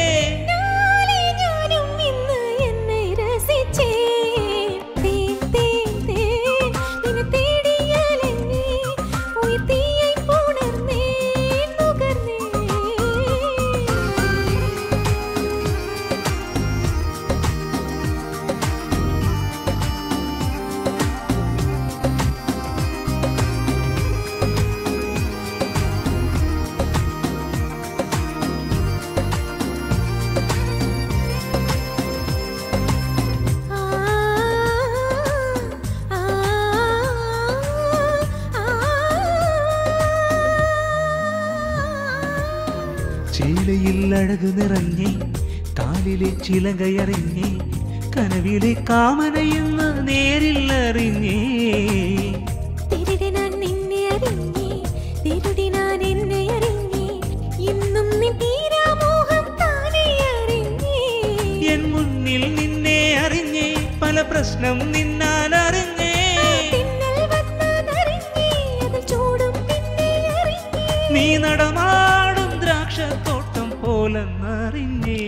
ചേലയിൽ അഴകു നിറഞ്ഞേ കാലിലെ ചിലകയറിഞ്ഞേ കനവിലെ കാമനയെന്ന് നേരിൽ അറിഞ്ഞേ എൻ മുന്നിൽ നിന്നെ അറിഞ്ഞേ പല പ്രശ്നം നിന്നാൽ അറിഞ്ഞേ നീ നടമാടും ദ്രാക്ഷത്തോട്ടം പോലെന്നറിഞ്ഞേ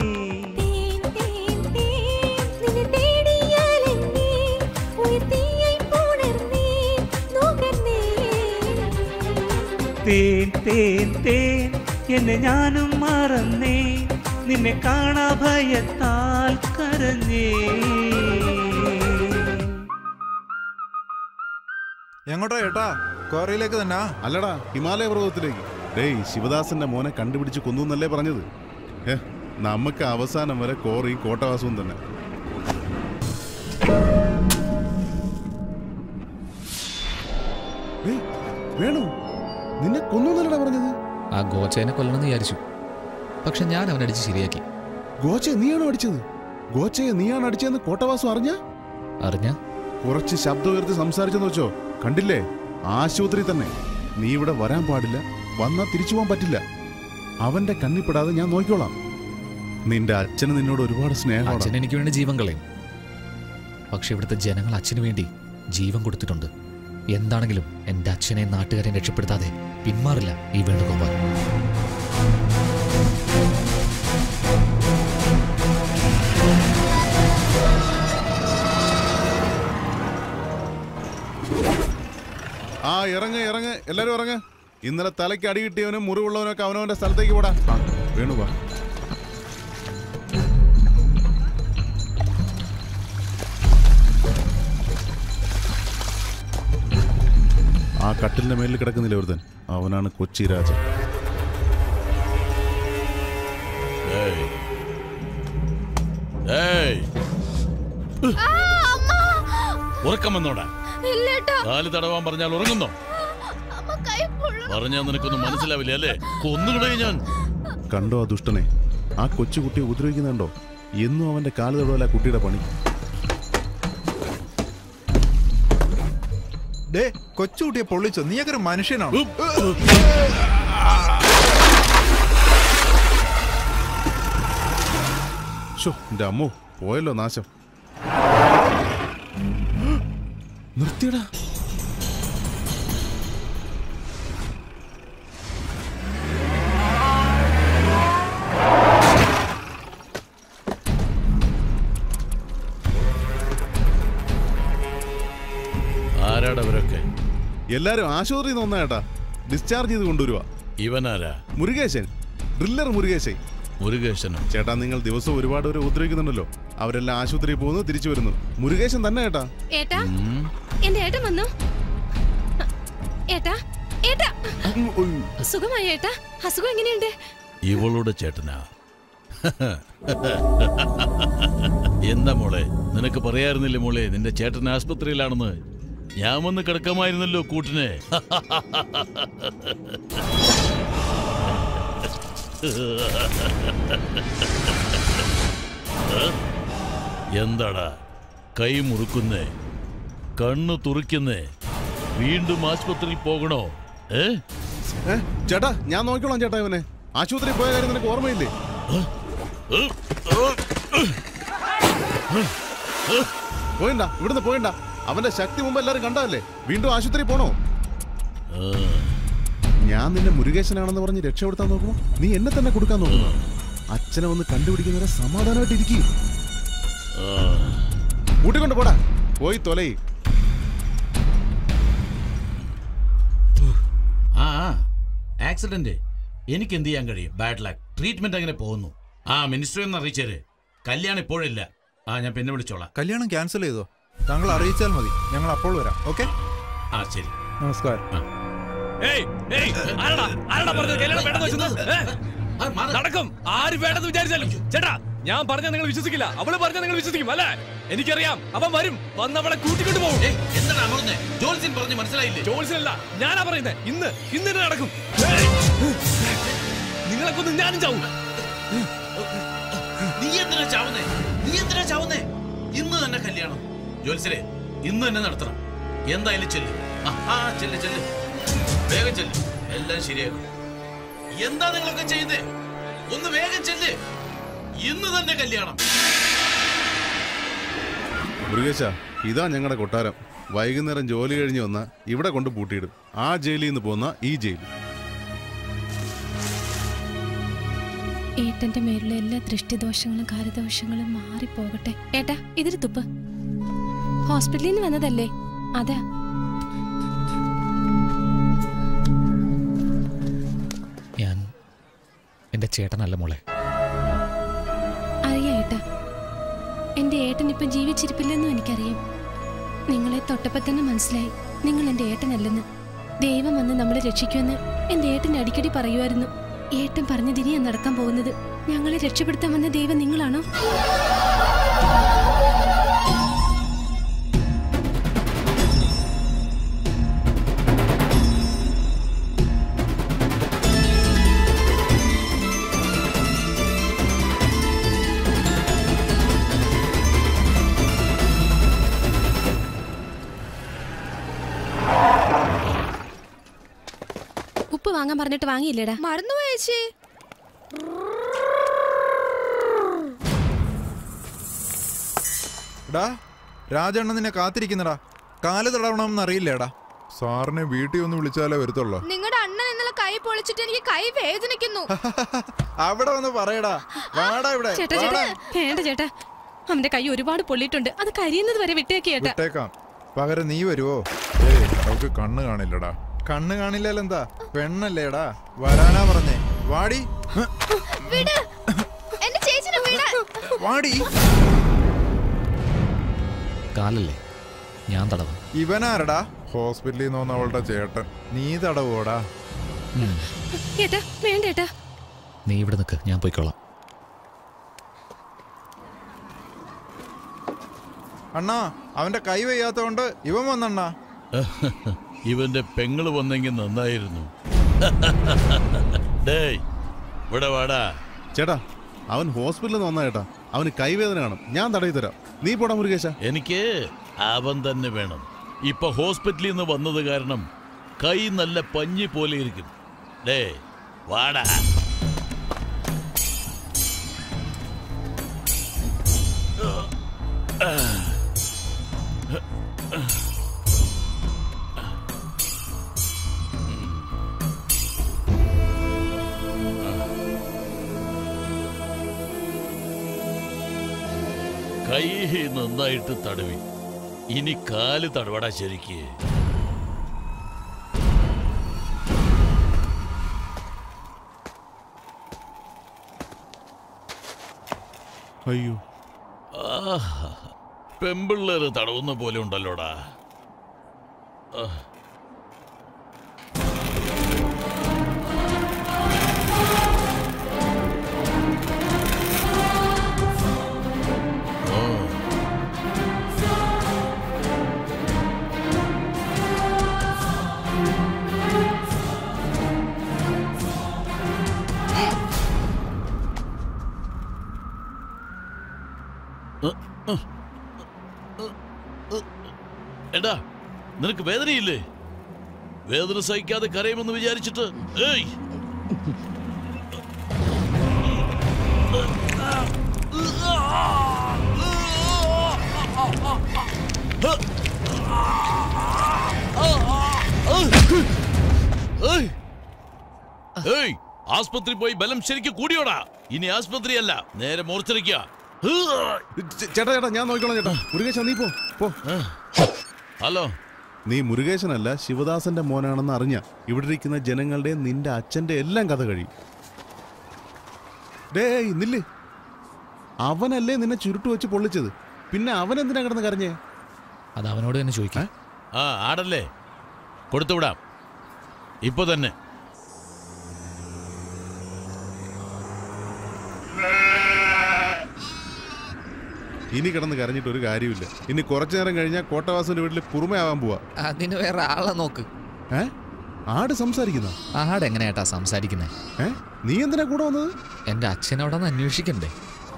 തേൻ തേൻ തേൻ എന്നെ ഞാനും മറന്നേ നിന്നെ കാണാ ഭയത്താൽ കരഞ്ഞേ എങ്ങോട്ടാ ഏട്ടാ ക്വാറിയിലേക്ക് തന്നെ അല്ലടാ ഹിമാലയ പർവ്വതത്തിലേക്ക് ഡേയ് ശിവദാസന്റെ മോനെ കണ്ടുപിടിച്ച് കൊന്നു എന്നല്ലേ പറഞ്ഞത് ഏ നമുക്ക് അവസാനം വരെ കോറിയും കോട്ടവാസവും തന്നെ ഏയ്, വേണു നിന്നെ കൊന്നു എന്നല്ലടാ പറഞ്ഞത് ആ ഗോച്ചേനെ കൊല്ലണമെന്ന് വിചാരിച്ചു പക്ഷെ ഞാൻ അവനടിച്ച് ശരിയാക്കി ഗോച്ചെ നീയാണോ അടിച്ചത് ഗോച്ചയെ നീയാണ് അടിച്ചതെന്ന് കോട്ടവാസം അറിഞ്ഞ അറിഞ്ഞ കുറച്ച് ശബ്ദം ഉയർത്തി സംസാരിച്ചെന്ന് വെച്ചോ കണ്ടില്ലേ ആശുപത്രി തന്നെ നീ ഇവിടെ വരാൻ പാടില്ല വന്നാ തിരിച്ചു പോകാൻ പറ്റില്ല അവന്റെ കണ്ണിപ്പെടാതെ ഞാൻ നോക്കിക്കോളാം നിന്റെ അച്ഛന് നിന്നോട് ഒരുപാട് സ്നേഹമാണ് അച്ഛൻ എനിക്ക് വേണ്ടി ജീവൻ കളയും പക്ഷെ ഇവിടുത്തെ ജനങ്ങൾ അച്ഛന് വേണ്ടി ജീവൻ കൊടുത്തിട്ടുണ്ട് എന്താണെങ്കിലും എൻ്റെ അച്ഛനെ നാട്ടുകാരെ രക്ഷപ്പെടുത്താതെ പിന്മാറില്ല ഈ വേണുഗോപാൽ ആ ഇറങ്ങ് ഇറങ്ങ് എല്ലാരും ഇറങ്ങ് ഇന്നലെ തലയ്ക്ക് അടി കിട്ടിയവനും മുറിവുള്ളവനൊക്കെ അവനവന്റെ സ്ഥലത്തേക്ക് പോടാ ആ, വേണു വാ ആ കട്ടിലിന്റെ മേലിൽ കിടക്കുന്നില്ല ഒരുത്തൻ അവനാണ് കൊച്ചി രാജ ഏയ്. ഏയ്. ഉറക്കം വന്നോടാ കാല് തടവാൻ പറഞ്ഞാൽ ഉറങ്ങുന്നോ പറഞ്ഞാൽ നിനക്കൊന്നും മനസ്സിലാവില്ല അല്ലേ കൊന്നുകളെ ഞാൻ കണ്ടോ ആ ദുഷ്ടനെ ആ കൊച്ചുകുട്ടിയെ ഉപദ്രവിക്കുന്നുണ്ടോ എന്നും അവന്റെ കാല് തൊടുവല്ല കുട്ടിയുടെ പണി ഡേ കൊച്ചുകുട്ടിയെ പൊള്ളിച്ചോ നീയൊക്കെ ഒരു മനുഷ്യനാണ് ഷോ എന്റെ അമ്മോ പോയല്ലോ നാശം നിർത്തിയടാ ആരാടവരൊക്കെ എല്ലാരും ആശുപത്രിയിൽ നിന്ന് വന്നേട്ടാ ഡിസ്ചാർജ് ചെയ്ത് കൊണ്ടുവരുവാ ഇവനാരാ മുരുകേശൻ ഡ്രില്ലർ മുരുകേശൻ മുരുകേശനോ ചേട്ടാ നിങ്ങൾ ദിവസം ഒരുപാട് പേരെ ഉപദ്രവിക്കുന്നുണ്ടല്ലോ അവരെല്ലാം ആശുപത്രിയിൽ പോകുന്നു തിരിച്ചു വരുന്നു മുരുകേശൻ തന്നെ ചേട്ടാ ഏട്ടാ എന്റെ ഏട്ടൻ വന്നു ഏട്ടാ ഏട്ടാ സുഖമായ ഏട്ടാ അസുഖം എങ്ങനെയുണ്ട് ഇവളുടെ ചേട്ടനാ എന്താ മോളെ നിനക്ക് പറയാറുന്നില്ലേ മോളെ നിന്റെ ചേട്ടൻ ആസ്പത്രിയിലാണെന്ന് ഞാൻ വന്ന് കിടക്കാമായിരുന്നല്ലോ കൂട്ടിനെ എന്താടാ കൈ മുറുക്കുന്നേ കണ്ണ് തുറിക്കുന്നേ വീണ്ടും ആസ്പത്രിയിൽ പോകണോ ഏ ഏ? ചേട്ടാ ഞാൻ നോക്കിക്കോളാം ചേട്ടാ ഇവനെ ആശുപത്രി പോയ കാര്യം നിനക്ക് ഓർമ്മയില്ലേ പോയിണ്ട ഇവിടുന്ന് പോയിണ്ട അവന്റെ ശക്തി മുമ്പ് എല്ലാരും കണ്ടതല്ലേ വീണ്ടും ആശുപത്രി പോണോ ഞാൻ നിന്നെ മുരുകേശനാണെന്ന് പറഞ്ഞ് രക്ഷപ്പെടുത്താൻ നോക്കുമ്പോ നീ എന്നെ തന്നെ കൊടുക്കാൻ നോക്കുന്നു അച്ഛനെ വന്ന് കണ്ടുപിടിക്കുന്നവരെ സമാധാനമായിട്ട് ഇരിക്കും കൂട്ടിക്കൊണ്ട് പോടാ പോയി തൊലയി ആ ആക്സിഡന്റ് എനിക്ക് എന്ത് ചെയ്യാൻ കഴിയും ബാഡ് ലക്ക് ട്രീറ്റ്മെന്റ് അങ്ങനെ പോകുന്നു ആ മിനിസ്റ്റർ ഒന്ന് അറിയിച്ചേര് കല്യാണം ഇപ്പോഴില്ല ആ ഞാൻ പിന്നെ വിളിച്ചോളാം കല്യാണം ക്യാൻസൽ ചെയ്തോ താങ്കൾ അറിയിച്ചാൽ മതി ഞങ്ങൾ അപ്പോൾ വരാം ഓക്കെ ആ ശരി നമസ്കാരം ഏയ് ഏയ് ആരടാ ആരടാ പറഞ്ഞത് കല്യാണം വേണ്ടെന്ന് വെച്ചത് ഏ? നടക്കും ആര് വേണ്ടെന്ന് വിചാരിച്ചാലും ചേട്ടാ ഞാൻ പറഞ്ഞ നിങ്ങൾ വിശ്വസിക്കില്ല അവള് പറഞ്ഞ നിങ്ങൾ വിശ്വസിക്കും അല്ലേ എനിക്കറിയാം അവൻ വരും വന്ന് അവളെ കൂട്ടിക്കൊണ്ട് പോകും എന്താണ് അമർന്നെ ജോൽസിൻ പറഞ്ഞ് മനസ്സിലായില്ലേ ജോൽസിനല്ല ഞാനാ പറയുന്നത് ഇന്ന് ഇന്ന് തന്നെ നടക്കും ഏയ്! നിങ്ങളെ കൊന്ന് ഞാനും ചാവും നീ എന്തിനാ ചാവുന്നേ നീ എന്തിനാ ചാവുന്നേ ഇന്ന് തന്നെ കല്യാണം ജോത്സരെ ഇന്ന് തന്നെ നടത്തണം എന്തായാലും ചെല്ല് ആ, ആ ചെല്ല് ചെല്ല് വേഗം ചെല്ല് എല്ലാം ശരിയാകും എന്താ നിങ്ങളൊക്കെ ചെയ്യുന്നേ ഒന്ന് വേഗം ചെല്ല് ഇന്ന് തന്നെ കല്യാണം മുരുകേശ ഇതാ ഞങ്ങളുടെ കൊട്ടാരം വൈകുന്നേരം ജോലി കഴിഞ്ഞ് വന്ന ഇവിടെ കൊണ്ട് പൂട്ടിയിടും ആ ജയിലിൽ നിന്ന് പോന്ന ഈ ജയിൽ ഏട്ടന്റെ മേലുള്ള എല്ലാ ദൃഷ്ടിദോഷങ്ങളും കാലദോഷങ്ങളും മാറിപ്പോകട്ടെ ഏട്ടാ ഇതിൽ തുപ്പ് ഹോസ്പിറ്റലിൽ നിന്ന് വന്നതല്ലേ അതാ ഞാൻ എന്റെ ചേട്ടനല്ല മോളെ അറിയാം ഏട്ടാ എന്റെ ഏട്ടൻ ഇപ്പം ജീവിച്ചിരിപ്പില്ലെന്നും എനിക്കറിയാം നിങ്ങളെ തൊട്ടപ്പോ തന്നെ മനസ്സിലായി നിങ്ങൾ എന്റെ ഏട്ടനല്ലെന്ന് ദൈവം വന്ന് നമ്മളെ രക്ഷിക്കുമെന്ന് എന്റെ ഏട്ടൻ അടിക്കടി പറയുമായിരുന്നു ഏട്ടൻ പറഞ്ഞതിനിയാ നടക്കാൻ പോകുന്നത് ഞങ്ങളെ രക്ഷപ്പെടുത്താൻ വന്ന ദൈവം നിങ്ങളാണോ ഉപ്പ് വാങ്ങാൻ പറഞ്ഞിട്ട് വാങ്ങിയില്ലേടാ മറന്നു ചേച്ചി എടാ രാജണ്ണ നിന്നെ കാത്തിരിക്കുന്നടാ കാല് തടവണമെന്ന് അറിയില്ലേടാ സാറിനെ വീട്ടിൽ ഒന്ന് വിളിച്ചാലേ വരുത്തുള്ളൂ നിങ്ങളുടെ അണ്ണൻ ഇന്നലെ കൈ പൊളിച്ചിട്ട് എനിക്ക് കൈ വേദനിക്കുന്നു അവിടെ വന്ന് പറയടാ വാടാ ഇവിടെ ചേട്ടാ ചേട്ടാ വേണ്ട ചേട്ടാ അവന്റെ കൈ ഒരുപാട് പൊള്ളിയിട്ടുണ്ട് അത് കരിയുന്നത് വരെ വിട്ടേക്ക് ചേട്ടാ വിട്ടേക്കാം പകരം നീ വരുവോ ഏയ് അവൾക്ക് കണ്ണ് കാണില്ലടാ കണ്ണ് കാണില്ലല്ലോ എന്താ പെണ്ണല്ലേടാ വരാനാ പറഞ്ഞേ വാടി വിട് എന്റെ ചേച്ചിനെ വിട് വാടി കാലല്ലേ ഞാൻ തടവാം ഇവനാരടാ ഹോസ്പിറ്റലിൽ നിന്ന് വന്ന അവളുടെ ചേട്ടൻ നീ തടവോടാ ഉം. ഏട്ടാ വേണ്ട ഏട്ടാ നീ ഇവിടെ നിൽക്ക് ഞാൻ പോയിക്കോളാം അണ്ണാ അവന്റെ കൈ വയ്യാത്തോണ്ട് ഇവൻ വന്നണ്ണാ ഇവന്റെ പെങ്ങള് വന്നെങ്കിൽ നന്നായിരുന്നു ഡേയ് ഇവിടെ വാടാ ചേട്ടാ അവൻ ഹോസ്പിറ്റലിൽ നിന്ന് വന്നാ ചേട്ടാ അവന് കൈവേദന കാണും ഞാൻ തടയി തരാം നീ പോടാ മുരുകേശ എനിക്ക് അവൻ തന്നെ വേണം ഇപ്പൊ ഹോസ്പിറ്റലിൽ നിന്ന് വന്നത് കാരണം കൈ നല്ല പഞ്ഞി പോലെ ഇരിക്കും ഡേ വാടാ കൈ നന്നായിട്ട് തടവി ഇനി കാല് തടവടാ ശരിക്ക് അയ്യോ ആഹാ, പെമ്പിള്ളേര് തടവുന്ന പോലെ ഉണ്ടല്ലോടാ ആ. ഓ. എടാ നിനക്ക് വേദനയില്ലേ വേദന സഹിക്കാതെ കരയുമെന്ന് വിചാരിച്ചിട്ട് ഏയ് ഏയ്! ഏയ്! ആസ്പത്രി പോയി ബലം ശരിക്കും കൂടിയോടാ ഇനി ആസ്പത്രിയല്ല നേരെ മോർച്ചറിക്കുക ചേട്ടാ ചേട്ടാ ഞാൻ നോക്കിക്കോളാം ചേട്ടാ മുരുകേശ നീ പോ പോ ഹലോ നീ മുരുകേശനല്ല ശിവദാസന്റെ മോനാണെന്ന് അറിഞ്ഞ ഇവിടെ ഇരിക്കുന്ന ജനങ്ങളുടെ നിന്റെ അച്ഛന്റെ എല്ലാം കഥ കഴിയും ഡേയ് നില്ല് അവനല്ലേ നിന്നെ ചുരുട്ട് വെച്ച് പൊള്ളിച്ചത് പിന്നെ അവൻ എന്തിനാ കിടന്ന് കരഞ്ഞേ അത് അവനോട് തന്നെ ചോദിക്കാം ആ ആടല്ലേ കൊടുത്തുവിടാം ഇപ്പൊ തന്നെ ഇനി കിടന്ന് കരഞ്ഞിട്ട് ഒരു കാര്യമില്ല ഇനി കുറച്ചു നേരം കഴിഞ്ഞാൽ കോട്ടവാസന്റെ വീട്ടിൽ കുറുമയാവാൻ പോവാ അതിന് വേറെ ആളെ നോക്ക് ഏ ആട് സംസാരിക്കുന്ന ആട് എങ്ങനെയാട്ടാ സംസാരിക്കുന്നേ ഏ നീ എന്തിനാ കൂടെ വന്നത് എന്റെ അച്ഛനവിടെ നിന്ന് അന്വേഷിക്കണ്ടേ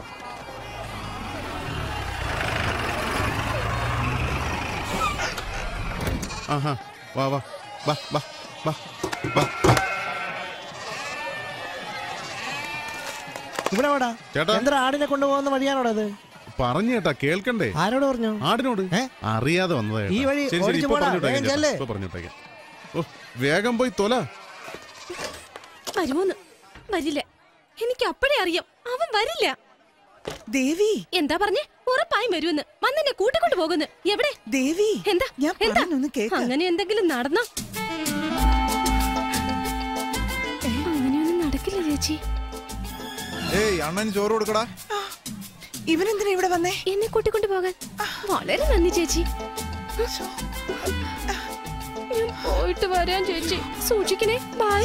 ആഹാ വാ വാ വാ വാ വാ വാ ഇവിടെ വാടാ ചേട്ടാ. എന്താ ആടിനെ കൊണ്ടുപോകുന്ന വഴിയാണോടാ ഇത് പറഞ്ഞു കേട്ടാ കേൾക്കണ്ടേ ആരോട് പറഞ്ഞു ആടിനോട് അറിയാതെ വന്നതാ ഈ വഴി ശരി ശരി ഓടിച്ച് ഇപ്പൊ പോടാ, പറഞ്ഞോട്ടേക്കാം വേഗം ചേട്ടാ, ചെല്ല്. ഇപ്പൊ പറഞ്ഞോട്ടേക്കാം ഓ വേഗം പോയി തൊല വരുമോന്ന് വരില്ല എനിക്ക് അപ്പഴേ അറിയാം അവൻ വരില്ല ദേവി എന്താ പറഞ്ഞേ ഉറപ്പായും വരുമെന്ന് വന്നെന്നെ കൂട്ടിക്കൊണ്ട് പോകുന്നു എവിടെ ദേവി എന്താ ഞാൻ എന്താ പറയുന്നൊന്ന് കേക്ക്. അങ്ങനെ എന്തെങ്കിലും നടന്നോ അങ്ങനെയൊന്നും നടക്കില്ല ചേച്ചി ഏയ് അണ്ണന് ചോറ് കൊടുക്കടാ ഇവനെന്തിനാ ഇവിടെ വന്നേ എന്നെ കൂട്ടിക്കൊണ്ട് പോകാൻ വളരെ നന്ദി ചേച്ചി ഞാൻ പോയിട്ട് വരാൻ ചേച്ചി സൂക്ഷിക്കണേ ബൈ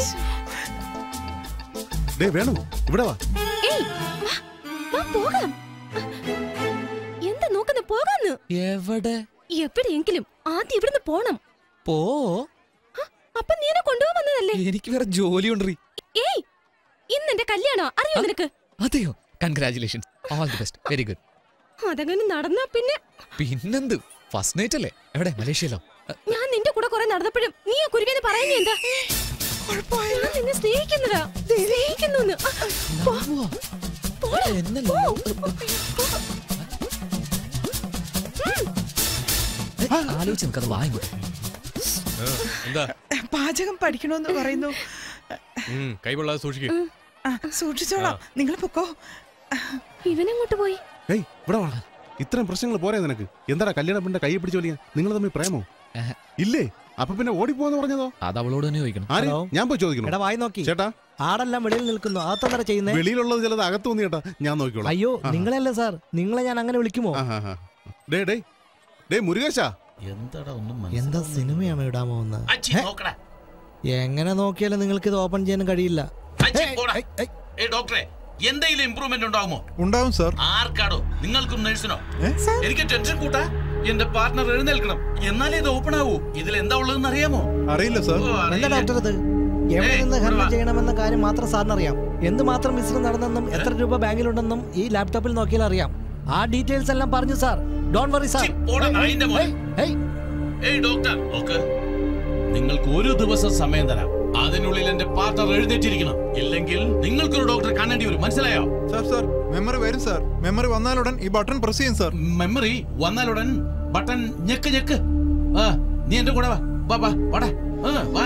ഡേ വേണു ഇവിടെ വാ ഏയ് വാ, വാ പോകാം എന്താ നോക്കുന്ന പോകാന്ന് എവിടെ എവിടെയെങ്കിലും ആദ്യം ഇവിടുന്ന് പോണം പോ അപ്പൊ നീ എന്നെ കൊണ്ടുപോകാൻ വന്നതല്ലേ എനിക്ക് വേറെ ജോലി ഉണ്ടറി ഏയ് ഇന്ന് എന്റെ കല്യാണോ അറിയോ നിനക്ക് അതെയോ congratulations all the best very good അതങ്ങനെ നടന്നാ പിന്നെ പിന്നെന്ത് ഫസ്റ്റ് നൈറ്റ് അല്ലേ എവിടെ മലേഷ്യയിലോ അ, ഞാൻ നിന്റെ കൂടെ കുറെ നടന്നപ്പോഴും നീ ആ കുരുവിന്ന് പറയുന്നേ എന്താ ഞാൻ നിന്നെ സ്നേഹിക്കുന്നതാ സ്നേഹിക്കുന്നു ആലോചിച്ച് നിനക്കത് വാങ്ങി എന്താ പാചകം പഠിക്കണമെന്ന് പറയുന്നു കൈകൊള്ളാതെ സൂക്ഷിക്കുക ആ, സൂക്ഷിച്ചോളാം നിങ്ങൾ പൊക്കോ ഇവനെങ്ങോട്ട് പോയി ഏയ് ഇവിടെ വാ ഇത്രയും പ്രശ്നങ്ങൾ പോരെ നിനക്ക് എന്താടാ കല്യാണ പെണ്ണിന്റെ കൈ പിടിച്ച് വലിയ നിങ്ങൾ തമ്മിൽ പ്രേമോ ഇല്ലേ അപ്പൊ പിന്നെ ഓടിപ്പോന്ന് പറഞ്ഞതോ അത് അവളോട് തന്നെ ചോദിക്കണം ആര് ഹലോ? ഞാൻ പോയി ചോദിക്കണം എടാ വായി നോക്കി ചേട്ടാ ആടെല്ലാം വെളിയിൽ നിൽക്കുന്നു അകത്തെന്താ ചെയ്യുന്നേ വെളിയിലുള്ളത് ചിലത് അകത്ത് തോന്നി ചേട്ടാ ഞാൻ നോക്കിക്കോളാം അയ്യോ ആ. നിങ്ങളല്ലേ സാർ നിങ്ങളെ ഞാൻ അങ്ങനെ വിളിക്കുമോ ആ, ആ, ആ. ഡേ ഡേ ഡേ മുരുകേശ എന്താടാ ഒന്നും എന്താ സിനിമയാണോ ഇടാൻ പോകുന്നത് അച്ചി നോക്കടാ എങ്ങനെ നോക്കിയാലും നിങ്ങൾക്ക് ഇത് ഓപ്പൺ ചെയ്യാൻ കഴിയില്ല അച്ചി പോടാ ഏ ഡോക്ടറെ എന്തെങ്കിലും ഇമ്പ്രൂവ്മെന്റ് ഉണ്ടാവുമോ ഉണ്ടാവും സാർ ആർക്കാടോ നിങ്ങൾക്കും നഴ്സിനോ എനിക്ക് ടെൻഷൻ കൂട്ടാ എന്റെ പാർട്ട്ണർ എഴുന്നേൽക്കണം എന്നാലേ ഇത് ഓപ്പൺ ആവൂ ഇതിൽ എന്താ ഉള്ളതെന്ന് അറിയാമോ അറിയില്ല സാർ ഓ, അറിയില്ല. എന്താ ഡോക്ടർ ഇത് എവിടെ നിന്ന് ഖനനം ചെയ്യണമെന്ന കാര്യം മാത്രം സാറിന് അറിയാം എന്തുമാത്രം ബിസിനസ് നടന്നെന്നും എത്ര രൂപ ബാങ്കിലുണ്ടെന്നും ഈ ലാപ്ടോപ്പിൽ നോക്കിയാൽ അറിയാം ആ ഡീറ്റെയിൽസ് എല്ലാം പറഞ്ഞു സാർ ഡോൺ വറി സാർ പോടാ, നായിന്റെ മോനെ. ഏയ് ഡോക്ടർ നോക്ക് നിങ്ങൾക്ക് ഒരു ദിവസം സമയം തരാം അതിനുള്ളിൽ എന്റെ പാർട്ണർ എഴുന്നേറ്റിരിക്കണം ഇല്ലെങ്കിൽ നിങ്ങൾക്കൊരു ഡോക്ടറെ കാണേണ്ടി വരും മനസ്സിലായോ സാർ സാർ മെമ്മറി വരും സാർ മെമ്മറി വന്നാലുടൻ ഈ ബട്ടൺ പ്രസ് ചെയ്യും സാർ മെമ്മറി വന്നാലുടൻ ബട്ടൺ ഞെക്ക് ഞെക്ക് ആ നീ എന്റെ കൂടെ വാ വാ വാ വാടാ ആ, വാ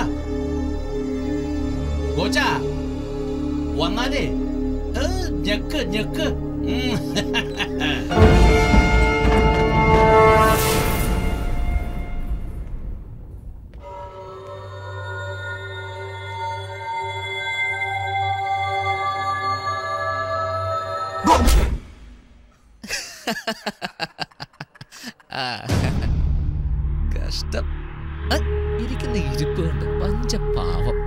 കോച്ചാ വന്നാലേ ഏ, ഞെക്ക് ഞെക്ക് ഉം. ആ. കഷ്ടം അ, ഇരിക്കുന്ന ഇരിപ്പ് കണ്ട് പഞ്ചപാവം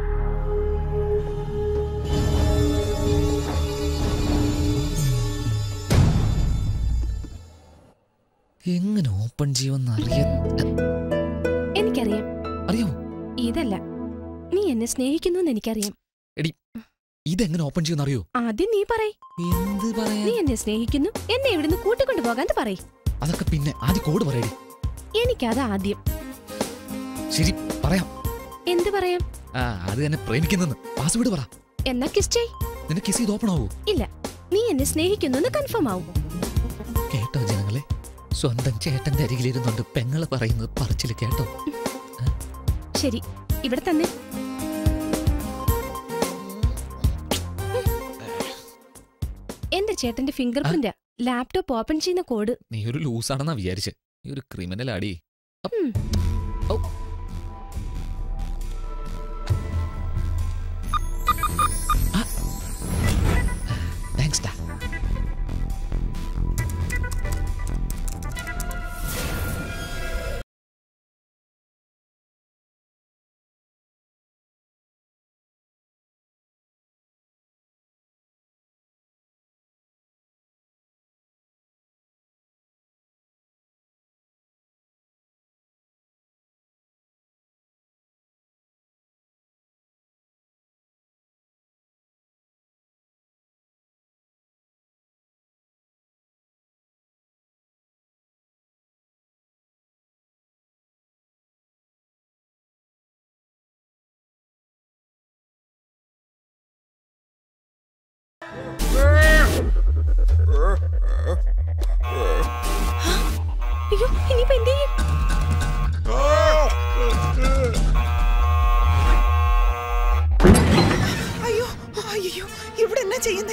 എങ്ങനെ ഓപ്പൺ ചെയ്യുമെന്ന് അറിയാൻ എനിക്കറിയാം അറിയാമോ ഇതല്ല നീ എന്നെ സ്നേഹിക്കുന്നു എനിക്കറിയാം എടി ഇതെങ്ങനെ ഓപ്പൺ ചെയ്യുമെന്ന് അറിയോ ആദ്യം നീ പറയ് എന്ത് പറയാ നീ എന്നെ സ്നേഹിക്കുന്നു എന്നെ ഇവിടുന്ന് കൂട്ടിക്കൊണ്ടു പോകാൻ പറയ് അതൊക്കെ പിന്നെ ആദ്യം കോഡ് പറയടി എനിക്കത് ആദ്യം ശരി പറയാം എന്ത് പറയാം ആ അത് തന്നെ പ്രേമിക്കുന്നെന്ന് പാസ്വേഡ് പറ എന്നാ കിസ് ചെയ് നിന്റെ കിസ് ചെയ്ത് ഓപ്പൺ ആവൂ ഇല്ല നീ എന്നെ സ്നേഹിക്കുന്നു കൺഫേം ആവും കേട്ടോ ജനങ്ങളെ സ്വന്തം ചേട്ടന്റെ അരികിലിരുന്നുണ്ട് പെങ്ങള് പറയുന്നത് പറച്ചില് കേട്ടോ ശരി ഇവിടെ തന്നെ എന്റെ ചേട്ടന്റെ ഫിംഗർ പ്രിന്റ് ലാപ്ടോപ്പ് ഓപ്പൺ ചെയ്യുന്ന കോഡ് നീ ഒരു ലൂസാണെന്നാ വിചാരിച്ച് നീ ഒരു ക്രിമിനൽ ആടി ഉം. താങ്ക്സ് ഡാ അയ്യോ ഇനിയിപ്പോ എന്ത് ചെയ്യും അയ്യോ അയ്യോ ഇവിടെ എന്നാ ചെയ്യുന്നേ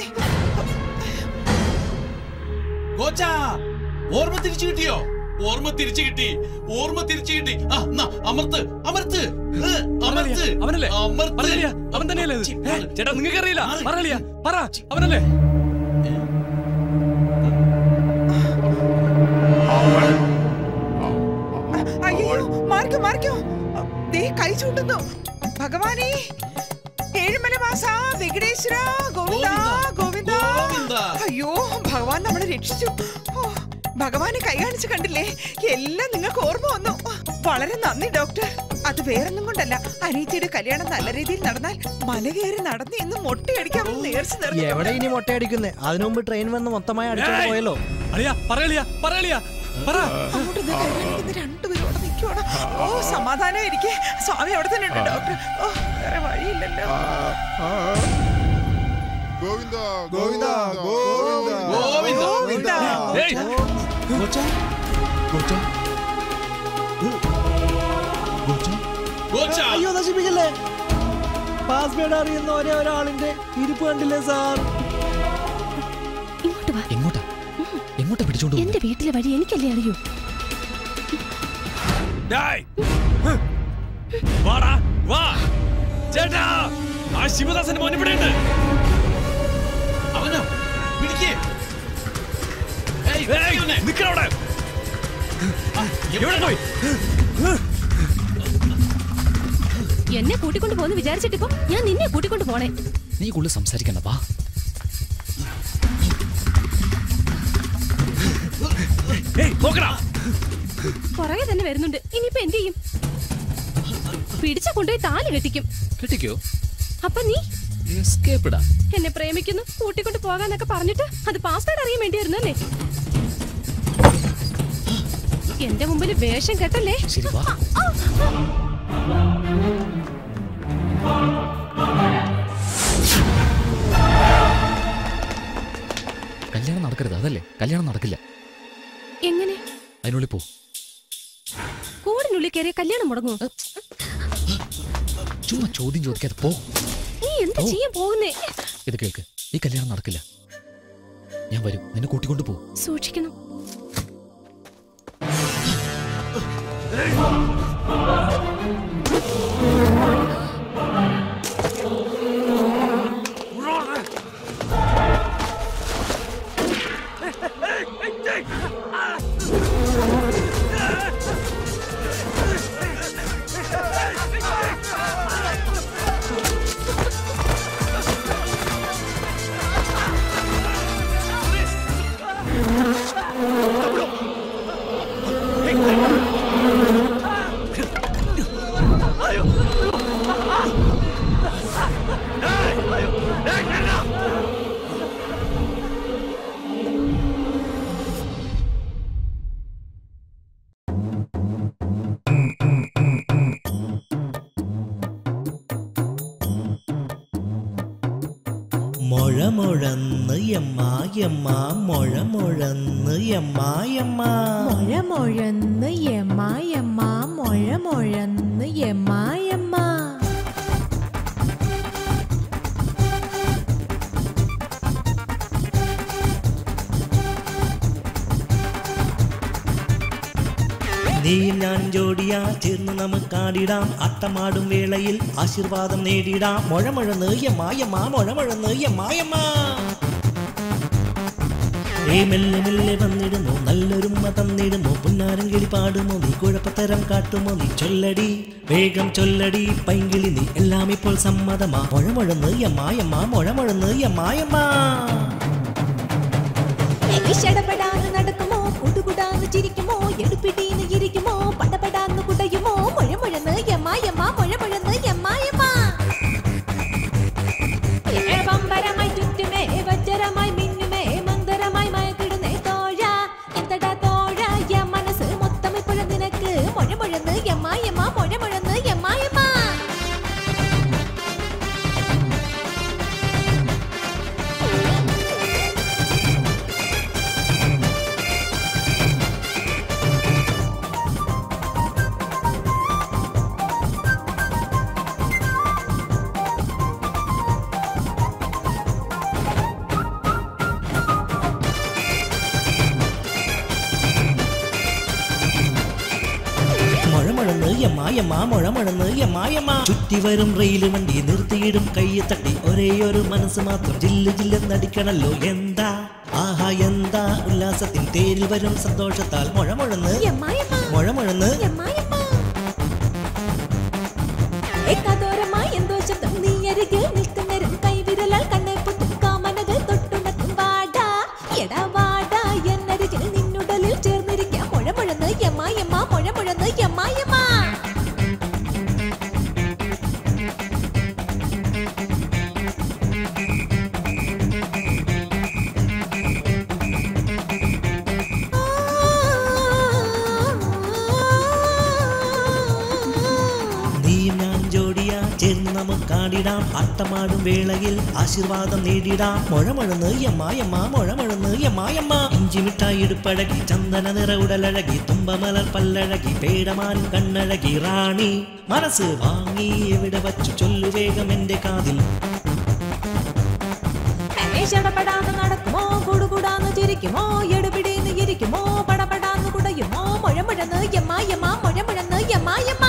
കോച്ചാ ഓർമ്മ തിരിച്ചു കിട്ടിയോ ഓർമ്മ തിരിച്ചു കിട്ടി ഓർമ്മ തിരിച്ചു കിട്ടി ആ എന്നാ, അമർത്ത് അമർത്ത് ഏ, അമർത്ത് അവനല്ലേ അമർത്ത് പറഞ്ഞില്ല അവൻ തന്നെയല്ലേ ഇത്? ഏ, ചേട്ടാ നിങ്ങൾക്ക് അറിയില്ല പറയലിയ പറ അവനല്ലേ അയ്യോ മാറിക്കോ മാറിക്കോ ദേ കൈ ചൂണ്ടുന്നു ഭഗവാനേ ഏഴുമല മാസ വെങ്കടേശ്വര ഗോവിന്ദ ഗോവിന്ദ അയ്യോ ഭഗവാൻ നമ്മളെ രക്ഷിച്ചു ഓ, ഭഗവാനെ കൈ കാണിച്ച് കണ്ടില്ലേ എല്ലാം നിങ്ങൾക്ക് ഓർമ്മ വന്നു വളരെ നന്ദി ഡോക്ടർ അത് വേറൊന്നും കൊണ്ടല്ല അനീത്തിയുടെ കല്യാണം നല്ല രീതിയിൽ നടന്നാൽ മല കയറി നടന്ന് ഇന്ന് മൊട്ടയടിക്കാൻ നേർച്ച എവിടെ ഇനി മുട്ടയടിക്കുന്നേ അതിനു മുമ്പ് ട്രെയിൻ വന്ന് മൊത്തമായി അടിച്ചോണ്ട് ഏയ്! പോയല്ലോ അറിയാ പറയലിയ പറയലിയ പറ അങ്ങോട്ട് നിന്ന് കൈകാണിക്കുന്ന രണ്ടുപേരും അവിടെ നിൽക്കുവാണ് ഓ സമാധാനം ഇരിക്കെ സ്വാമി അവിടെ തന്നെ ഉണ്ട് ഡോക്ടർ ഓ വേറെ വഴിയില്ലല്ലോ ഗോവിന്ദ ഗോവിന്ദ ഗോവിന്ദ ഗോവിന്ദ ഏയ്! അയ്യോ നശിപ്പിക്കല്ലേ പാസ്വേഡ് അറിയുന്ന ഒരേ ഒരാളിന്റെ ഇരിപ്പ് കണ്ടില്ലേ സാർ ഇങ്ങോട്ട് വാ എങ്ങോട്ടാ എങ്ങോട്ടാ പിടിച്ചോണ്ട് പോകുന്നത്? എന്റെ വീട്ടിലെ വഴി എനിക്കല്ലേ അറിയൂ ഡേയ്! ഹ്! വാടാ വാ ചേട്ടാ ആ ശിവദാസന്റെ മോൻ ഇവിടെ ഉണ്ട് അവനോ പിടിക്കേ നിക്കവിടെ എവിടെ പോയി എന്നെ കൂട്ടിക്കൊണ്ട് പോന്ന് വിചാരിച്ചിട്ടിപ്പോ ഞാൻ നിന്നെ കൂട്ടിക്കൊണ്ട് പോണേ നീ കൂടുതൽ സംസാരിക്കണ്ട വാ ഏയ് നോക്കടാ പുറകെ തന്നെ വരുന്നുണ്ട് ഇനിയിപ്പോ എന്ത് ചെയ്യും പിടിച്ച കൊണ്ടുപോയി താലി കെട്ടിക്കും കെട്ടിക്കോ അപ്പൊ നീ എസ്കേപ്പിടാ എന്നെ പ്രേമിക്കുന്നു കൂട്ടിക്കൊണ്ട് പോകാന്നൊക്കെ പറഞ്ഞിട്ട് അത് പാസ്വേഡ് അറിയാൻ വേണ്ടിയായിരുന്നു അല്ലേ എന്റെ മുമ്പിൽ വേഷം കെട്ടല്ലേ ശരി വാ കല്യാണം നടക്കരുത് അതല്ലേ കല്യാണം നടക്കില്ല എങ്ങനെ അതിനുള്ളിൽ പോ കൂടിനുള്ളിൽ കയറിയ കല്യാണം മുടങ്ങുമോ ചുമ്മാ ചോദ്യം ചോദിക്കാതെ പോ നീ എന്താ ചെയ്യാൻ പോകുന്നേ ഇത് കേൾക്ക് ഈ കല്യാണം നടക്കില്ല ഞാൻ വരും നിന്നെ കൂട്ടിക്കൊണ്ട് പോ സൂക്ഷിക്കണം അയ്യോ മൊഴമൊഴന്ന് യമ്മായമ്മ മൊഴമൊഴന്ന് യമ്മായമ്മ മൊഴമൊഴന്ന് യമ്മായമ്മ മൊഴമൊഴന്ന് യമ്മായമ്മ നീയും ഞാനും ജോഡിയാ ചേർന്ന് നമുക്കാടിടാം അട്ടമാടും വേളയിൽ ആശീർവാദം നേടിടാം മൊഴമൊഴന്ന് യമ്മായമ്മ മൊഴമൊഴന്ന് യമ്മായമ്മ ഏ മെല്ലെ മെല്ലെ വന്നിടുന്നു നല്ലൊരുമ്മ തന്നിടുന്നു പുന്നാരം കിളി പാടുമോ നീ കുഴപ്പത്തരം കാട്ടുമോ നീ ചൊല്ലടി വേഗം ചൊല്ലടി പൈങ്കിളി നീ എല്ലാം ഇപ്പോൾ സമ്മതമാ മൊഴമൊഴന്ന് യമ്മായമ്മ മൊഴമൊഴന്ന് യമ്മായമ്മ ഷടപടാന്ന് നടക്കുമോ കുടുകുടാന്ന് ചിരിക്കുമോ എടുപ്പിടീന്ന് ഇരിക്കുമോ പടപടാന്ന് കുടയുമോ മുഴമുഴന്ന് യമ്മായമ്മ മുഴമുഴന്ന് യമ്മായമ്മ ഏ പമ്പരമായി ചുറ്റുമേ വജ്രമായി മിന്നുമേ മന്ദരമായി മയക്കിടുന്നേ തോഴ എന്തടാ തോഴ യ മനസ്സ് മൊത്തം ഇപ്പോഴും നിനക്ക് മുഴമുഴന്ന് യമ്മായമ്മ മുഴമുഴന്ന് യമ്മായമ്മ മഴമഴന്ന് യമ്മായമ്മ മഴമഴന്ന് യമ്മായമ്മ ചുറ്റി വരും റെയിൽ വണ്ടി നിർത്തിയിടും കയ്യെ തട്ടി ഒരേ ഒരു മനസ്സ് മാത്രം ജില്ല് ജില്ലെന്നടിക്കണല്ലോ എന്താ ആഹാ എന്താ ഉല്ലാസത്തിൻ തേരിൽ വരും സന്തോഷത്താൽ മഴമഴന്ന് മഴമഴന്ന് ഏകാദോരമായി എന്തോ ശബ്ദം നീ അരികിൽ നിൽക്കുന്നേരം കൈവിരലാൽ കണ്ണെ പൊത്തും കാമനകൾ തൊട്ടുണർത്തും വാടാ എടാ വാടാ എന്നരികിൽ നിന്നുടലിൽ ചേർന്നിരിക്കാം മുഴമുഴന്ന് യമ്മായമ്മ മുഴമുഴന്ന് യമ്മായമ്മ നീയും ഞാൻ ജോഡിയാ ചേർന്ന് നമുക്കാടിടാം അട്ടമാടും വേളയിൽ ആശീർവാദം നേടിടാം മൊഴമഴന്ന് യമ്മായമ്മ മൊഴമഴന്ന് യമ്മായമ്മ ഇഞ്ചി മിഠായി ഇടുപ്പഴകി ചന്ദന നിറ ഉടലഴകി തുമ്പമലർ പല്ലഴകി പേടമാൻ കണ്ണഴകി റാണി മനസ്സ് വാങ്ങി എവിടെ വച്ചു ചൊല്ലു വേഗം എന്റെ കാതിൽ ഷടപടാന്ന് നടക്കുമോ കുടുകുടാന്ന് ചിരിക്കുമോ എടുപിടിന്ന് ഇരിക്കുമോ പടപടാന്ന് കുടയുമോ മുഴമുഴന്ന് യമ്മായമ്മ മുഴമുഴന്ന് യമ്മായമ്മ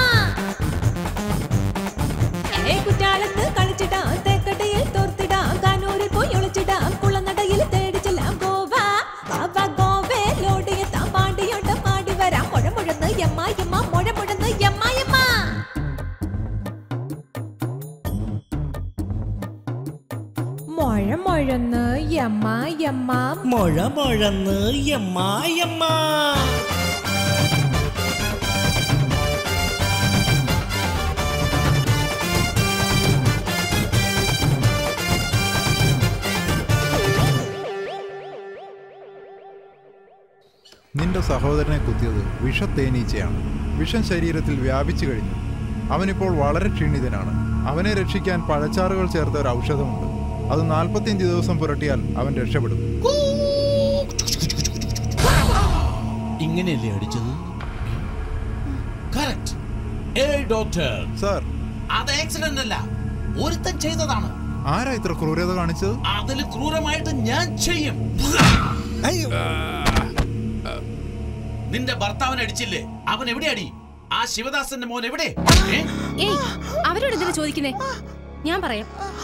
ഏ കുറ്റാലത്ത് കളിച്ചിടാം തേക്കടിയിൽ തോർത്തിടാം കാനൂരിൽ പോയി ഒളിച്ചിടാം കുളനടയിൽ തേടിച്ചെല്ലാം ഗോവ അവ ഗോവയിലോടിയെത്താം പാണ്ടിയോട്ട് പാടി വരാം മുഴമുഴന്ന് യമ്മായമ്മ മുഴമുഴന്ന് യമ്മായമ്മ മുഴമുഴന്ന് യമ്മായമ്മ മൊഴമൊഴന്ന് യമ്മായമ്മ നിന്റെ സഹോദരനെ കുത്തിയത് വിഷത്തേനീച്ചയാണ് വിഷം ശരീരത്തിൽ വ്യാപിച്ചു കഴിഞ്ഞു അവനിപ്പോൾ വളരെ ക്ഷീണിതനാണ് അവനെ രക്ഷിക്കാൻ പഴച്ചാറുകൾ ചേർത്ത ഒരു ഔഷധമുണ്ട് അത് നാൽപ്പത്തിയഞ്ച് ദിവസം പുരട്ടിയാൽ അവൻ രക്ഷപ്പെടും ഇങ്ങനെയല്ലേ അടിച്ചത് കറക്റ്റ് ഏയ് ഡോക്ടർ സാർ അത് ആക്സിഡന്റ് അല്ല ഒരുത്തൻ ചെയ്തതാണ് ആരാ ഇത്ര ക്രൂരത കാണിച്ചത് അതിൽ ക്രൂരമായിട്ട് ഞാൻ ചെയ്യും നിന്റെ ഭർത്താവിനെ അടിച്ചില്ലേ അവൻ എവിടെ അടി ആ ശിവദാസന്റെ മോൻ എവിടെ ഏ? ഏയ് അവരോട് എന്തിനാ ചോദിക്കുന്നേ ഞാൻ പറയാം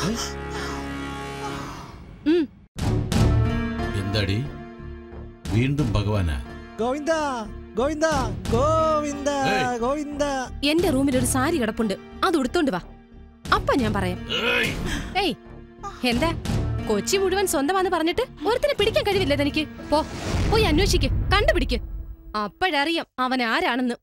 ഉം. എന്താടി വീണ്ടും ഭഗവാനാ ഗോവിന്ദ ഗോവിന്ദ ഗോവിന്ദ ഏയ്. ഗോവിന്ദ എന്റെ റൂമിൽ ഒരു സാരി കിടപ്പുണ്ട് അത് ഉടുത്തോണ്ട് വാ അപ്പൊ ഞാൻ പറയാം ഏയ് എന്താ കൊച്ചി മുഴുവൻ സ്വന്തമാന്ന് പറഞ്ഞിട്ട് ഒരുത്തിനെ പിടിക്കാൻ കഴിവില്ല തനിക്ക് പോ പോയി അന്വേഷിക്ക് കണ്ടുപിടിക്ക് അപ്പോഴറിയാം അവൻ ആരാണെന്ന്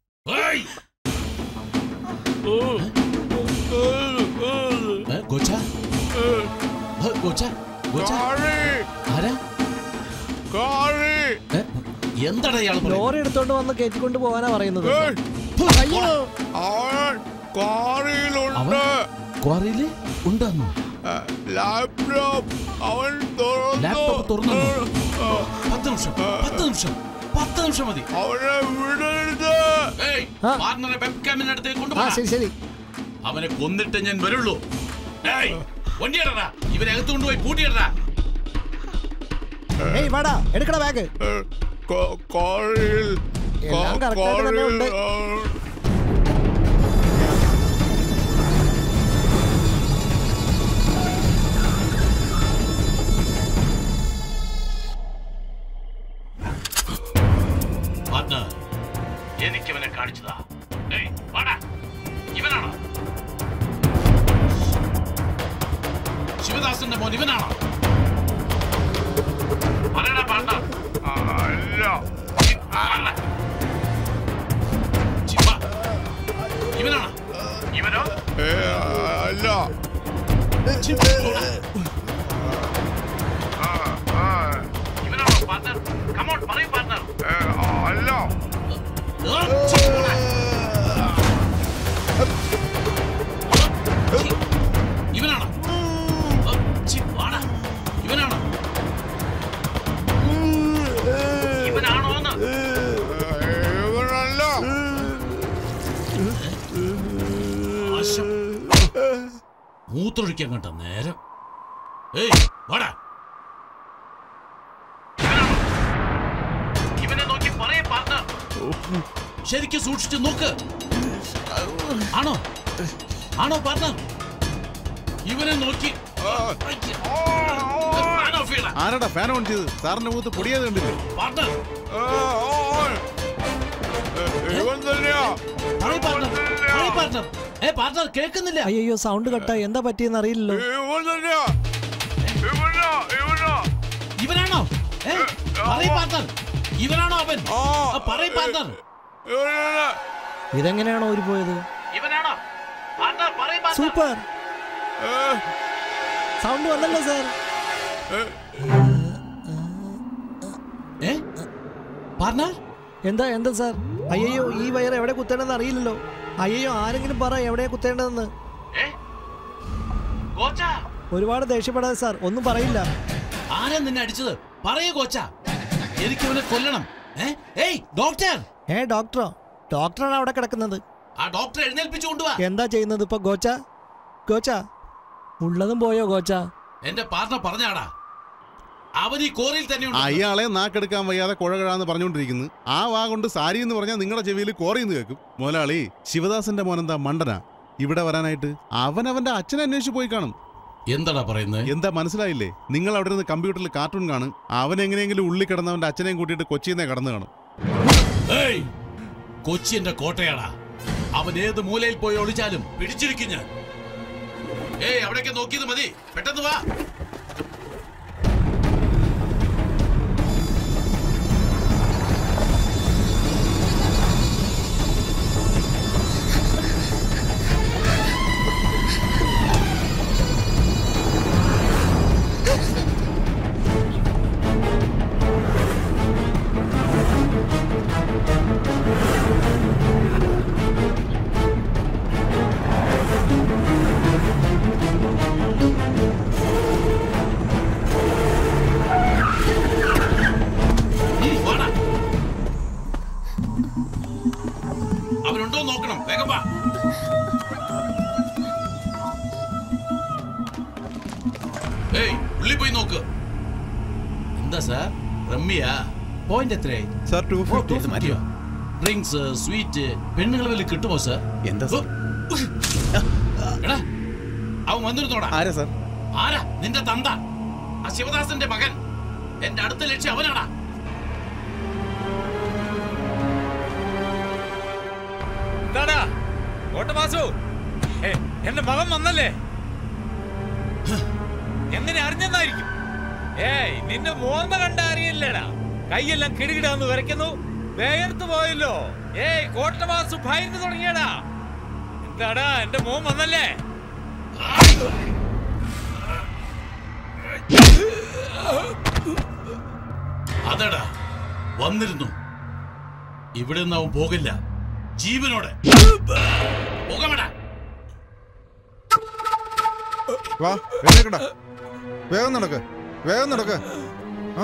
ഏ, ഗോച്ച ഏ, ഗോച്ച ഗോച്ച ആരാ ഏ, എന്താടാ ഇയാൾ ലോറി എടുത്തോണ്ട് വന്ന് കയറ്റിക്കൊണ്ട് പോകാനാ പറയുന്നത് അവൻ ക്വാറിയില് ഉണ്ടെന്നു ലാപ്ടോപ്പ് അവൻ ലാപ്ടോപ്പ് തുറന്നു പത്ത് നിമിഷം പത്ത് നിമിഷം പത്ത് നിമിഷം മതി അവനെ വിടരുത് ഏയ്, പാർട്ണറെ വെബ്കാമിന്റെ അടുത്തേക്ക് ആ കൊണ്ടുപോകാം ശരി ശരി അവനെ കൊന്നിട്ട് ഞാൻ വരുള്ളൂ ഏയ്, വണ്ടിയിടടാ ഇവനെ അകത്ത് കൊണ്ടുപോയി പൂട്ടിയിടടാ ഏയ് വാടാ എടുക്കട ബാഗ് കോറിൽ എല്ലാം correct ആയിട്ട് തന്നെ ഉണ്ട്. പാർട്ണർ എനിക്കവനെ കാണിച്ചതാ ഏയ്, വാടാ. ഇവനാണോ ശിവദാസന്റെ മോൻ ഇവനാണോ പറയടാ പാർട്ണർ അല്ല അല്ല. ശിവ, ഇവനാണോ ഇവനോ ഏ, അല്ല ശിവ, പോടാ. ഇവനാണോ പാർട്ണർ കമോൺ പറയൂ പാർട്ണർ ഏ, അല്ല ഇവനാണോ ഓ, ഛി, വാടാ. ഇവനാണോ ഇവനാണോന്ന് ഇവനല്ല നാശം. മൂത്രൊഴിക്കാൻ കണ്ട നേരം ഏയ് വാടാ ഇവനാണോ? ഇവനെ നോക്കി പറയേ പാർട്ണർ ശരിക്കും സൂക്ഷിച്ച് നോക്ക് ആണോ ആണോ പാർട്ണർ ഇവനെ നോക്കി ആണോ ഫീല ആരാടാ ഫാൻ ഓൺ ചെയ്ത് സാറിന്റെ മുഖത്ത് പൊടിയാതെ കണ്ടില്ലേ പാർട്ണർ ഇവൻ തന്നെയാ പറയ് പാർട്ണർ പറയ് പാർട്ണർ ഏ പാർട്ണർ കേൾക്കുന്നില്ല അയ്യോ സൗണ്ട് കട്ടാ എന്താ പറ്റിയെന്ന് അറിയില്ലല്ലോ ഇവൻ തന്നെയാ ഇവനാ ഇവനാ ഇവനാണോ ഏ പറയ് പാർട്ണർ ഇവനാണോ അവൻ ആ, പറയ് പാർട്ണർ ഇവനാണ് ഇതെങ്ങനെയാണോ ഊരി പോയത് ഇവനാണോ പാർട്ണർ പറയ് പാർട്ണർ സൂപ്പർ സൗണ്ട് വന്നല്ലോ സാർ ഏ പാർട്ണർ എന്താ എന്താ സാർ അയ്യോ ഈ വയർ എവിടെ കുത്തേണ്ടതെന്ന് അറിയില്ലല്ലോ അയ്യോ ആരെങ്കിലും പറ എവിടെയാ കുത്തേണ്ടതെന്ന് കോച്ചാ ഒരുപാട് ദേഷ്യപ്പെടാതെ സാർ ഒന്നും പറയില്ല ആരാ നിന്നെ അടിച്ചത് പറയൂ കോച്ചാ എനിക്ക് ഇവനെ കൊല്ലണം ഏ ഏയ് ഡോക്ടർ ഏ ഡോക്ടറോ ഡോക്ടറാണ് അവിടെ കിടക്കുന്നത് ആ ഡോക്ടറെ എഴുന്നേൽപ്പിച്ചു കൊണ്ടുവാ എന്താ ചെയ്യുന്നത് ഇപ്പൊ ഗോച്ച ഗോച്ച ഉള്ളതും പോയോ ഗോച്ച എന്റെ പാർട്ണർ പറഞ്ഞാടാ അവൻ ഈ കോറിയിൽ തന്നെ അയാളെ നാക്കെടുക്കാൻ വയ്യാതെ കുഴകഴാന്ന് പറഞ്ഞുകൊണ്ടിരിക്കുന്നു ആ വാ കൊണ്ട് സാരി എന്ന് പറഞ്ഞാൽ നിങ്ങളുടെ ചെവിയിൽ കോറിയെന്ന് കേൾക്കും മുതലാളി ശിവദാസന്റെ മോനെന്താ മണ്ടനാ ഇവിടെ വരാനായിട്ട് അവൻ അവന്റെ അച്ഛനെ അന്വേഷിച്ച് പോയി കാണും എന്താടാ പറയുന്നത് എന്താ മനസ്സിലായില്ലേ നിങ്ങൾ അവിടെ നിന്ന് കമ്പ്യൂട്ടറിൽ കാർട്ടൂൺ കാണും അവൻ എങ്ങനെയെങ്കിലും ഉള്ളിൽ കിടന്നവന്റെ അച്ഛനെയും കൂട്ടിയിട്ട് കൊച്ചിയിൽ കടന്നു കാണും ഏയ് കൊച്ചി എന്റെ കോട്ടയാടാ അവൻ ഏത് മൂലയിൽ പോയി ഒളിച്ചാലും പിടിച്ചിരിക്കും ഞാൻ ഏയ് അവിടേക്ക് നോക്കിയത് മതി പെട്ടെന്ന് വാ ഉം, വാടാ. അവനുണ്ടോ നോക്കണം വേഗം വാ ഏയ് ഉള്ളി പോയി നോക്ക് എന്താ സാർ റമ്മിയാ പോയിന്റ് എത്രയായി സാർ ടു ഫിഫ്റ്റി മതിയോ ഡ്രിങ്ക്സ് സ്വീറ്റ് പെണ്ണുങ്ങൾ വല്ല കിട്ടുമോ സാർ എന്താ സാർ എടാ അവൻ വന്നിരുന്നോടാ ആരാ സാർ ആരാ നിന്റെ തന്ത ആ ശിവദാസന്റെ മകൻ എന്റെ അടുത്ത ലക്ഷ്യം അവനാടാ എന്താടാ ഓട്ടമാസു ഏ, എന്റെ മകൻ വന്നല്ലേ എങ്ങനെ അറിഞ്ഞെന്നായിരിക്കും ഏയ് നിന്റെ മോന്ത കണ്ട അറിയില്ലടാ കൈയെല്ലാം കിടുകിടാന്ന് വരയ്ക്കുന്നു വേർത്ത് പോയല്ലോ ഏയ് കോട്ടമാസു ഭയന്ന് തുടങ്ങിയടാ എന്താടാ എന്റെ മോൻ വന്നല്ലേ അതെടാ വന്നിരുന്നു ഇവിടെ നിന്ന് അവൻ പോകില്ല ജീവനോടെ പോകാമടാ വാ എഴുന്നേക്കടാ വേഗം നടക്ക് വേഗം നടക്ക് ആ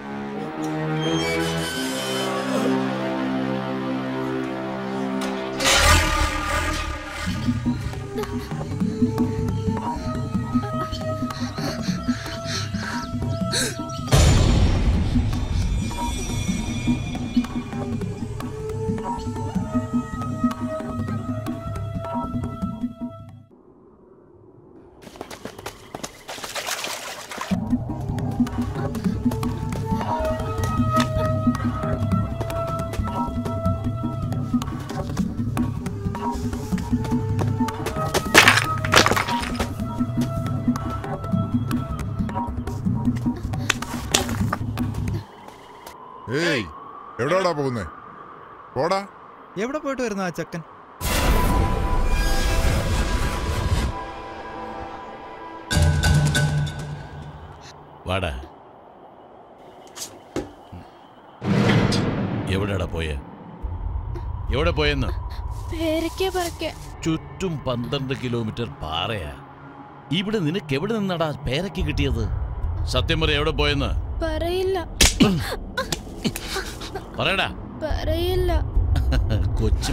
ഏയ് എവിടെയാടാ പോകുന്നേ പോടാ എവിടെ പോയിട്ട് വരുന്ന ആ ചെക്കൻ വാടാ എവിടെടാ പോയെ എവിടെ പോയെന്ന് പേരയ്ക്ക പറക്ക ചുറ്റും പന്ത്രണ്ട് കിലോമീറ്റർ പാറയാ ഇവിടെ നിനക്ക് എവിടെ നിന്നടാ പേരയ്ക്ക് കിട്ടിയത് സത്യം പറ എവിടെ പോയെന്ന് പറയില്ല പറയടാ പറയില്ല കൊച്ചു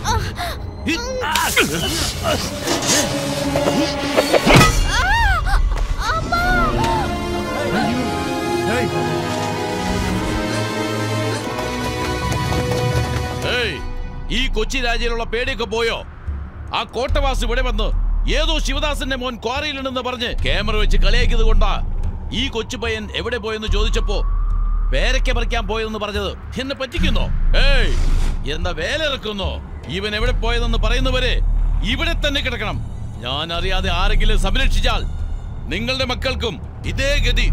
ഏയ്, ഈ കൊച്ചി രാജ്യയിലുള്ള പേടിയൊക്കെ പോയോ ആ കോട്ടവാസ് ഇവിടെ വന്ന് ഏതോ ശിവദാസന്റെ മോൻ ക്വാറിയിലുണ്ടെന്ന് പറഞ്ഞ് ക്യാമറ വെച്ച് കളിയാക്കിയത് കൊണ്ടാ ഈ കൊച്ചു പയ്യൻ എവിടെ പോയെന്ന് ചോദിച്ചപ്പോ പേരയ്ക്ക പറിക്കാൻ പോയതെന്ന് പറഞ്ഞത് എന്നെ പറ്റിക്കുന്നോ ഏയ് എന്താ വേല ഇറക്കുന്നോ ഇവൻ എവിടെ പോയതെന്ന് പറയുന്നവരെ ഇവിടെ തന്നെ കിടക്കണം ഞാൻ അറിയാതെ ആരെങ്കിലും സംരക്ഷിച്ചാൽ നിങ്ങളുടെ മക്കൾക്കും ഇതേ ഗതി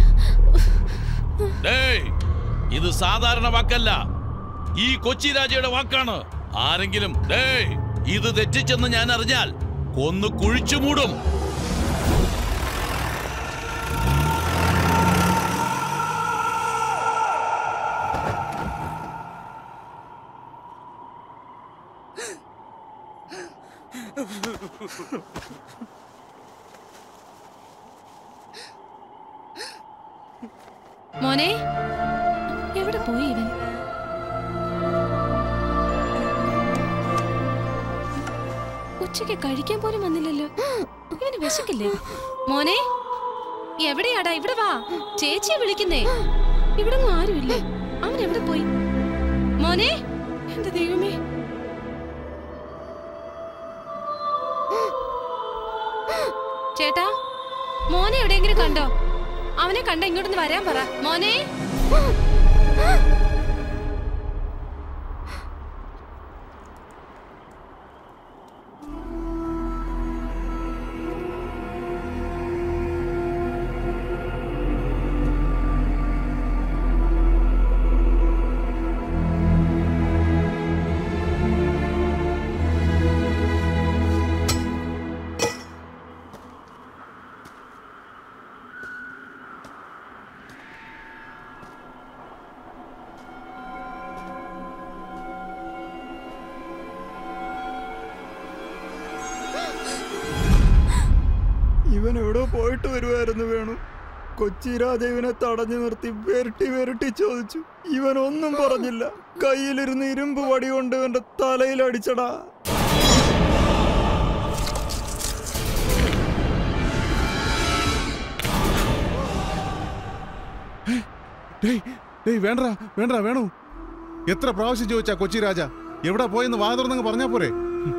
ഡേയ് ഇത് സാധാരണ വാക്കല്ല ഈ കൊച്ചി രാജയുടെ വാക്കാണ് ആരെങ്കിലും ഡേയ് ഇത് തെറ്റിച്ചെന്ന് ഞാൻ അറിഞ്ഞാൽ കൊന്നു കുഴിച്ചു മൂടും മോനെ എവിടെ പോയി ഇവൻ ഉച്ചയ്ക്ക് കഴിക്കാൻ പോലും വന്നില്ലല്ലോ ഇവന് വിശക്കില്ലേ മോനെ എവിടെയാടാ ഇവിടെ വാ ചേച്ചിയെ വിളിക്കുന്നേ ഇവിടെ ആരുമില്ലേ അവൻ എവിടെ പോയി മോനെ എന്റെ ദൈവമേ ചേട്ടാ മോനെ എവിടെയെങ്കിലും കണ്ടോ അവനെ കണ്ട ഇങ്ങോട്ടൊന്ന് വരാൻ പറ മോനെ ഇവൻ എവിടെ പോയിട്ട് വരുമായിരുന്നു വേണു കൊച്ചി രാജാവിനെ തടഞ്ഞു നിർത്തി വെരട്ടി വെരട്ടി ചോദിച്ചു ഇവൻ ഒന്നും പറഞ്ഞില്ല കയ്യിലിരുന്ന് ഇരുമ്പ് വടി കൊണ്ട് ഇവന്റെ തലയിൽ അടിച്ചടാ ഡേയ് ഡേയ് വേണ്ടടാ വേണ്ടടാ വേണു എത്ര പ്രാവശ്യം ചോദിച്ചാ കൊച്ചി രാജ എവിടെ പോയെന്ന് വാ തുറന്നങ്ങ് പറഞ്ഞാ പോരെ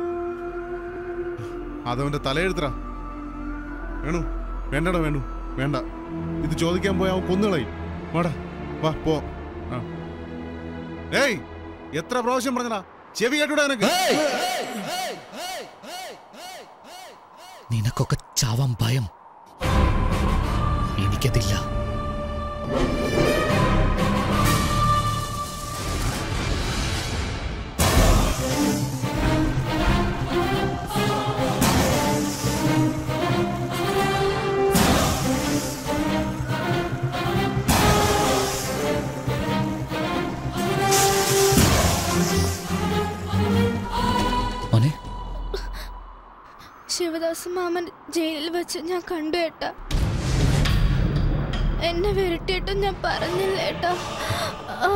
അതവന്റെ തലയെഴുത്തടാ വേണു വേണ്ടടാ വേണു വേണ്ട ഇത് ചോദിക്കാൻ പോയാ അവൻ കൊന്നുകളയും വാടാ വാ പോ ആ. ഏയ് എത്ര പ്രാവശ്യം പറഞ്ഞടാ ചെവി കേട്ടൂടാ നിനക്ക് നിനക്കൊക്കെ ചാവാൻ ഭയം എനിക്കതില്ല മോനെ ശിവദാസ് കോട്ടവാസം മാമൻ ജയിലിൽ വെച്ച് ഞാൻ കണ്ടു ഏട്ടാ എന്നെ വിരട്ടിയിട്ടും ഞാൻ പറഞ്ഞില്ല ഏട്ടാ ആ.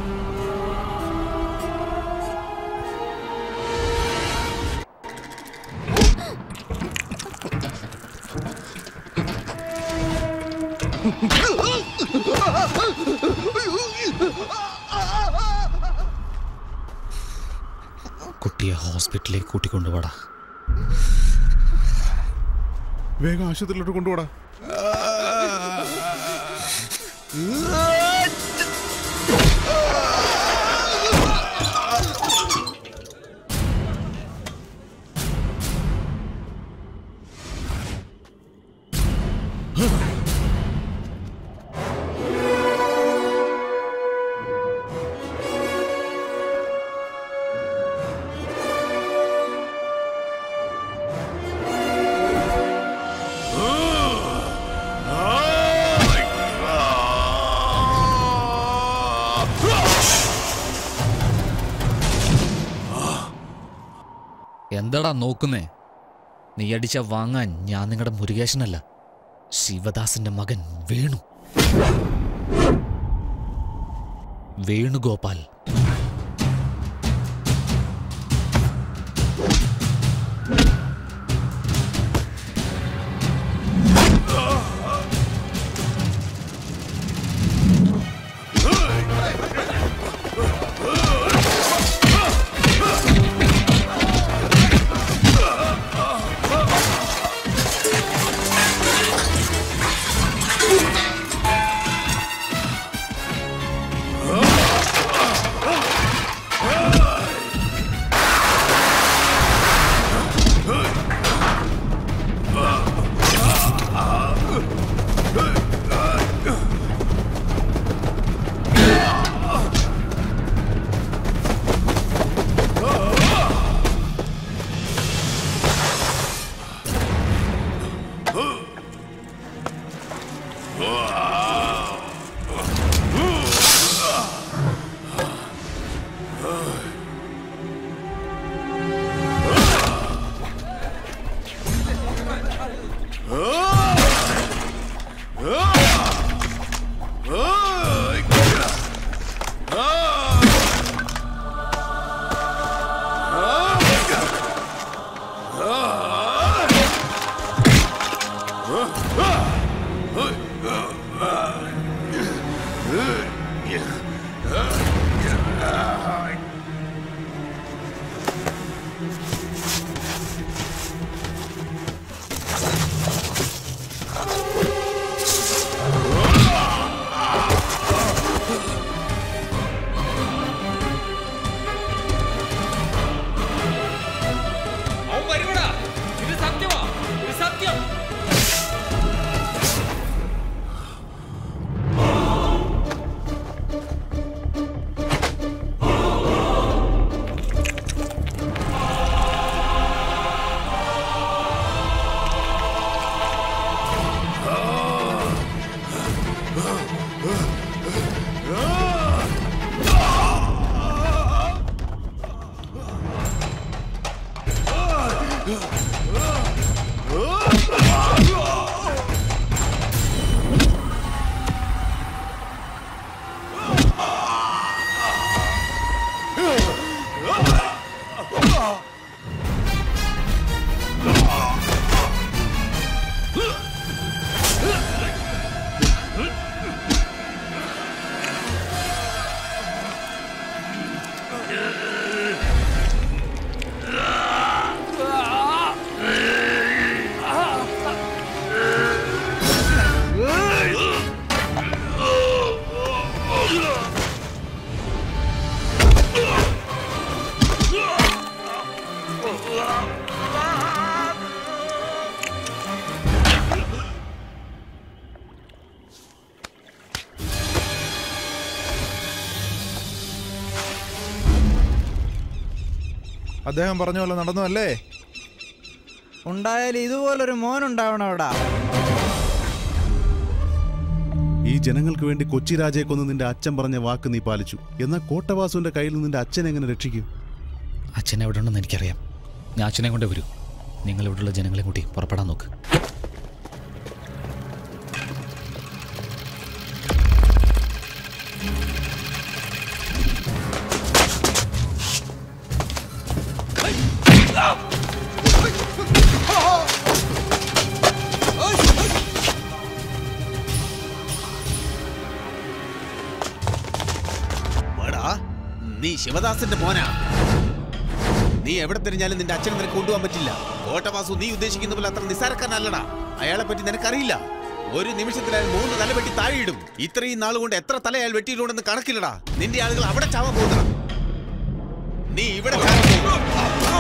കുട്ടിയെ ഹോസ്പിറ്റലിലേക്ക് കൂട്ടിക്കൊണ്ടുപോടാ വേഗം ആശുപത്രിയിലോട്ട് കൊണ്ടുപോടാ എന്താടാ നോക്കുന്നേ നീ അടിച്ച വാങ്ങാൻ ഞാൻ നിങ്ങളുടെ മുരുകേശനല്ല ശിവദാസിന്റെ മകൻ വേണു വേണുഗോപാൽ അവൻ വരുവടാ ഇത് സത്യമാ ഇത് സത്യം അദ്ദേഹം പറഞ്ഞ പോലെ നടന്നു അല്ലേ ഉണ്ടായാൽ ഇതുപോലൊരു മോൻ ഉണ്ടാവണോടാ ഈ ജനങ്ങൾക്ക് വേണ്ടി കൊച്ചി രാജയെ കൊന്ന് നിന്റെ അച്ഛൻ പറഞ്ഞ വാക്ക് നീ പാലിച്ചു എന്നാൽ കോട്ടവാസുവിന്റെ കയ്യിൽ നിന്ന് നിന്റെ അച്ഛനെ എങ്ങനെ രക്ഷിക്കും അച്ഛൻ എവിടെ ഉണ്ടെന്ന് എനിക്കറിയാം ഞാൻ അച്ഛനെ കൊണ്ട് വരൂ നിങ്ങൾ ഇവിടെയുള്ള ജനങ്ങളെ കൂട്ടി പുറപ്പെടാൻ നോക്ക് എടാ, നീ ശിവദാസന്റെ മോനാ നീ എവിടെ തിരിഞ്ഞാലും നിന്റെ അച്ഛനെ നിനക്ക് കൊണ്ടുപോകാൻ പറ്റില്ല കോട്ടവാസു നീ ഉദ്ദേശിക്കുന്ന പോലെ അത്ര നിസ്സാരക്കാരനല്ലടാ അയാളെ പറ്റി നിനക്കറിയില്ല ഒരു നിമിഷത്തിൽ അയാൾ മൂന്ന് തല വെട്ടി താഴെയിടും ഇത്രയും നാൾ കൊണ്ട് എത്ര തല അയാൾ വെട്ടിയിട്ടുണ്ടെന്ന് കണക്കില്ലടാ നിന്റെ ആളുകൾ അവിടെ ചാവാൻ പോകുന്നടാ നീ ഇവിടെ ചാവാൻ പോകുന്നു.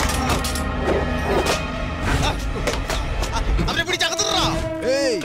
അവരെ പിടിച്ചകത്തിടാ ഏയ്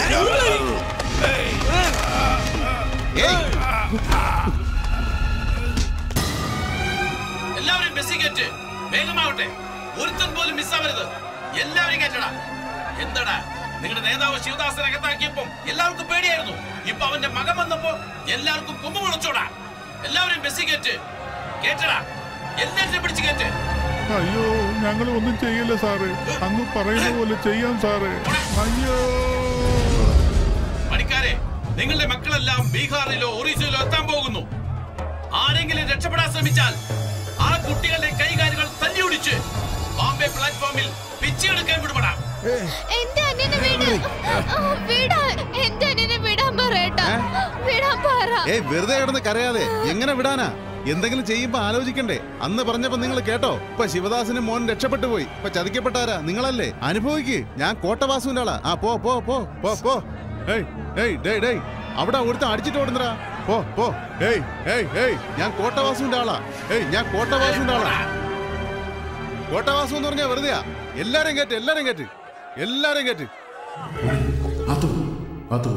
എല്ലാവരും ബസ്സിൽ കയറ്റ് വേഗമാവട്ടെ ഒരുത്തൻ പോലും മിസ്സാവരുത് എല്ലാവരും കയറ്റടാ എന്താടാ നിങ്ങളുടെ നേതാവ് ശിവദാസനെ അകത്താക്കിയപ്പം എല്ലാവർക്കും പേടിയായിരുന്നു ഇപ്പൊ അവന്റെ മകൻ വന്നപ്പോ എല്ലാവർക്കും കൊമ്പ് മുളച്ചോടാ എല്ലാവരും ബസ്സിൽ കയറ്റ് കേറ്റടാ എല്ലാവരും പിടിച്ച് കയറ്റ് അയ്യോ ഞങ്ങൾ ഒന്നും ചെയ്യില്ല സാറ് അങ്ങ് പറയുന്ന പോലെ ചെയ്യാം സാറ് അയ്യോ പണിക്കാരെ നിങ്ങളുടെ മക്കളെല്ലാം ബീഹാറിലോ ഒറീസയിലോ എത്താൻ പോകുന്നു ആരെങ്കിലും രക്ഷപ്പെടാൻ ശ്രമിച്ചാൽ ആ കുട്ടികളുടെ കൈകാലുകൾ തല്ലിയൊടിച്ച് ബോംബെ പ്ലാറ്റ്ഫോമിൽ പിച്ചെടുക്കാൻ വിടുപെടാം എന്റെ അനിയനെ വിട് ആ, വിടാൻ എന്റെ അനിയനെ വിടാൻ പറയട്ടാ വിടാൻ പറ ഏയ് വെറുതെ കിടന്ന് കരയാതെ എങ്ങനെ വിടാനാ എന്തെങ്കിലും ചെയ്യുമ്പോ ആലോചിക്കണ്ടേ അന്ന് പറഞ്ഞപ്പോ നിങ്ങൾ കേട്ടോ ഇപ്പൊ ശിവദാസനും മോൻ രക്ഷപ്പെട്ടു പോയി ഇപ്പൊ ചതിക്കപ്പെട്ടാരാ നിങ്ങളല്ലേ അനുഭവിക്ക് ഞാൻ കോട്ടവാസുവിന്റെ ആളാ ആ പോ പോ പോ പോ പോ ഏയ് ഏയ് ഡേയ് ഡേയ് അവിടെ ഒരുത്ത അടിച്ചിട്ട് ഓടുന്നടാ പോ പോ ഏയ് ഏയ് ഏയ് ഞാൻ കോട്ടവാസുവിന്റെ ആളാ ഏയ് ഞാൻ കോട്ടവാസുവിന്റെ ആളാ കോട്ടവാസു എന്ന് പറഞ്ഞാ വെറുതെയാ എല്ലാരും കേട്ട് എല്ലാരും കേട്ട് എല്ലാരും കേട്ട് അത് അത്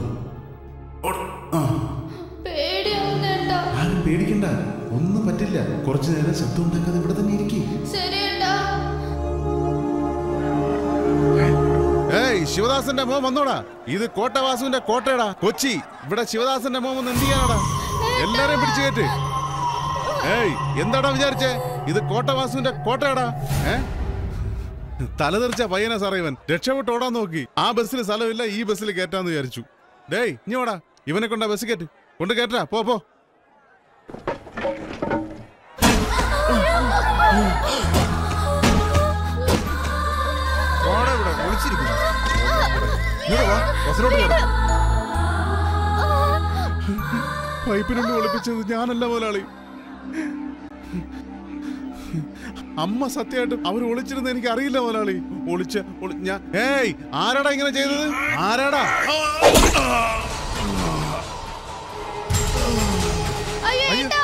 പേടിയാവുന്നേട്ടാ ആരും പേടിക്കണ്ട ഒന്നും പറ്റില്ല കുറച്ചു നേരം ശബ്ദം ഉണ്ടാക്കാതെ ഇവിടെ തന്നെ ഇരിക്കും ശരിയേട്ടാ ഏയ് ശിവദാസന്റെ മോൻ വന്നോടാ ഇത് കോട്ടവാസുവിന്റെ കോട്ടയടാ കൊച്ചി ഇവിടെ ശിവദാസന്റെ മോൻ വന്ന് എന്ത് ചെയ്യാനാടാ എല്ലാരെയും പിടിച്ചു കയറ്റ് ഏയ് എന്താടാ വിചാരിച്ചേ ഇത് കോട്ടവാസുവിന്റെ കോട്ടയടാ ഏ തലതെറിച്ച പയ്യനാ സാറേ ഇവൻ രക്ഷപ്പെട്ട് ഓടാൻ നോക്കി ആ ബസ്സിൽ സ്ഥലമില്ല ഈ ബസ്സിൽ കയറ്റാന്ന് വിചാരിച്ചു ഡേയ് ഇനി ഓടാ ഇവനെ കൊണ്ടാ ബസ് കയറ്റ് കൊണ്ട് കയറ്റാ പോ പോ വാടാ ഇവിടെ ഒളിച്ചിരിക്കുന്നു ഇങ്ങോട്ട് വാ ബസ്സിലോട്ട് കയറാം പൈപ്പിനുള്ളിൽ ഒളിപ്പിച്ചത് ഞാനല്ല മുതലാളി അമ്മ സത്യമായിട്ടും അവർ ഒളിച്ചിരുന്ന എനിക്ക് അറിയില്ല മുതലാളി ഒളിച്ച ഒളി- ഞാൻ ഏയ് ആരാടാ ഇങ്ങനെ ചെയ്തത് ആരാടാ അയ്യോ ഏട്ടാ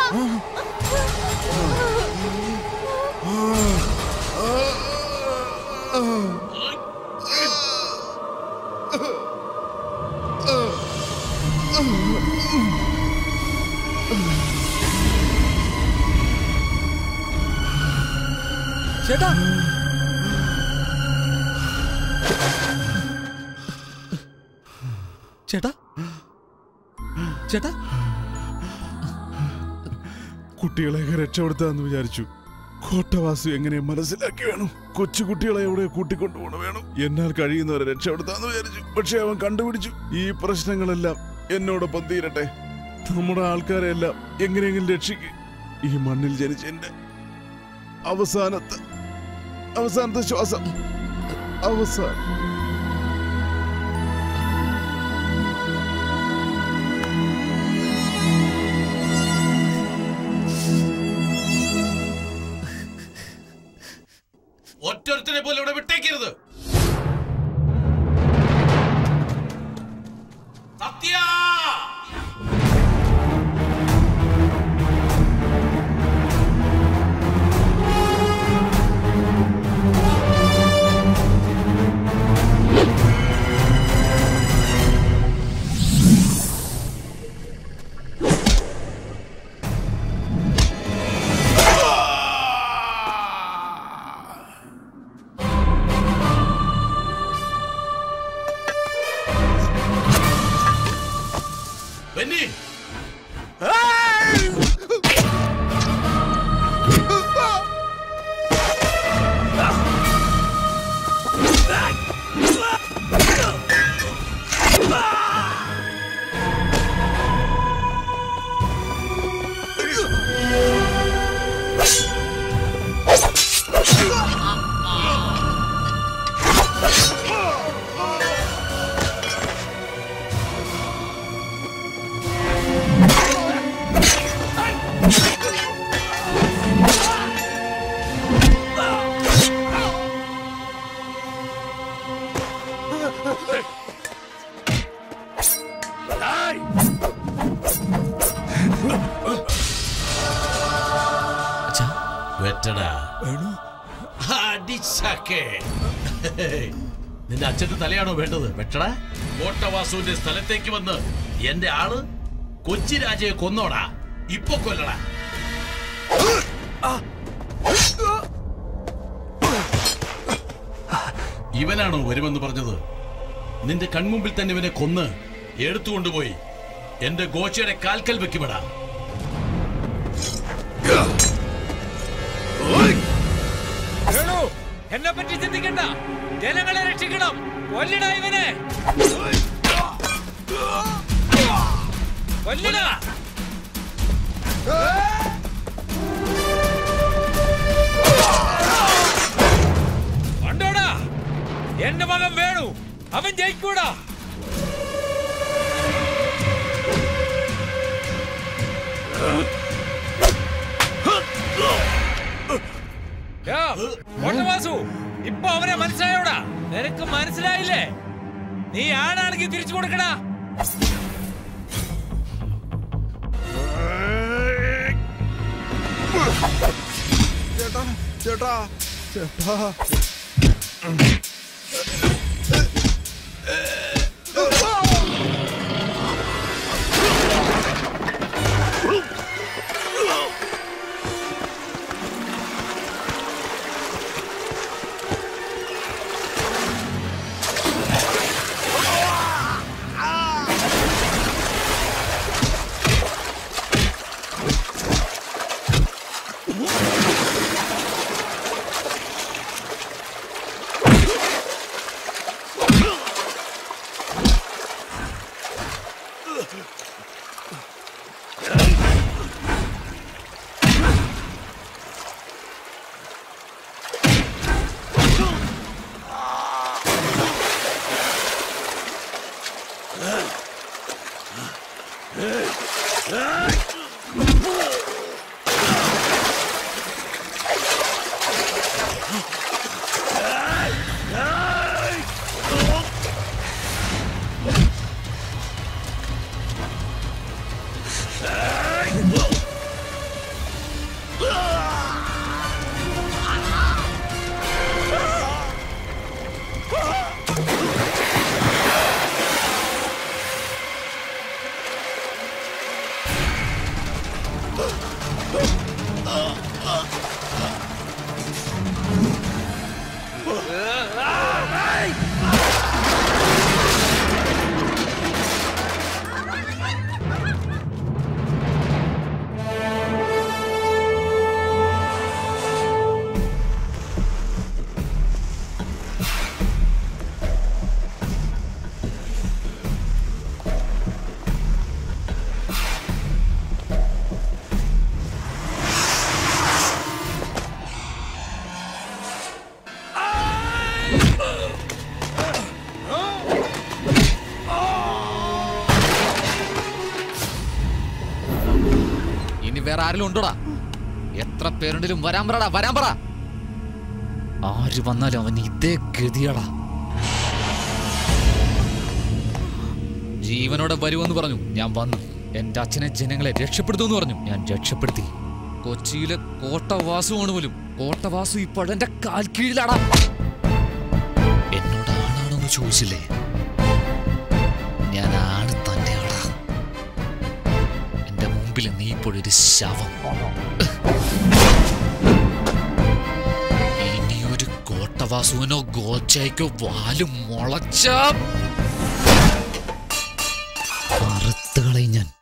ചേട്ടാ ചേട്ടാ ചേട്ടാ കുട്ടികളെയൊക്കെ രക്ഷപ്പെടുത്താന്ന് വിചാരിച്ചു കോട്ടവാസു എങ്ങനെ മനസ്സിലാക്കി വേണം കൊച്ചുകുട്ടികളെ എവിടെ കൂട്ടിക്കൊണ്ടുപോകണം വേണം എന്നാൽ കഴിയുന്നവരെ രക്ഷപ്പെടുത്താന്ന് വിചാരിച്ചു പക്ഷെ അവൻ കണ്ടുപിടിച്ചു ഈ പ്രശ്നങ്ങളെല്ലാം എന്നോടൊപ്പം തീരട്ടെ നമ്മുടെ ആൾക്കാരെ എല്ലാം എങ്ങനെയെങ്കിലും രക്ഷിക്ക് ഈ മണ്ണിൽ ജനിച്ച എന്റെ അവസാനത്തെ അവസാനത്തെ ശ്വാസം അവസാനം ഒറ്റൊരുത്തനെ പോലെ ഇവിടെ വിട്ടേക്കരുത് സത്യ ബെന്നി വെറ്റടാ അടിച്ചക്കെ നിന്റെ അച്ഛന്റെ തലയാണോ വേണ്ടത് വെട്ടടാ കോട്ടവാസുവിന്റെ സ്ഥലത്തേക്ക് വന്ന് എന്റെ ആള് കൊച്ചി രാജയെ കൊന്നോടാ ഇപ്പൊ കൊല്ലടാ ഇവനാണോ വരുമെന്ന് പറഞ്ഞത് നിന്റെ കൺമുമ്പിൽ തന്നെ ഇവനെ കൊന്ന് എടുത്തുകൊണ്ടുപോയി എന്റെ ഗോച്ചയുടെ കാൽക്കൽ വെക്കുമെടാ വേണു എന്നെ പറ്റി ചിന്തിക്കണ്ട ജനങ്ങളെ രക്ഷിക്കണം കൊല്ലട ഇവനെ കൊല്ലട കണ്ടോടാ എന്റെ മകൻ വേണു അവൻ ജയിക്കൂടാ യാ, മോട്ടവാസു ഇപ്പൊ അവനെ മനസ്സിലായോടാ നിനക്ക് മനസ്സിലായില്ലേ നീ ആണാണെങ്കിൽ തിരിച്ചു കൊടുക്കടാ ചേട്ടാ ചേട്ടാ ചേട്ടാ ഇനി വേറെ ആരെങ്കിലും ഉണ്ടോടാ എത്ര പേരുണ്ടെങ്കിലും വരാൻ പറടാ വരാൻ പറ ആര് വന്നാലും അവൻ ഇതേ ഗതിയാടാ ജീവനോടെ വരുമെന്ന് പറഞ്ഞു ഞാൻ വന്നു എന്റെ അച്ഛനെ ജനങ്ങളെ രക്ഷപ്പെടുത്തുമെന്ന് പറഞ്ഞു ഞാൻ രക്ഷപ്പെടുത്തി കൊച്ചിയിലെ കോട്ടവാസുവാണ് പോലും കോട്ടവാസു ഇപ്പോൾ എന്റെ കാൽ കീഴിലാടാ എന്നോട് ആണാണെന്ന് ചോദിച്ചില്ലേ ഞാൻ ആണ് തന്നെയാടാ എന്റെ മുമ്പിൽ നീ ഇപ്പോഴൊരു ശവം ഇനിയൊരു കോട്ടവാസുവിനോ ഗോച്ചയ്ക്കോ വാലും മുളച്ച അറുത്തുകളയും ഞാൻ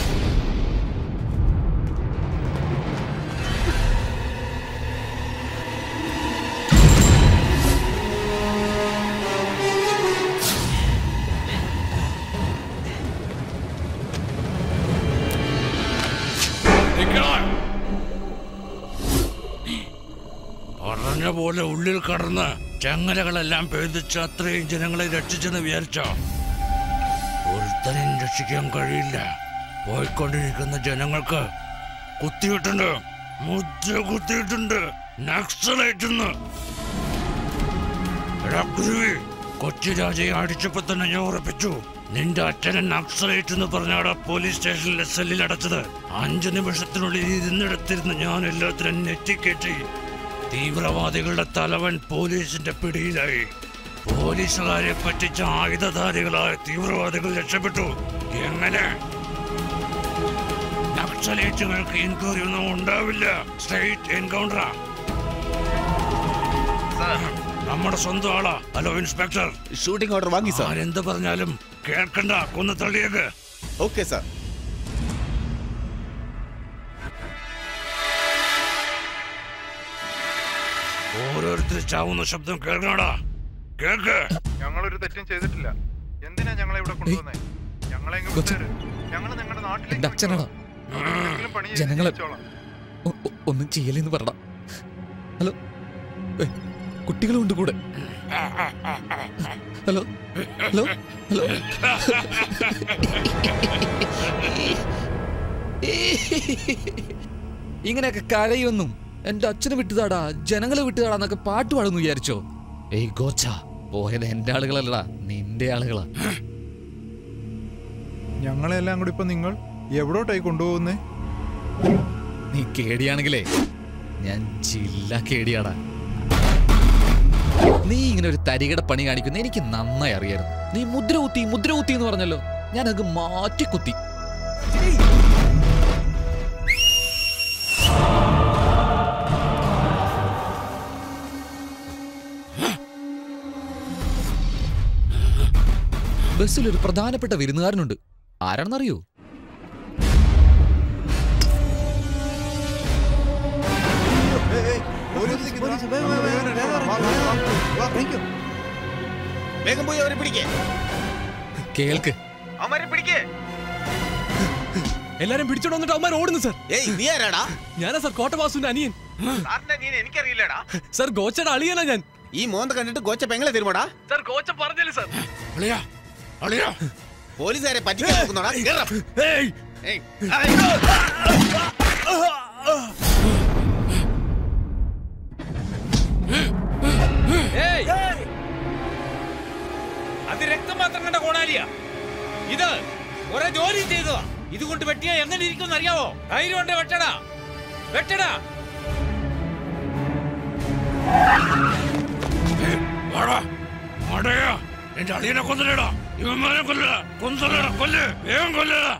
പറഞ്ഞ പോലെ ഉള്ളിൽ കടന്ന് ചങ്ങലകളെല്ലാം പേദിച്ച് അത്രയും ജനങ്ങളെ രക്ഷിച്ചെന്ന് വിചാരിച്ചോ ഒരുത്തനെയും രക്ഷിക്കാൻ കഴിയില്ല പോയിക്കൊണ്ടിരിക്കുന്ന ജനങ്ങൾക്ക് കുത്തിയിട്ടുണ്ട് മുദ്ര കുത്തിയിട്ടുണ്ട് നക്സലൈറ്റെന്ന് എടാ കുരുവി കൊച്ചി രാജയെ അടിച്ചപ്പോ തന്നെ ഞാൻ ഉറപ്പിച്ചു നിന്റെ അച്ഛനെ നക്സലൈറ്റ് എന്ന് പറഞ്ഞാടാ പോലീസ് സ്റ്റേഷനിലെ സെല്ലിൽ അടച്ചത് അഞ്ചു നിമിഷത്തിനുള്ളിൽ ഇരുന്നിടത്തിരുന്ന് ഞാൻ എല്ലാത്തിനും നെറ്റിക്കേറ്റി തീവ്രവാദികളുടെ തലവൻ പോലീസിന്റെ പിടിയിലായി പോലീസുകാരെ പറ്റിച്ച ആയുധധാരികളായ തീവ്രവാദികൾ രക്ഷപ്പെട്ടു എങ്ങനെ നക്സലൈറ്റുകൾക്ക് എൻക്വയറി ഒന്നും ഉണ്ടാവില്ല സ്ട്രൈറ്റ് എൻകൗണ്ടറാ നമ്മുടെ സ്വന്തം ആളാ ഹലോ ഇൻസ്പെക്ടർ ഷൂട്ടിംഗ് ഓർഡർ വാങ്ങി സാർ ആരെന്ത് പറഞ്ഞാലും കേൾക്കണ്ട കൊന്നു തള്ളിയേക്ക് ഓക്കെ സാർ ഓരോരുത്തർ ചാവുന്ന ശബ്ദം കേൾക്കണടാ കേൾക്ക് ഞങ്ങളൊരു തെറ്റും ചെയ്തിട്ടില്ല എന്തിനാ ഞങ്ങളെ ഇവിടെ കൊണ്ടുവന്നേ ഞങ്ങളെ ഇങ്ങ് വിട്ടേര്. ഞങ്ങള് നിങ്ങളുടെ നാട്ടിലേക്ക് എന്റെ അച്ഛനാടാ എന്തെങ്കിലും പണി ചെയ്ത് ജനങ്ങളെ ജീവിച്ചോളാം. ഒ- ഒ- ഒന്നും ചെയ്യലെന്ന് പറടാ ഹലോ ഏയ്, കുട്ടികളുണ്ട് കൂടെ ഹലോ ഹലോ ഹലോ ഇങ്ങനെയൊക്കെ കരയൊന്നും എന്റെ അച്ഛനെ വിട്ടുതാടാ ജനങ്ങളെ വിട്ടുതാടാന്നൊക്കെ പാട്ട് പാടുന്നു വിചാരിച്ചോ ഏയ് ഗോച്ച പോയത് എന്റെ ആളുകളല്ലടാ നിന്റെ ആളുകളാ ഞങ്ങളെല്ലാം കൂടി ഇപ്പൊ നിങ്ങൾ എവിടോട്ടായി കൊണ്ടുപോകുന്നേ നീ കേടിയാണെങ്കിലേ ഞാൻ ജില്ല കേടിയാടാ നീ ഇങ്ങനെ ഒരു തരികട പണി കാണിക്കുന്ന എനിക്ക് നന്നായി അറിയായിരുന്നു നീ മുദ്ര കുത്തി മുദ്ര കുത്തി എന്ന് പറഞ്ഞല്ലോ ഞാൻ അത് മാറ്റി കുത്തി ബസ്സിൽ ഒരു പ്രധാനപ്പെട്ട വിരുന്നുകാരനുണ്ട് ആരാണെന്നറിയോ വേഗം പോയി അവരെ പിടിക്കേ കേൾക്ക് അവരെ പിടിക്കേ എല്ലാരും പിടിച്ചോണ്ട് വന്നിട്ട് അവന്മാർ ഓടുന്നു സർ ഏയ് നീ ആരാടാ ഞാനാ സർ കോട്ടവാസുവിന്റെ അനിയൻ സാറിന്റെ നീ എനിക്കറിയില്ലടാ സർ ഗോച്ചയുടെ അളിയനാ ഞാൻ ഈ മോന്ത കണ്ടിട്ട് ഗോച്ച പെങ്ങളെ തരുമോടാ സർ ഗോച്ച പറഞ്ഞല്ലേ സർ അളിയാ അളിയാ പോലീസുകാരെ പറ്റിക്കാൻ നോക്കുന്നോടാ കേറാ. ഏയ് ഏയ്, അയ്യോ. ഏയ്! അത് രക്തം മാത്രം കണ്ട കോണാലിയ ഇത് കുറെ ജോലി ചെയ്തതാ ഇതുകൊണ്ട് വെട്ടിയാ എങ്ങനെ ഇരിക്കും അറിയാവോ ധൈര്യം ഉണ്ട് വെട്ടടാ വെട്ടടാ വാടാ വാടയാ എന്റെ അളിയനെ കൊല്ലടാ ഇവന്മാരെ കൊല്ലടാ കൊന്നല്ലടാ കൊല്ല് വേഗം കൊല്ലടാ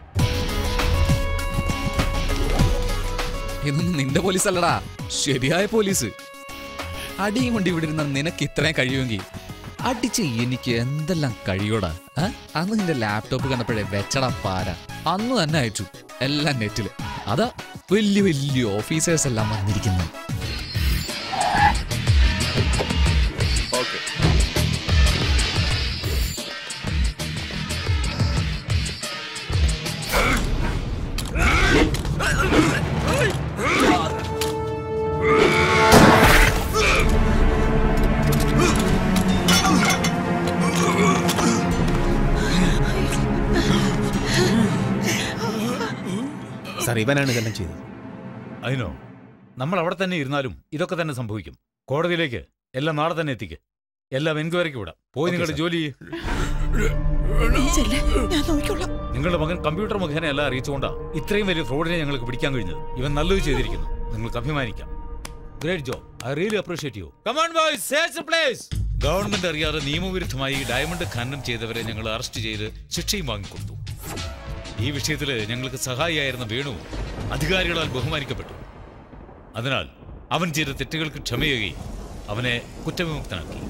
ഇതൊന്നും നിന്റെ പോലീസ് അല്ലടാ ശരിയായ പോലീസ് അടിയും കൊണ്ട് ഇവിടെ ഇരുന്ന നിനക്ക് ഇത്രയും കഴിയുമെങ്കിൽ അടിച്ച് എനിക്ക് എന്തെല്ലാം കഴിയോടാ ആ? അന്ന് നിന്റെ ലാപ്ടോപ്പ് കണ്ടപ്പോഴേ വെച്ചടാ പാര അന്ന് തന്നെ അയച്ചു എല്ലാം നെറ്റില് അതാ വലിയ വലിയ ഓഫീസേഴ്സ് എല്ലാം വന്നിരിക്കുന്നത് സാർ ഇവനാണ് ഇതെല്ലാം ചെയ്തത് അതിനോ നമ്മൾ അവിടെ തന്നെ ഇരുന്നാലും ഇതൊക്കെ തന്നെ സംഭവിക്കും കോടതിയിലേക്ക് എല്ലാം നാളെ തന്നെ എത്തിക്ക് എല്ലാം എൻക്വയറിക്ക് വിടാം പോയി ഓക്കേ, നിങ്ങളുടെ സർ. ജോലി ചെയ്യ്. നീ ചെല്ല്, ഞാൻ നോക്കിക്കോളാം നിങ്ങളുടെ മകൻ കമ്പ്യൂട്ടർ മുഖേന എല്ലാം അറിയിച്ചുകൊണ്ടാ ഇത്രയും വലിയ ഫ്രോഡിനെ ഞങ്ങൾക്ക് പിടിക്കാൻ കഴിഞ്ഞത് ഇവൻ നല്ലത് ചെയ്തിരിക്കുന്നു നിങ്ങൾക്ക് അഭിമാനിക്കാം great job I really appreciate you come on boys search place government അറിയാതെ നിയമവിരുദ്ധമായി ഡയമണ്ട് ഖനനം ചെയ്തവരെ ഞങ്ങൾ അറസ്റ്റ് ചെയ്ത് ശിക്ഷയും വാങ്ങിക്കൊടുത്തു ഈ വിഷയത്തിൽ ഞങ്ങൾക്ക് സഹായിയായിരുന്ന വേണു അധികാരികളാൽ ബഹുമാനിക്കപ്പെട്ടു അതിനാൽ അവൻ ചെയ്ത തെറ്റുകൾക്ക് ക്ഷമയുകയും അവനെ കുറ്റവിമുക്തനാക്കി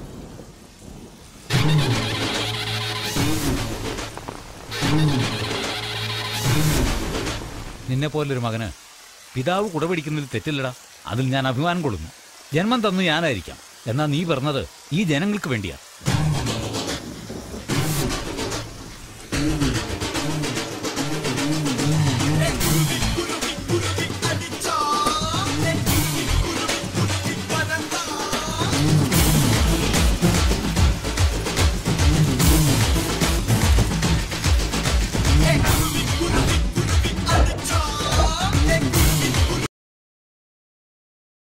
നിന്നെ പോലൊരു മകന് പിതാവ് കുടപിടിക്കുന്നതിൽ തെറ്റില്ലടാ അതിൽ ഞാൻ അഭിമാനം കൊള്ളുന്നു ജന്മം തന്നു ഞാനായിരിക്കാം എന്നാൽ നീ പറഞ്ഞത് ഈ ജനങ്ങൾക്ക് വേണ്ടിയാ